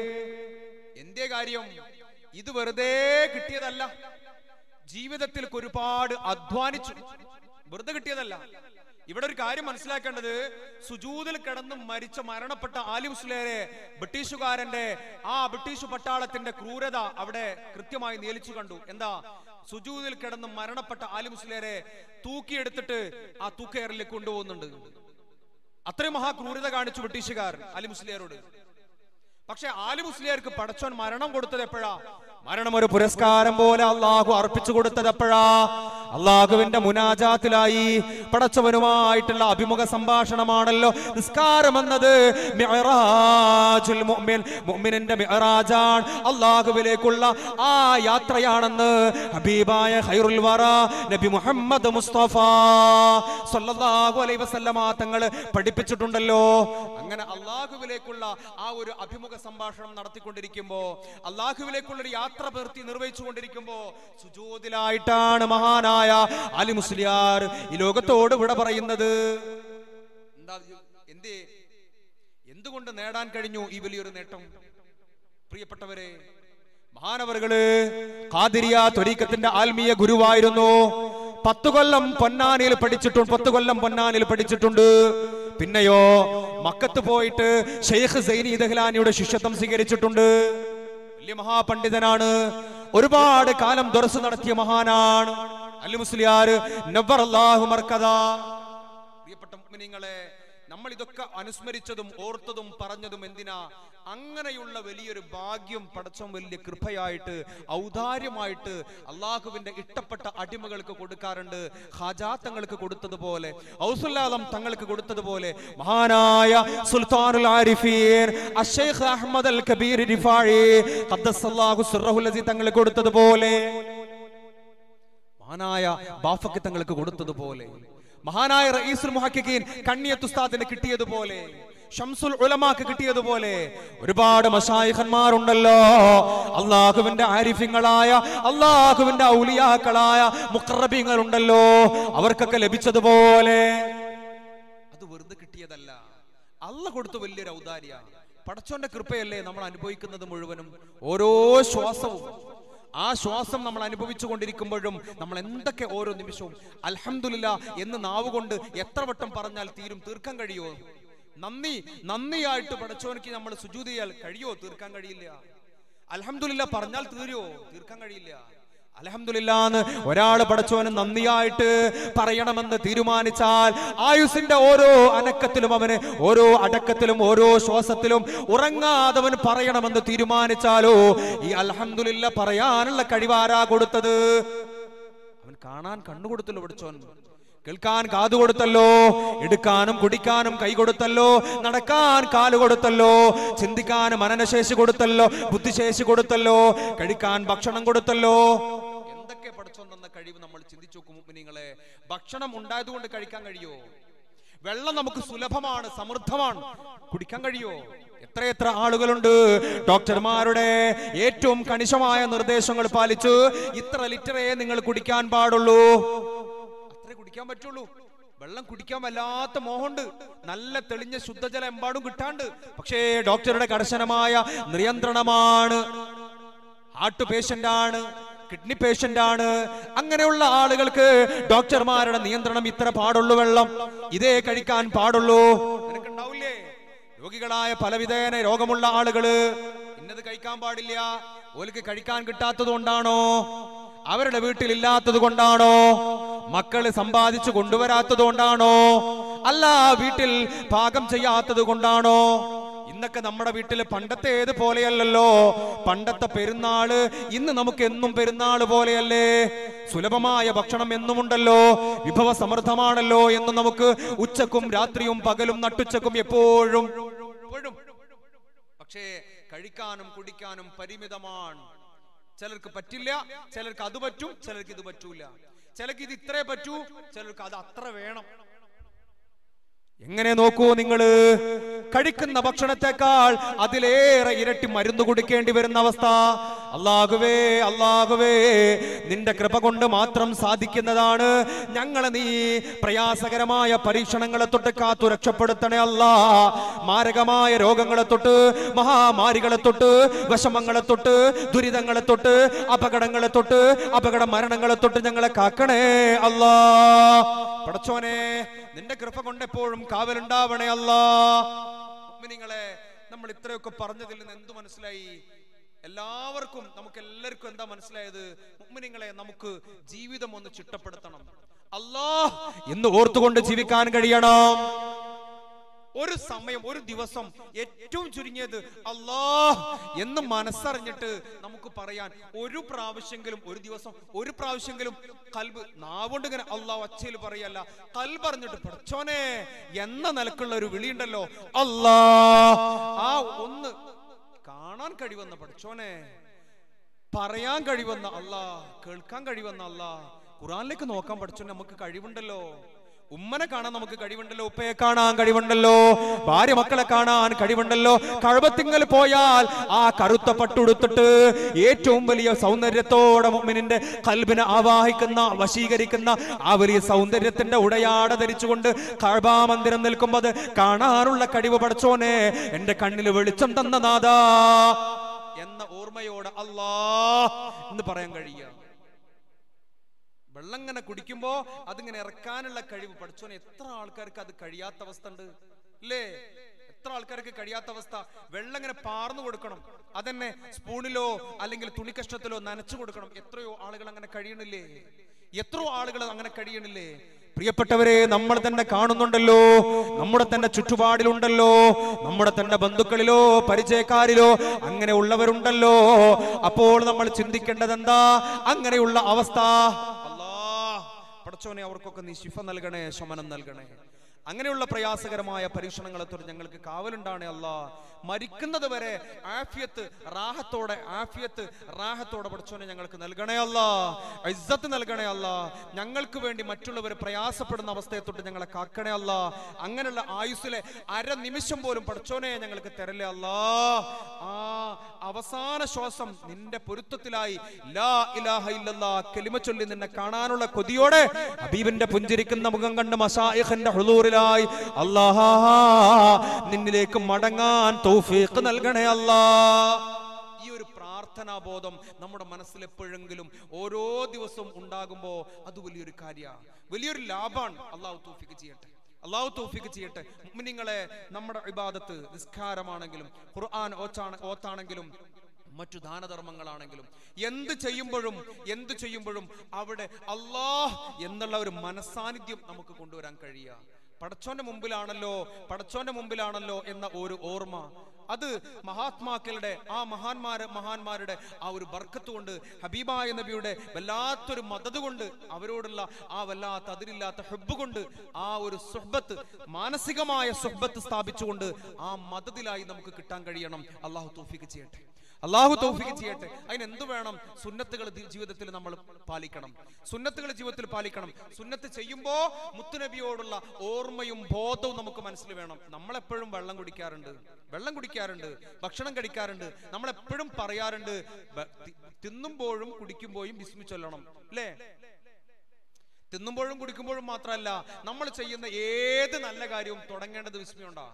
എന്തേ കാര്യം ഇത് വെറുതെ കിട്ടിയതല്ല ജീവിതത്തിൽ ഒരുപാട് അധ്വാനിച്ചു വെറുതെ കിട്ടിയതല്ല ഇവിടെ ഒരു കാര്യം മനസ്സിലാക്കേണ്ടത് സുജൂതിൽ കിടന്ന് മരിച്ച മരണപ്പെട്ട ആലി മുസ്ലിയരെ ബ്രിട്ടീഷുകാരന്റെ ആ ബ്രിട്ടീഷ് പട്ടാളത്തിന്റെ ക്രൂരത അവിടെ കൃത്യമായി നേലിച്ചു കണ്ടു എന്താ സുജൂതിൽ കിടന്ന് മരണപ്പെട്ട ആലി മുസ്ലിയരെ തൂക്കിയെടുത്തിട്ട് ആ തൂക്കയറിലേക്ക് കൊണ്ടുപോകുന്നുണ്ട് അത്രയും മഹാക്രൂരത കാണിച്ചു ബ്രിട്ടീഷുകാർ അലി മുസ്ലിയാരോട് പക്ഷെ ആലി മുസ്ലിയാർക്ക് പടച്ചോൻ മരണം കൊടുത്തത് എപ്പോഴാ മരണം ഒരു പുരസ്കാരം പോലെ അള്ളാഹു അർപ്പിച്ചു കൊടുത്തത് എപ്പോഴാ അള്ളാഹുവിന്റെ മുനാജാത്തിലായി പടച്ചവനുമായിട്ടുള്ള അഭിമുഖ സംഭാഷണമാണല്ലോ നിസ്കാരം എന്നത് മിഅ്റാജുൽ മുഅ്മിൻ മുഅ്മിനിന്റെ മിഅ്റാജാൻ അള്ളാഹുവിലേക്കുള്ള ആ യാത്രയാണെന്ന് ഹബീബായ ഖൈറുൽ വറ നബി മുഹമ്മദ് മുസ്തഫ സല്ലല്ലാഹു അലൈഹി വസല്ലമ തങ്ങൾ പഠിപ്പിച്ചിട്ടുണ്ടല്ലോ അങ്ങനെ അള്ളാഹുവിലേക്കുള്ള ആ ഒരു അഭിമുഖ സംഭാഷണം നടത്തിക്കൊണ്ടിരിക്കുമ്പോ അള്ളാഹുവിലേക്കുള്ള ഒരു യാത്ര പ്രവൃത്തി നിർവഹിച്ചുകൊണ്ടിരിക്കുമ്പോ സുജൂദിലായിട്ടാണ് മഹാനായ അലി മുസ്ലിയാർ ഈ ലോകത്തോട് വിട പറയുന്നത് എന്താ എന്തേ എന്തുകൊണ്ട് നേടാൻ കഴിഞ്ഞു ഈ വലിയൊരു നേട്ടം പ്രിയപ്പെട്ടവരെ മഹാനവറുകള് ഖാദിരിയ ത്വരീക്കത്തിന്റെ ആത്മീയ ഗുരുവായിരുന്നു പത്തു കൊല്ലം പൊന്നാനിയിൽ പഠിച്ചിട്ടുണ്ട് പത്തു കൊല്ലം പൊന്നാനിയിൽ പഠിച്ചിട്ടുണ്ട് പിന്നെയോ മക്കത്ത് പോയിട്ട് ഷെയ്ഖ് സൈനി ദഹ്ലാനിയുടെ ശിഷ്യത്വം സ്വീകരിച്ചിട്ടുണ്ട് വലിയ മഹാപണ്ഡിതനാണ് ഒരുപാട് കാലം ദുറസ് നടത്തിയ മഹാനാണ് അല്ലു മുസ്ലിയാർ നവ്വർ അല്ലാഹു മർക്കദ പ്രിയപ്പെട്ട മുഅ്മിനീങ്ങളെ നമ്മൾ ഇതൊക്കെ അനുസ്മരിച്ചതും ഓർത്തതും പറഞ്ഞതും എന്തിനാ അങ്ങനെയുള്ള വലിയൊരു ഭാഗ്യം പടച്ചം വലിയ കൃപയായിട്ട് ഔദാര്യമായിട്ട് അള്ളാഹുവിന്റെ ഇഷ്ടപ്പെട്ട അടിമകൾക്ക് കൊടുക്കാറുണ്ട് ഹാജാത്തങ്ങൾക്ക് കൊടുത്തതുപോലെ ഔസുല്ലാലം തങ്ങൾക്ക് കൊടുത്തതുപോലെ മഹാനായ സുൽത്താനുൽ ആരിഫീൻ അഷേഖ് അഹമ്മദ് അൽ കബീർ റിഫാഴി ഖദ്ദസല്ലാഹു സിർറഹുൽ അസീസ് തങ്ങൾക്ക് കൊടുത്തതുപോലെ മഹാനായ ബാഫക്ക് തങ്ങൾക്ക് കൊടുത്തതുപോലെ മഹാനായ റഈസുൽ മുഹക്കിൻ കണ്ണിയത്ത് ഉസ്താദിന് കിട്ടിയതുപോലെ ഷംസുൽ ഉലമാക്ക് കിട്ടിയതുപോലെ ഒരുപാട് മഷായിഖന്മാരുണ്ടല്ലോ അള്ളാഹുവിന്റെ ആരിഫ്യങ്ങളായ അള്ളാഹുവിന്റെ ഔലിയാക്കളായ മുഖറബിങ്ങൾ ഉണ്ടല്ലോ അവർക്കൊക്കെ ലഭിച്ചതുപോലെ അത് വെറുതെ കിട്ടിയതല്ല അല്ല കൊടുത്ത വലിയൊരു ഔദാര്യ പടച്ചോന്റെ കൃപയല്ലേ നമ്മൾ അനുഭവിക്കുന്നത് മുഴുവനും ഓരോ ശ്വാസവും ആ ശ്വാസം നമ്മൾ അനുഭവിച്ചു കൊണ്ടിരിക്കുമ്പോഴും നമ്മൾ എന്തൊക്കെ ഓരോ നിമിഷവും അൽഹംദുലില്ല എന്ന് നാവ് കൊണ്ട് എത്ര വട്ടം പറഞ്ഞാൽ തീരും തീർക്കാൻ കഴിയോ നന്ദി നന്ദിയായിട്ട് പടച്ചോനിക്ക് നമ്മൾ സുജൂത് ചെയ്യാൽ കഴിയോ തീർക്കാൻ കഴിയില്ല അൽഹംദുലില്ല പറഞ്ഞാൽ തീരുവോ തീർക്കാൻ കഴിയില്ല അലഹമില്ലാന്ന് ഒരാൾ പടച്ചോന് നന്ദിയായിട്ട് പറയണമെന്ന് തീരുമാനിച്ചാൽ ആയുസിന്റെ ഓരോ അനക്കത്തിലും അവന് ഓരോ അടക്കത്തിലും ഓരോ ശ്വാസത്തിലും ഉറങ്ങാതവൻ പറയണമെന്ന് തീരുമാനിച്ചാലോ ഈ അലഹമില്ല പറയാനുള്ള കഴിവാരാ കൊടുത്തത് അവൻ കാണാൻ കണ്ണു കൊടുത്തല്ലോ പഠിച്ചോൻ കേൾക്കാൻ കാതു കൊടുത്തല്ലോ എടുക്കാനും കുടിക്കാനും കൈ കൊടുത്തല്ലോ നടക്കാൻ കാല് കൊടുത്തല്ലോ ചിന്തിക്കാൻ മനനശേഷി കൊടുത്തല്ലോ ബുദ്ധിശേഷി കൊടുത്തല്ലോ കഴിക്കാൻ ഭക്ഷണം കൊടുത്തല്ലോ എന്തൊക്കെ പഠിച്ചോൻ തന്ന കഴിവ് നമ്മൾ ചിന്തിച്ചു നോക്കും നിങ്ങളെ ഭക്ഷണം ഉണ്ടായതുകൊണ്ട് കഴിക്കാൻ കഴിയോ വെള്ളം നമുക്ക് സുലഭമാണ് സമൃദ്ധമാണ് കുടിക്കാൻ കഴിയോ എത്രയെത്ര ആളുകളുണ്ട് ഡോക്ടർമാരുടെ ഏറ്റവും കണിശമായ നിർദ്ദേശങ്ങൾ പാലിച്ച് ഇത്ര ലിറ്ററേ നിങ്ങൾ കുടിക്കാൻ പാടുള്ളൂ അത്രേ കുടിക്കാൻ പറ്റുള്ളൂ വെള്ളം കുടിക്കാൻ വല്ലാത്ത മോഹമുണ്ട് നല്ല തെളിഞ്ഞ ശുദ്ധജലം എമ്പാടും കിട്ടാണ്ട് പക്ഷേ ഡോക്ടറുടെ കർശനമായ നിയന്ത്രണമാണ് ഹാർട്ട് പേഷ്യന്റ് ആണ് കിഡ്നി പേഷ്യന്റ് ആണ് അങ്ങനെയുള്ള ആളുകൾക്ക് ഡോക്ടർമാരുടെ നിയന്ത്രണം ഇത്ര പാടുള്ളൂ വെള്ളം ഇതേ കഴിക്കാൻ പാടുള്ളൂ നിനക്കുണ്ടാവില്ലേ രോഗികളായ പലവിധേന രോഗമുള്ള ആളുകള് ഇന്നത് കഴിക്കാൻ പാടില്ല ഓർക്ക് കഴിക്കാൻ കിട്ടാത്തത് കൊണ്ടാണോ അവരുടെ വീട്ടിൽ ഇല്ലാത്തത് കൊണ്ടാണോ മക്കള് സമ്പാദിച്ചു കൊണ്ടുവരാത്തത് കൊണ്ടാണോ അല്ല വീട്ടിൽ പാകം ചെയ്യാത്തത് കൊണ്ടാണോ ഇന്നൊക്കെ നമ്മുടെ വീട്ടില് പണ്ടത്തെ ഏത് പോലെയല്ലല്ലോ പണ്ടത്തെ പെരുന്നാള് ഇന്ന് നമുക്ക് എന്നും പെരുന്നാള് പോലെയല്ലേ സുലഭമായ ഭക്ഷണം എന്നുമുണ്ടല്ലോ വിഭവ സമൃദ്ധമാണല്ലോ എന്ന് നമുക്ക് ഉച്ചക്കും രാത്രിയും പകലും നട്ടുച്ചക്കും എപ്പോഴും എപ്പോഴും പക്ഷേ കഴിക്കാനും കുടിക്കാനും പരിമിതമാണ് ചിലർക്ക് പറ്റില്ല ചിലർക്ക് അത് പറ്റും ചിലർക്ക് ഇത് പറ്റൂല ചിലർക്ക് ഇത് ഇത്രേ പറ്റൂ ചിലർക്ക് അത് അത്ര വേണം എങ്ങനെ നോക്കൂ നിങ്ങള് കഴിക്കുന്ന ഭക്ഷണത്തെക്കാൾ അതിലേറെ ഇരട്ടി മരുന്ന് കുടിക്കേണ്ടി വരുന്ന അവസ്ഥ അള്ളാഹുവേ അള്ളാഹുവേ നിന്റെ കൃപ കൊണ്ട് മാത്രം സാധിക്കുന്നതാണ് ഞങ്ങളെ നീ പ്രയാസകരമായ പരീക്ഷണങ്ങളെ തൊട്ട് കാത്തു രക്ഷപ്പെടുത്തണേ അല്ലാ മാരകമായ രോഗങ്ങളെ തൊട്ട് മഹാമാരികളെ തൊട്ട് വിഷമങ്ങളെ തൊട്ട് ദുരിതങ്ങളെ തൊട്ട് അപകടങ്ങളെ തൊട്ട് അപകട മരണങ്ങളെ തൊട്ട് ഞങ്ങളെ കാക്കണേ അല്ലാ പടച്ചോനെ നിന്റെ കൃപ കൊണ്ട് എപ്പോഴും കാവലുണ്ടാവണേ അല്ലാ നിങ്ങളെ നമ്മൾ ഇത്രയൊക്കെ പറഞ്ഞതിൽ നിന്ന് എന്തു മനസ്സിലായി എല്ലാവർക്കും നമുക്ക് എല്ലാവർക്കും എന്താ മനസ്സിലായത് മുഗ്മിനിങ്ങളെ നമുക്ക് ജീവിതം ഒന്ന് ചിട്ടപ്പെടുത്തണം അല്ലാ എന്ന് ഓർത്തുകൊണ്ട് ജീവിക്കാൻ കഴിയണം ഒരു സമയം ഒരു ദിവസം ഏറ്റവും ചുരുങ്ങിയത് അല്ലാ എന്ന് മനസ്സറിഞ്ഞിട്ട് നമുക്ക് പറയാൻ ഒരു പ്രാവശ്യെങ്കിലും ഒരു ദിവസം ഒരു പ്രാവശ്യെങ്കിലും കൽബ് നാവുകൊണ്ട് ഇങ്ങനെ അള്ളാഹ് ഒച്ചയിൽ പറയല്ല കൽബ് അറിഞ്ഞിട്ട് പഠിച്ചോനെ എന്ന നിലക്കുള്ള ഒരു വിളിയുണ്ടല്ലോ അല്ലാ ആ ഒന്ന് കാണാൻ കഴിവെന്ന പഠിച്ചോനെ പറയാൻ കഴിവെന്ന അല്ലാ കേൾക്കാൻ കഴിവെന്ന അല്ലാ ഖുറാനിലേക്ക് നോക്കാൻ പഠിച്ചോ നമുക്ക് കഴിവുണ്ടല്ലോ ഉമ്മനെ കാണാൻ നമുക്ക് കഴിവുണ്ടല്ലോ ഉപ്പയെ കാണാൻ കഴിവുണ്ടല്ലോ ഭാര്യ മക്കളെ കാണാൻ കഴിവുണ്ടല്ലോ കഴവത്തിങ്ങൽ പോയാൽ ആ കറുത്ത പട്ടുടുത്തിട്ട് ഏറ്റവും വലിയ സൗന്ദര്യത്തോടെ മുമ്മിനിന്റെ കൽബിനെ ആവാഹിക്കുന്ന വശീകരിക്കുന്ന ആ വലിയ സൗന്ദര്യത്തിന്റെ ഉടയാട ധരിച്ചുകൊണ്ട് കഴബാ മന്ദിരം നിൽക്കുമ്പോൾ അത് കാണാനുള്ള കഴിവ് പഠിച്ചോനെ എന്റെ കണ്ണിൽ വെളിച്ചം തന്ന നാദാ എന്ന ഓർമ്മയോടെ അല്ലാ എന്ന് പറയാൻ കഴിയുക വെള്ളം ഇങ്ങനെ കുടിക്കുമ്പോ അതിങ്ങനെ ഇറക്കാനുള്ള കഴിവ് പഠിച്ചോനെ എത്ര ആൾക്കാർക്ക് അത് കഴിയാത്ത അവസ്ഥ ഉണ്ട് അല്ലേ എത്ര ആൾക്കാർക്ക് കഴിയാത്ത അവസ്ഥ വെള്ളം ഇങ്ങനെ പാർന്നു കൊടുക്കണം അതന്നെ സ്പൂണിലോ അല്ലെങ്കിൽ തുണിക്കഷ്ണത്തിലോ നനച്ചു കൊടുക്കണം എത്രയോ ആളുകൾ അങ്ങനെ കഴിയണില്ലേ എത്രയോ ആളുകൾ അങ്ങനെ കഴിയണില്ലേ പ്രിയപ്പെട്ടവരെ നമ്മൾ തന്നെ കാണുന്നുണ്ടല്ലോ നമ്മുടെ തന്നെ ചുറ്റുപാടിലുണ്ടല്ലോ നമ്മുടെ തന്നെ ബന്ധുക്കളിലോ പരിചയക്കാരിലോ അങ്ങനെ ഉള്ളവരുണ്ടല്ലോ അപ്പോൾ നമ്മൾ ചിന്തിക്കേണ്ടത് എന്താ അങ്ങനെയുള്ള അവസ്ഥ അല്ലാ പടച്ചോനെ അവർക്കൊക്കെ നീ ശിഫ നൽകണേ ശമനം നൽകണേ അങ്ങനെയുള്ള പ്രയാസകരമായ പരീക്ഷണങ്ങളെ തൊട്ട് ഞങ്ങൾക്ക് കാവലുണ്ടാണ് അല്ല മരിക്കുന്നത് വരെ ആഫിയത്ത് റാഹത്തോടെ ആഫിയത്ത് റാഹത്തോടെ പഠിച്ചോനെ ഞങ്ങൾക്ക് നൽകണേ അല്ല ഇസ്സത്ത് നൽകണേ അല്ല ഞങ്ങൾക്ക് വേണ്ടി മറ്റുള്ളവർ പ്രയാസപ്പെടുന്ന അവസ്ഥയെ തൊട്ട് ഞങ്ങളെ കാക്കണേ അല്ല അങ്ങനെയുള്ള ആയുസ്സിലെ അര നിമിഷം പോലും പഠിച്ചോനെ ഞങ്ങൾക്ക് തരല്ലേ അല്ല ആ അവസാന ശ്വാസം നിന്റെ പൊരുത്തത്തിലായി ലാ ഇലാഹ ഇല്ലല്ലാ കെലിമ ചൊല്ലി നിന്നെ കാണാനുള്ള കൊതിയോടെ ഹബീബിന്റെ പുഞ്ചിരിക്കുന്ന മുഖം കണ്ട് മസായിഖിന്റെ ഹുളൂറിലായി അല്ലാഹാ നിന്നിലേക്ക് മടങ്ങാൻ തൗഫീഖ് നൽകണേ അല്ലാ ഈ ഒരു പ്രാർത്ഥന പ്രാർത്ഥനാബോധം നമ്മുടെ മനസ്സിൽ എപ്പോഴെങ്കിലും ഓരോ ദിവസവും ഉണ്ടാകുമ്പോൾ അത് വലിയൊരു കാര്യമാണ് വലിയൊരു ലാഭമാണ് അള്ളാഹു തൗഫീഖ് ചെയ്യട്ടെ അള്ളാഹു തൗഫീഖ് ചെയ്യട്ടെ മുഅ്മിനീങ്ങളെ നമ്മുടെ ഇബാദത്ത് നിസ്കാരമാണെങ്കിലും ഖുർആൻ ഓച്ചാണ് ഓത്താണെങ്കിലും മറ്റു ദാനധർമ്മങ്ങളാണെങ്കിലും എന്ത് ചെയ്യുമ്പോഴും എന്ത് ചെയ്യുമ്പോഴും അവിടെ അള്ളാഹ് എന്നുള്ള ഒരു മനസാന്നിധ്യം നമുക്ക് കൊണ്ടുവരാൻ കഴിയുക പടച്ചോന്റെ മുമ്പിലാണല്ലോ പടച്ചോന്റെ മുമ്പിലാണല്ലോ എന്ന ഒരു ഓർമ്മ അത് മഹാത്മാക്കളുടെ ആ മഹാന്മാര് മഹാന്മാരുടെ ആ ഒരു ബർക്കത്ത് കൊണ്ട് ഹബീബായ നബിയുടെ വല്ലാത്തൊരു മദത് കൊണ്ട് അവരോടുള്ള ആ വല്ലാത്ത അതിരില്ലാത്ത ഹെബ് കൊണ്ട് ആ ഒരു സുഹബത്ത് മാനസികമായ സുഹബത്ത് സ്ഥാപിച്ചുകൊണ്ട് ആ മദതിലായി നമുക്ക് കിട്ടാൻ കഴിയണം അള്ളാഹു തൗഫീഖ് ചെയ്യട്ടെ അള്ളാഹു തൗഫീഖ് ചെയ്യട്ടെ അതിന് എന്ത് വേണം സുന്നത്തുകൾ ദി- ജീവിതത്തിൽ നമ്മൾ പാലിക്കണം സുന്നത്തുകൾ ജീവിതത്തിൽ പാലിക്കണം സുന്നത്ത് ചെയ്യുമ്പോ മുത്തുനബിയോടുള്ള ഓർമ്മയും ബോധവും നമുക്ക് മനസ്സിൽ വേണം നമ്മളെപ്പോഴും വെള്ളം കുടിക്കാറുണ്ട് വെള്ളം കുടിക്കാറുണ്ട് ഭക്ഷണം കഴിക്കാറുണ്ട് നമ്മളെപ്പോഴും പറയാറുണ്ട് ബ- തി- തിന്നുമ്പോഴും കുടിക്കുമ്പോഴും ബിസ്മി ചൊല്ലണം അല്ലേ തിന്നുമ്പോഴും കുടിക്കുമ്പോഴും മാത്രമല്ല നമ്മൾ ചെയ്യുന്ന ഏത് നല്ല കാര്യവും തുടങ്ങേണ്ടത് വിസ്മി കൊണ്ടാ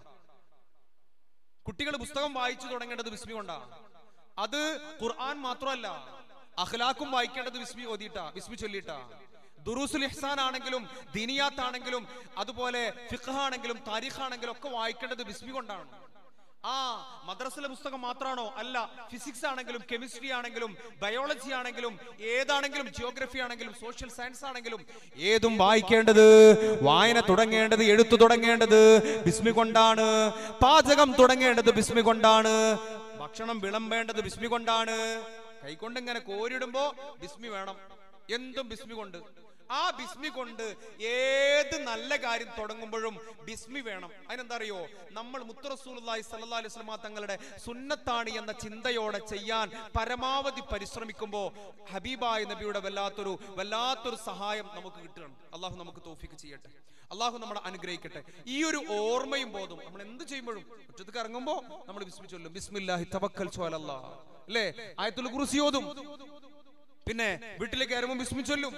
കുട്ടികൾ പുസ്തകം വായിച്ചു തുടങ്ങേണ്ടത് വിസ്മി കൊണ്ടാ അത് ഖുർആൻ മാത്രമല്ല അഖ്ലാഖും വായിക്കേണ്ടത് വിസ്മി ഓതിയിട്ടാ വിസ്മി ചൊല്ലിയിട്ടാ ദുറൂസുൽ ഇഹ്സാൻ ആണെങ്കിലും ദീനിയാത്ത് ആണെങ്കിലും അതുപോലെ ഫിഖ് ആണെങ്കിലും താരിഖ് ആണെങ്കിലും ഒക്കെ വായിക്കേണ്ടത് വിസ്മി കൊണ്ടാണ് ആ മദ്രസിലെ പുസ്തകം മാത്രമാണോ അല്ല ഫിസിക്സ് ആണെങ്കിലും കെമിസ്ട്രി ആണെങ്കിലും ബയോളജി ആണെങ്കിലും ഏതാണെങ്കിലും ജിയോഗ്രഫി ആണെങ്കിലും സോഷ്യൽ സയൻസ് ആണെങ്കിലും ഏതും വായിക്കേണ്ടത് വായന തുടങ്ങേണ്ടത് എഴുത്തു തുടങ്ങേണ്ടത് ബിസ്മി കൊണ്ടാണ് പാചകം തുടങ്ങേണ്ടത് ബിസ്മി കൊണ്ടാണ് ഭക്ഷണം വിളമ്പേണ്ടത് ബിസ്മി കൊണ്ടാണ് കൈകൊണ്ട് ഇങ്ങനെ കോരിടുമ്പോ ബിസ്മി വേണം എന്തും ബിസ്മി കൊണ്ട് ആ ബിസ്മി കൊണ്ട് ഏത് നല്ല കാര്യം തുടങ്ങുമ്പോഴും ബിസ്മി വേണം അതിനെന്താ അറിയോ നമ്മൾ മുത്തറസൂലി സല്ലാ അലൈഹി സ്വലമ തങ്ങളുടെ സുന്നത്താണ് എന്ന ചിന്തയോടെ ചെയ്യാൻ പരമാവധി പരിശ്രമിക്കുമ്പോൾ ഹബീബായ നബിയുടെ വല്ലാത്തൊരു വല്ലാത്തൊരു സഹായം നമുക്ക് കിട്ടണം അള്ളാഹു നമുക്ക് തോഫിക്ക് ചെയ്യട്ടെ അള്ളാഹു നമ്മളെ അനുഗ്രഹിക്കട്ടെ ഈ ഒരു ഓർമ്മയും ബോധം നമ്മൾ എന്ത് ചെയ്യുമ്പോഴും മുറ്റത്തേക്ക് ഇറങ്ങുമ്പോ നമ്മൾ ബിസ്മി ചൊല്ലും ബിസ്മില്ലാഹി തവക്കൽ ചോലല്ലാ അല്ലേ ആയത്തുൽ കുറിസി ഓതും പിന്നെ വീട്ടിലേക്ക് കയറുമ്പോൾ ബിസ്മി ചൊല്ലും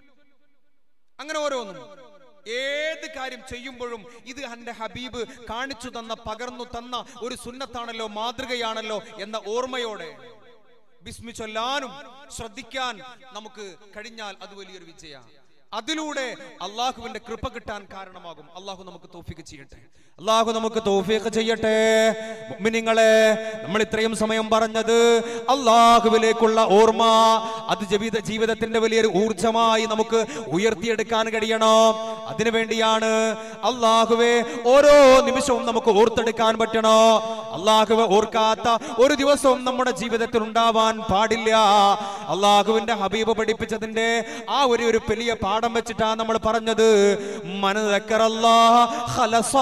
അങ്ങനെ ഓരോന്നും ഏത് കാര്യം ചെയ്യുമ്പോഴും ഇത് എന്റെ ഹബീബ് കാണിച്ചു തന്ന പകർന്നു തന്ന ഒരു സുന്നത്താണല്ലോ മാതൃകയാണല്ലോ എന്ന ഓർമ്മയോടെ ബിസ്മി ചൊല്ലാനും ശ്രദ്ധിക്കാൻ നമുക്ക് കഴിഞ്ഞാൽ അത് വലിയൊരു വിജയമാണ് അതിലൂടെ അള്ളാഹുവിന്റെ കൃപ കിട്ടാൻ കാരണമാകും അള്ളാഹു നമുക്ക് തോഫിക്ക് ചെയ്യട്ടെ അള്ളാഹു നമുക്ക് തോഫിക്ക് ചെയ്യട്ടെ മുഅ്മിനീങ്ങളെ നമ്മൾ ഇത്രയും സമയം പറഞ്ഞത് അള്ളാഹുവിലേക്കുള്ള ഓർമ്മ അത് ജീവിത ജീവിതത്തിന്റെ വലിയൊരു ഊർജമായി നമുക്ക് ഉയർത്തിയെടുക്കാൻ കഴിയണം അതിനുവേണ്ടിയാണ് അള്ളാഹുവെ ഓരോ നിമിഷവും നമുക്ക് ഓർത്തെടുക്കാൻ പറ്റണോ അള്ളാഹുവെ ഓർക്കാത്ത ഒരു ദിവസവും നമ്മുടെ ജീവിതത്തിൽ ഉണ്ടാവാൻ പാടില്ല അള്ളാഹുവിന്റെ ഹബീബ് പഠിപ്പിച്ചതിന്റെ ആ ഒരു ഒരു വലിയ പാഠം വെച്ചിട്ടാ നമ്മൾ പറഞ്ഞത് മനതക്കറല്ലാഹ് ഖലസാ.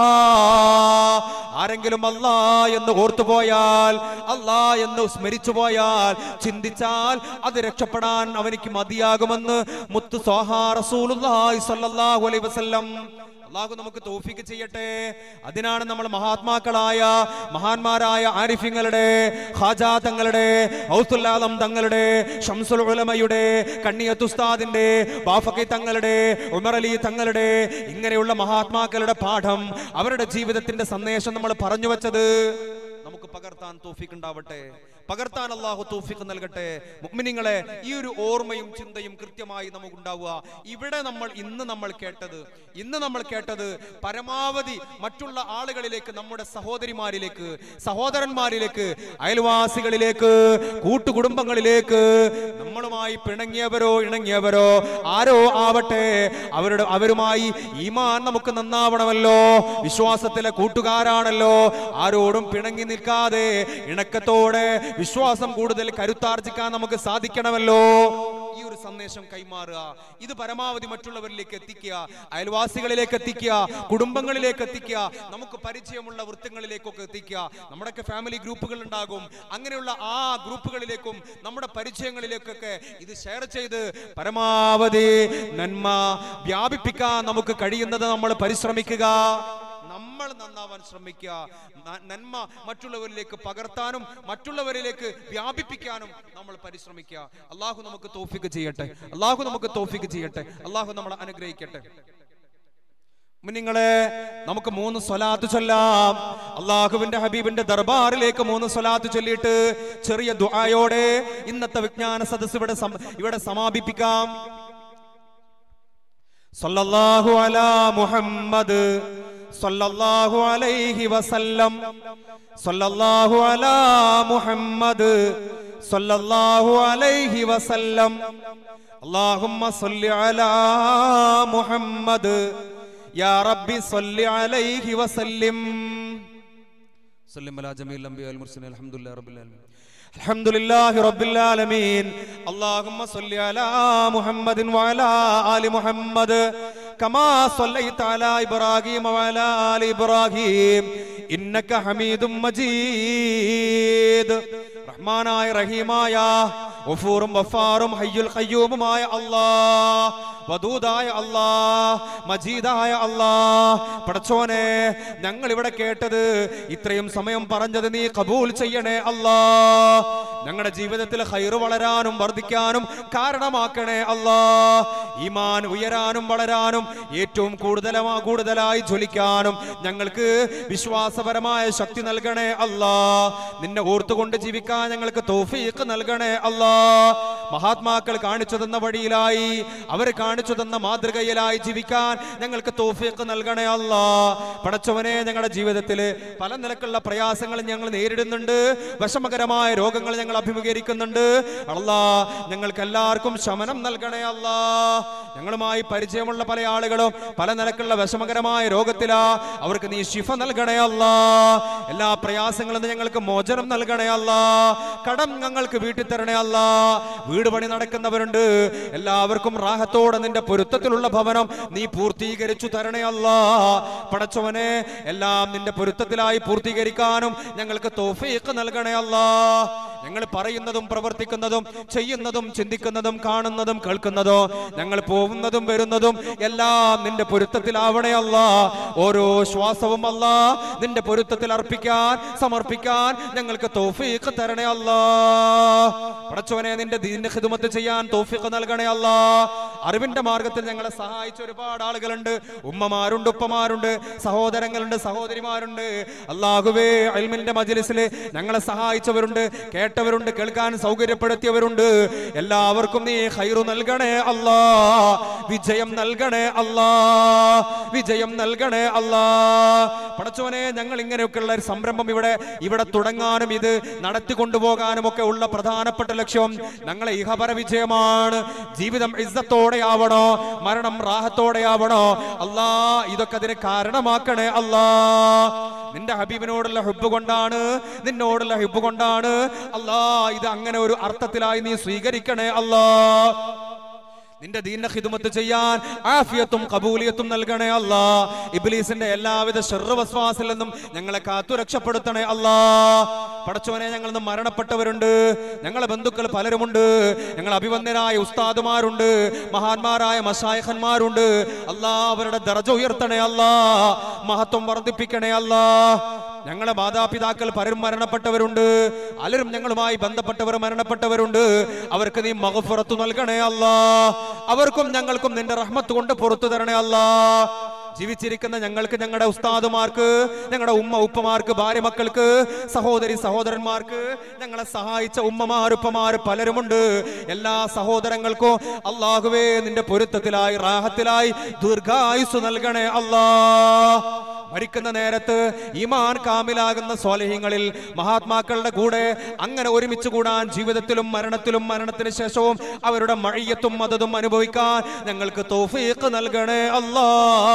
ആരെങ്കിലും അല്ലാ എന്ന് ഓർത്തുപോയാൽ അല്ലാ എന്ന് സ്മരിച്ചു പോയാൽ ചിന്തിച്ചാൽ അത് രക്ഷപ്പെടാൻ അവനിക്ക് മതിയാകുമെന്ന് മുത്തു സോഹാ റസൂലുള്ളാഹി സ്വല്ലല്ലാഹു അലൈഹി വസല്ലം അള്ളാഹു നമുക്ക് തോഫിക്ക് ചെയ്യട്ടെ അതിനാണ് നമ്മൾ മഹാത്മാക്കളായ മഹാന്മാരായ ആരിഫ്യങ്ങളുടെ ഖാജാ തങ്ങളുടെ ഔസുല്ലാലം തങ്ങളുടെ ഷംസുൽ ഉലമയുടെ കണ്ണിയത്തുസ്താദിന്റെ ബാഫക്കി തങ്ങളുടെ ഉമർ അലി തങ്ങളുടെ ഇങ്ങനെയുള്ള മഹാത്മാക്കളുടെ പാഠം അവരുടെ ജീവിതത്തിന്റെ സന്ദേശം നമ്മൾ പറഞ്ഞു വെച്ചത് നമുക്ക് പകർത്താൻ തോഫിക്ക് ഉണ്ടാവട്ടെ പകർത്താൻ അള്ളാഹു തോഫിക്ക് നൽകട്ടെ മുഅ്മിനീങ്ങളെ ഈ ഒരു ഓർമ്മയും ചിന്തയും കൃത്യമായി നമുക്ക് ഉണ്ടാവുക ഇവിടെ നമ്മൾ ഇന്ന് നമ്മൾ കേട്ടത് ഇന്ന് നമ്മൾ കേട്ടത് പരമാവധി മറ്റുള്ള ആളുകളിലേക്ക് നമ്മുടെ സഹോദരിമാരിലേക്ക് സഹോദരന്മാരിലേക്ക് അയൽവാസികളിലേക്ക് കൂട്ടുകുടുംബങ്ങളിലേക്ക് നമ്മളുമായി പിണങ്ങിയവരോ ഇണങ്ങിയവരോ ആരോ ആവട്ടെ അവരുടെ അവരുമായി ഈമാൻ നമുക്ക് നന്നാവണമല്ലോ വിശ്വാസത്തിലെ കൂട്ടുകാരാണല്ലോ ആരോടും പിണങ്ങി നിൽക്കാതെ ഇണക്കത്തോടെ വിശ്വാസം കൂടുതൽ കരുത്താർജിക്കാൻ നമുക്ക് സാധിക്കണമല്ലോ ഈ ഒരു സന്ദേശം കൈമാറുക ഇത് പരമാവധി മറ്റുള്ളവരിലേക്ക് എത്തിക്കുക അയൽവാസികളിലേക്ക് എത്തിക്കുക കുടുംബങ്ങളിലേക്ക് എത്തിക്കുക നമുക്ക് പരിചയമുള്ള വൃത്തങ്ങളിലേക്കൊക്കെ എത്തിക്കുക നമ്മുടെയൊക്കെ ഫാമിലി ഗ്രൂപ്പുകൾ ഉണ്ടാകും അങ്ങനെയുള്ള ആ ഗ്രൂപ്പുകളിലേക്കും നമ്മുടെ പരിചയങ്ങളിലേക്കൊക്കെ ഇത് ഷെയർ ചെയ്ത് പരമാവധി നന്മ വ്യാപിപ്പിക്കാൻ നമുക്ക് കഴിയുന്നത് നമ്മൾ പരിശ്രമിക്കുക നമ്മൾ നന്നാവാൻ ശ്രമിക്കുക ന- നന്മ മറ്റുള്ളവരിലേക്ക് പകർത്താനും മറ്റുള്ളവരിലേക്ക് വ്യാപിപ്പിക്കാനും നമ്മൾ പരിശ്രമിക്കുക അള്ളാഹു നമുക്ക് തോഫിക്ക് ചെയ്യട്ടെ അള്ളാഹു നമുക്ക് തോഫിക്ക് ചെയ്യട്ടെ അള്ളാഹു നമ്മളെ അനുഗ്രഹിക്കട്ടെ നിങ്ങളെ നമുക്ക് മൂന്ന് സ്വലാത്ത് ചൊല്ലാം അള്ളാഹുവിന്റെ ഹബീബിന്റെ ദർബാറിലേക്ക് മൂന്ന് സ്വലാത്ത് ചൊല്ലിയിട്ട് ചെറിയ ദുആയോടെ ഇന്നത്തെ വിജ്ഞാന സദസ് ഇവിടെ സം- ഇവിടെ സമാപിപ്പിക്കാം സല്ലല്ലാഹു അലാ മുഹമ്മദ് സല്ലല്ലാഹു അലൈഹി വസല്ലം സല്ലല്ലാഹു അലാ മുഹമ്മദ് സല്ലല്ലാഹു അലൈഹി വസല്ലം اللهم صل على محمد يا ربي صل عليه وسلم സല്ലം അലാ ജമീൽ അംബിയാ അൽ മുർസലീൻ അൽഹംദുലില്ലാഹി റബ്ബിൽ ആലമീൻ الحمد لله رب العالمين اللهم صل على محمد وعلى آل محمد كما صليت على إبراهيم وعلى آل إبراهيم إنك حميد مجيد റഹ്മാനായ റഹീമായ വഫൂറും വഫാറും ഹയ്യുൽ ഖയ്യൂമുമായ അല്ലാഹ് വദൂദായ അല്ലാഹ് മജീദായ അല്ലാഹ് പടച്ചോനെ ഞങ്ങൾ ഇവിടെ കേട്ടത് ഇത്രയും സമയം പറഞ്ഞത് നീ കബൂൽ ചെയ്യണേ അല്ലാഹ് ഞങ്ങളുടെ ജീവിതത്തിൽ ഹൈറ് വളരാനും വർദ്ധിക്കാനും കാരണമാക്കണേ അല്ലാഹ് ഈമാൻ ഉയരാനും വളരാനും ഏറ്റവും കൂടുതലമാ കൂടുതലായി ജ്വലിക്കാനും ഞങ്ങൾക്ക് വിശ്വാസപരമായ ശക്തി നൽകണേ അല്ലാ നിന്നെ ഓർത്തുകൊണ്ട് ജീവിക്കാൻ ഞങ്ങൾക്ക് തൗഫീഖ് നൽകണേ അല്ലാ മഹാത്മാക്കൾ കാണിച്ചു തന്ന വഴിയിലായി അവർ കാണിച്ചു തന്ന മാതൃകയിലായി ജീവിക്കാൻ ഞങ്ങൾക്ക് തൗഫീഖ് നൽകണേ അല്ലാ പടച്ചവനെ ഞങ്ങളുടെ ജീവിതത്തിൽ പല നിലക്കുള്ള പ്രയാസങ്ങൾ ഞങ്ങൾ നേരിടുന്നുണ്ട് വിഷമകരമായ രോഗങ്ങൾ ഞങ്ങൾ അഭിമുഖീകരിക്കുന്നുണ്ട് അല്ലാ ഞങ്ങൾക്ക് എല്ലാവർക്കും ശമനം നൽകണേ അല്ലാ ഞങ്ങളുമായി പരിചയമുള്ള പല ആളുകളും പല നിലക്കുള്ള വിഷമകരമായ രോഗത്തിലാ അവർക്ക് നീ ശിഫ നൽകണേ അല്ലാ എല്ലാ പ്രയാസങ്ങളിൽ നിന്ന് ഞങ്ങൾക്ക് മോചനം നൽകണേ അല്ലാ കടം ഞങ്ങൾക്ക് വീട്ടിൽ തരണേ അല്ലാ വീട് പണി നടക്കുന്നവരുണ്ട് എല്ലാവർക്കും റാഹത്തോടെ നിന്റെ പൊരുത്തത്തിലുള്ള ഭവനം നീ പൂർത്തീകരിച്ചു തരണേ അല്ലാ പടച്ചവനെ എല്ലാം നിന്റെ പൊരുത്തത്തിലായി പൂർത്തീകരിക്കാനും ഞങ്ങൾക്ക് തോഫീക്ക് നൽകണേ അല്ലാ ഞങ്ങൾ പറയുന്നതും പ്രവർത്തിക്കുന്നതും ചെയ്യുന്നതും ചിന്തിക്കുന്നതും കാണുന്നതും കേൾക്കുന്നതും ഞങ്ങൾ പോകുന്നതും വരുന്നതും എല്ലാം നിന്റെ പൊരുത്തത്തിലാവണേ അല്ല ഓരോ ശ്വാസവും അല്ല നിന്റെ പൊരുത്തത്തിൽ അർപ്പിക്കാൻ സമർപ്പിക്കാൻ ഞങ്ങൾക്ക് തോഫീക്ക് തരണേ അല്ല പടച്ചവനെ നിന്റെ ദീന്റെ ഹിദമത്ത് ചെയ്യാൻ തോഫീക്ക് നൽകണേ അല്ല അറിവിന്റെ മാർഗത്തിൽ ഞങ്ങളെ സഹായിച്ച ഒരുപാട് ആളുകളുണ്ട് ഉമ്മമാരുണ്ട് ഉപ്പമാരുണ്ട് സഹോദരങ്ങളുണ്ട് സഹോദരിമാരുണ്ട് അള്ളാഹുവേ അൽമിന്റെ മജ്ലിസിൽ ഞങ്ങളെ സഹായിച്ചവരുണ്ട് കേട്ടവരുണ്ട് കേൾക്കാൻ സൗകര്യപ്പെടുത്തിയവരുണ്ട് എല്ലാവർക്കും നീ ഹൈറു നൽകണേ അല്ലാ വിജയം നൽകണേ അല്ലാ വിജയം നൽകണേ അല്ലാ പടച്ചോനെ ഞങ്ങൾ ഇങ്ങനെയൊക്കെയുള്ള ഒരു സംരംഭം ഇവിടെ ഇവിടെ തുടങ്ങാനും ഇത് നടത്തി കൊണ്ടുപോകാനും ഒക്കെ ഉള്ള പ്രധാനപ്പെട്ട ലക്ഷ്യം ഞങ്ങളെ ഇഹപര വിജയമാണ് ജീവിതം ഇസ്സത്തോടെ ആവണോ മരണം റാഹത്തോടെ ആവണോ അല്ലാ ഇതൊക്കെ അതിന് കാരണമാക്കണേ അല്ലാ നിന്റെ ഹബീബിനോടുള്ള ഹുബ് കൊണ്ടാണ് നിന്നോടുള്ള ഹുബ് കൊണ്ടാണ് അല്ലാ ഇത് അങ്ങനെ ഒരു അർത്ഥത്തിലായി നീ സ്വീകരിക്കണേ അല്ലാ നിന്റെ ദീന ഹിദുമത്ത് ചെയ്യാൻ ആഫിയത്തും കബൂലിയത്തും നൽകണേ അല്ലാ ഇബ്ലീസിന്റെ എല്ലാവിധ ഷെറുവസ്വാസിൽ നിന്നും ഞങ്ങളെ കാത്തു രക്ഷപ്പെടുത്തണേ അല്ലാ പടച്ചോനെ ഞങ്ങൾ ഇന്ന് മരണപ്പെട്ടവരുണ്ട് ഞങ്ങളെ ബന്ധുക്കൾ പലരുമുണ്ട് ഞങ്ങൾ അഭിവന്ദനായ ഉസ്താദുമാരുണ്ട് മഹാന്മാരായ മഷായഖന്മാരുണ്ട് അല്ലാ അവരുടെ ദർജ ഉയർത്തണേ അല്ലാ മഹത്വം വർദ്ധിപ്പിക്കണേ അല്ലാ ഞങ്ങളെ മാതാപിതാക്കൾ പലരും മരണപ്പെട്ടവരുണ്ട് പലരും ഞങ്ങളുമായി ബന്ധപ്പെട്ടവർ മരണപ്പെട്ടവരുണ്ട് അവർക്ക് നീ മകഫുറത്തു നൽകണേ അല്ലാ അവർക്കും ഞങ്ങൾക്കും നിന്റെ റഹ്മത്ത് കൊണ്ട് പുറത്തു തരണേ അല്ലാ ജീവിച്ചിരിക്കുന്ന ഞങ്ങൾക്ക് ഞങ്ങളുടെ ഉസ്താദുമാർക്ക് ഞങ്ങളുടെ ഉമ്മ ഉപ്പമാർക്ക് ഭാര്യ മക്കൾക്ക് സഹോദരി സഹോദരന്മാർക്ക് ഞങ്ങളെ സഹായിച്ച ഉമ്മമാർ ഉപ്പമാർ പലരുമുണ്ട് എല്ലാ സഹോദരങ്ങൾക്കും അള്ളാഹുവേ നിന്റെ പൊരുത്തത്തിലായി റാഹത്തിലായി ദീർഘായുസ് നൽകണേ അല്ലാ മരിക്കുന്ന നേരത്ത് ഈമാൻ കാമിലാകുന്ന സ്വാലഹ്യങ്ങളിൽ മഹാത്മാക്കളുടെ കൂടെ അങ്ങനെ ഒരുമിച്ച് കൂടാൻ ജീവിതത്തിലും മരണത്തിലും മരണത്തിന് ശേഷവും അവരുടെ മഴയത്തും മതതും അനുഭവിക്കാൻ ഞങ്ങൾക്ക് തോഫീക്ക് നൽകണേ അല്ലാ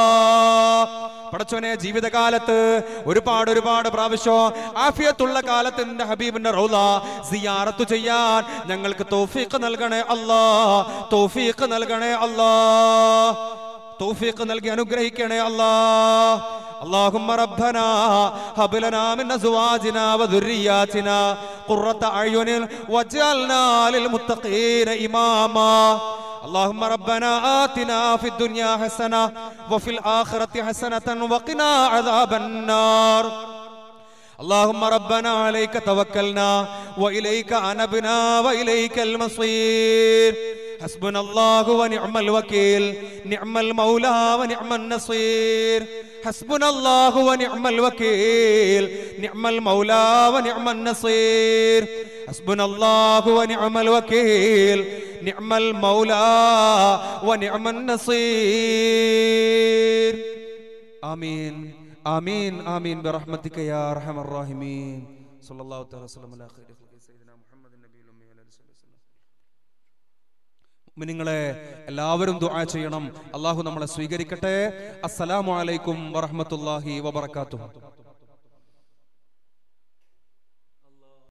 പടച്ചോനെ ജീവിതകാലത്ത് ഒരുപാട് ഒരുപാട് പ്രാവശ്യം ആഫിയത്തുള്ള കാലത്ത് നിന്റെ ഹബീബിന്റെ റൗല സിയാറത്ത് ചെയ്യാൻ ഞങ്ങൾക്ക് തോഫീക്ക് നൽകണേ അല്ലാ തോഫീക്ക് നൽകണേ അല്ലാ തോഫീക്ക് നൽകി അനുഗ്രഹിക്കണേ അല്ലാ اللهم ربنا هب لنا من ازواجنا وذرياتنا قرة اعين واجعلنا للمتقين اماما اللهم ربنا آتنا في الدنيا حسنة وفي الآخرة حسنة وقنا عذاب النار اللهم ربنا عليك توكلنا وإليك أنبنا وإليك المصير ഹസ്ബുനല്ലാഹു വനിഅമൽ വക്കീൽ നിഅമൽ മൗലാ വനിഅമൻ നസീർ ഹസ്ബുനല്ലാഹു വനിഅമൽ വക്കീൽ നിഅമൽ മൗലാ വനിഅമൻ നസീർ ഹസ്ബുനല്ലാഹു വനിഅമൽ വക്കീൽ നിഅമൽ മൗലാ വനിഅമൻ നസീർ ആമീൻ ആമീൻ ആമീൻ ബിറഹ്മതിക യാ അർഹമർ റഹീമീൻ സല്ലല്ലാഹു തആല വസല്ലം അലാ ഖൈരി ഖൽഖി സയ്യിദിനാ മുഹമ്മദിൻ നബിയിൽ ഉമ്മി അലൈഹി വസല്ലം മുഅ്മിനീങ്ങളെ എല്ലാവരും ദുആ ചെയ്യണം അള്ളാഹു നമ്മളെ സ്വീകരിക്കട്ടെ അസ്സലാമു അലൈക്കും വറഹ്മത്തുള്ളാഹി വബറകാതുഹു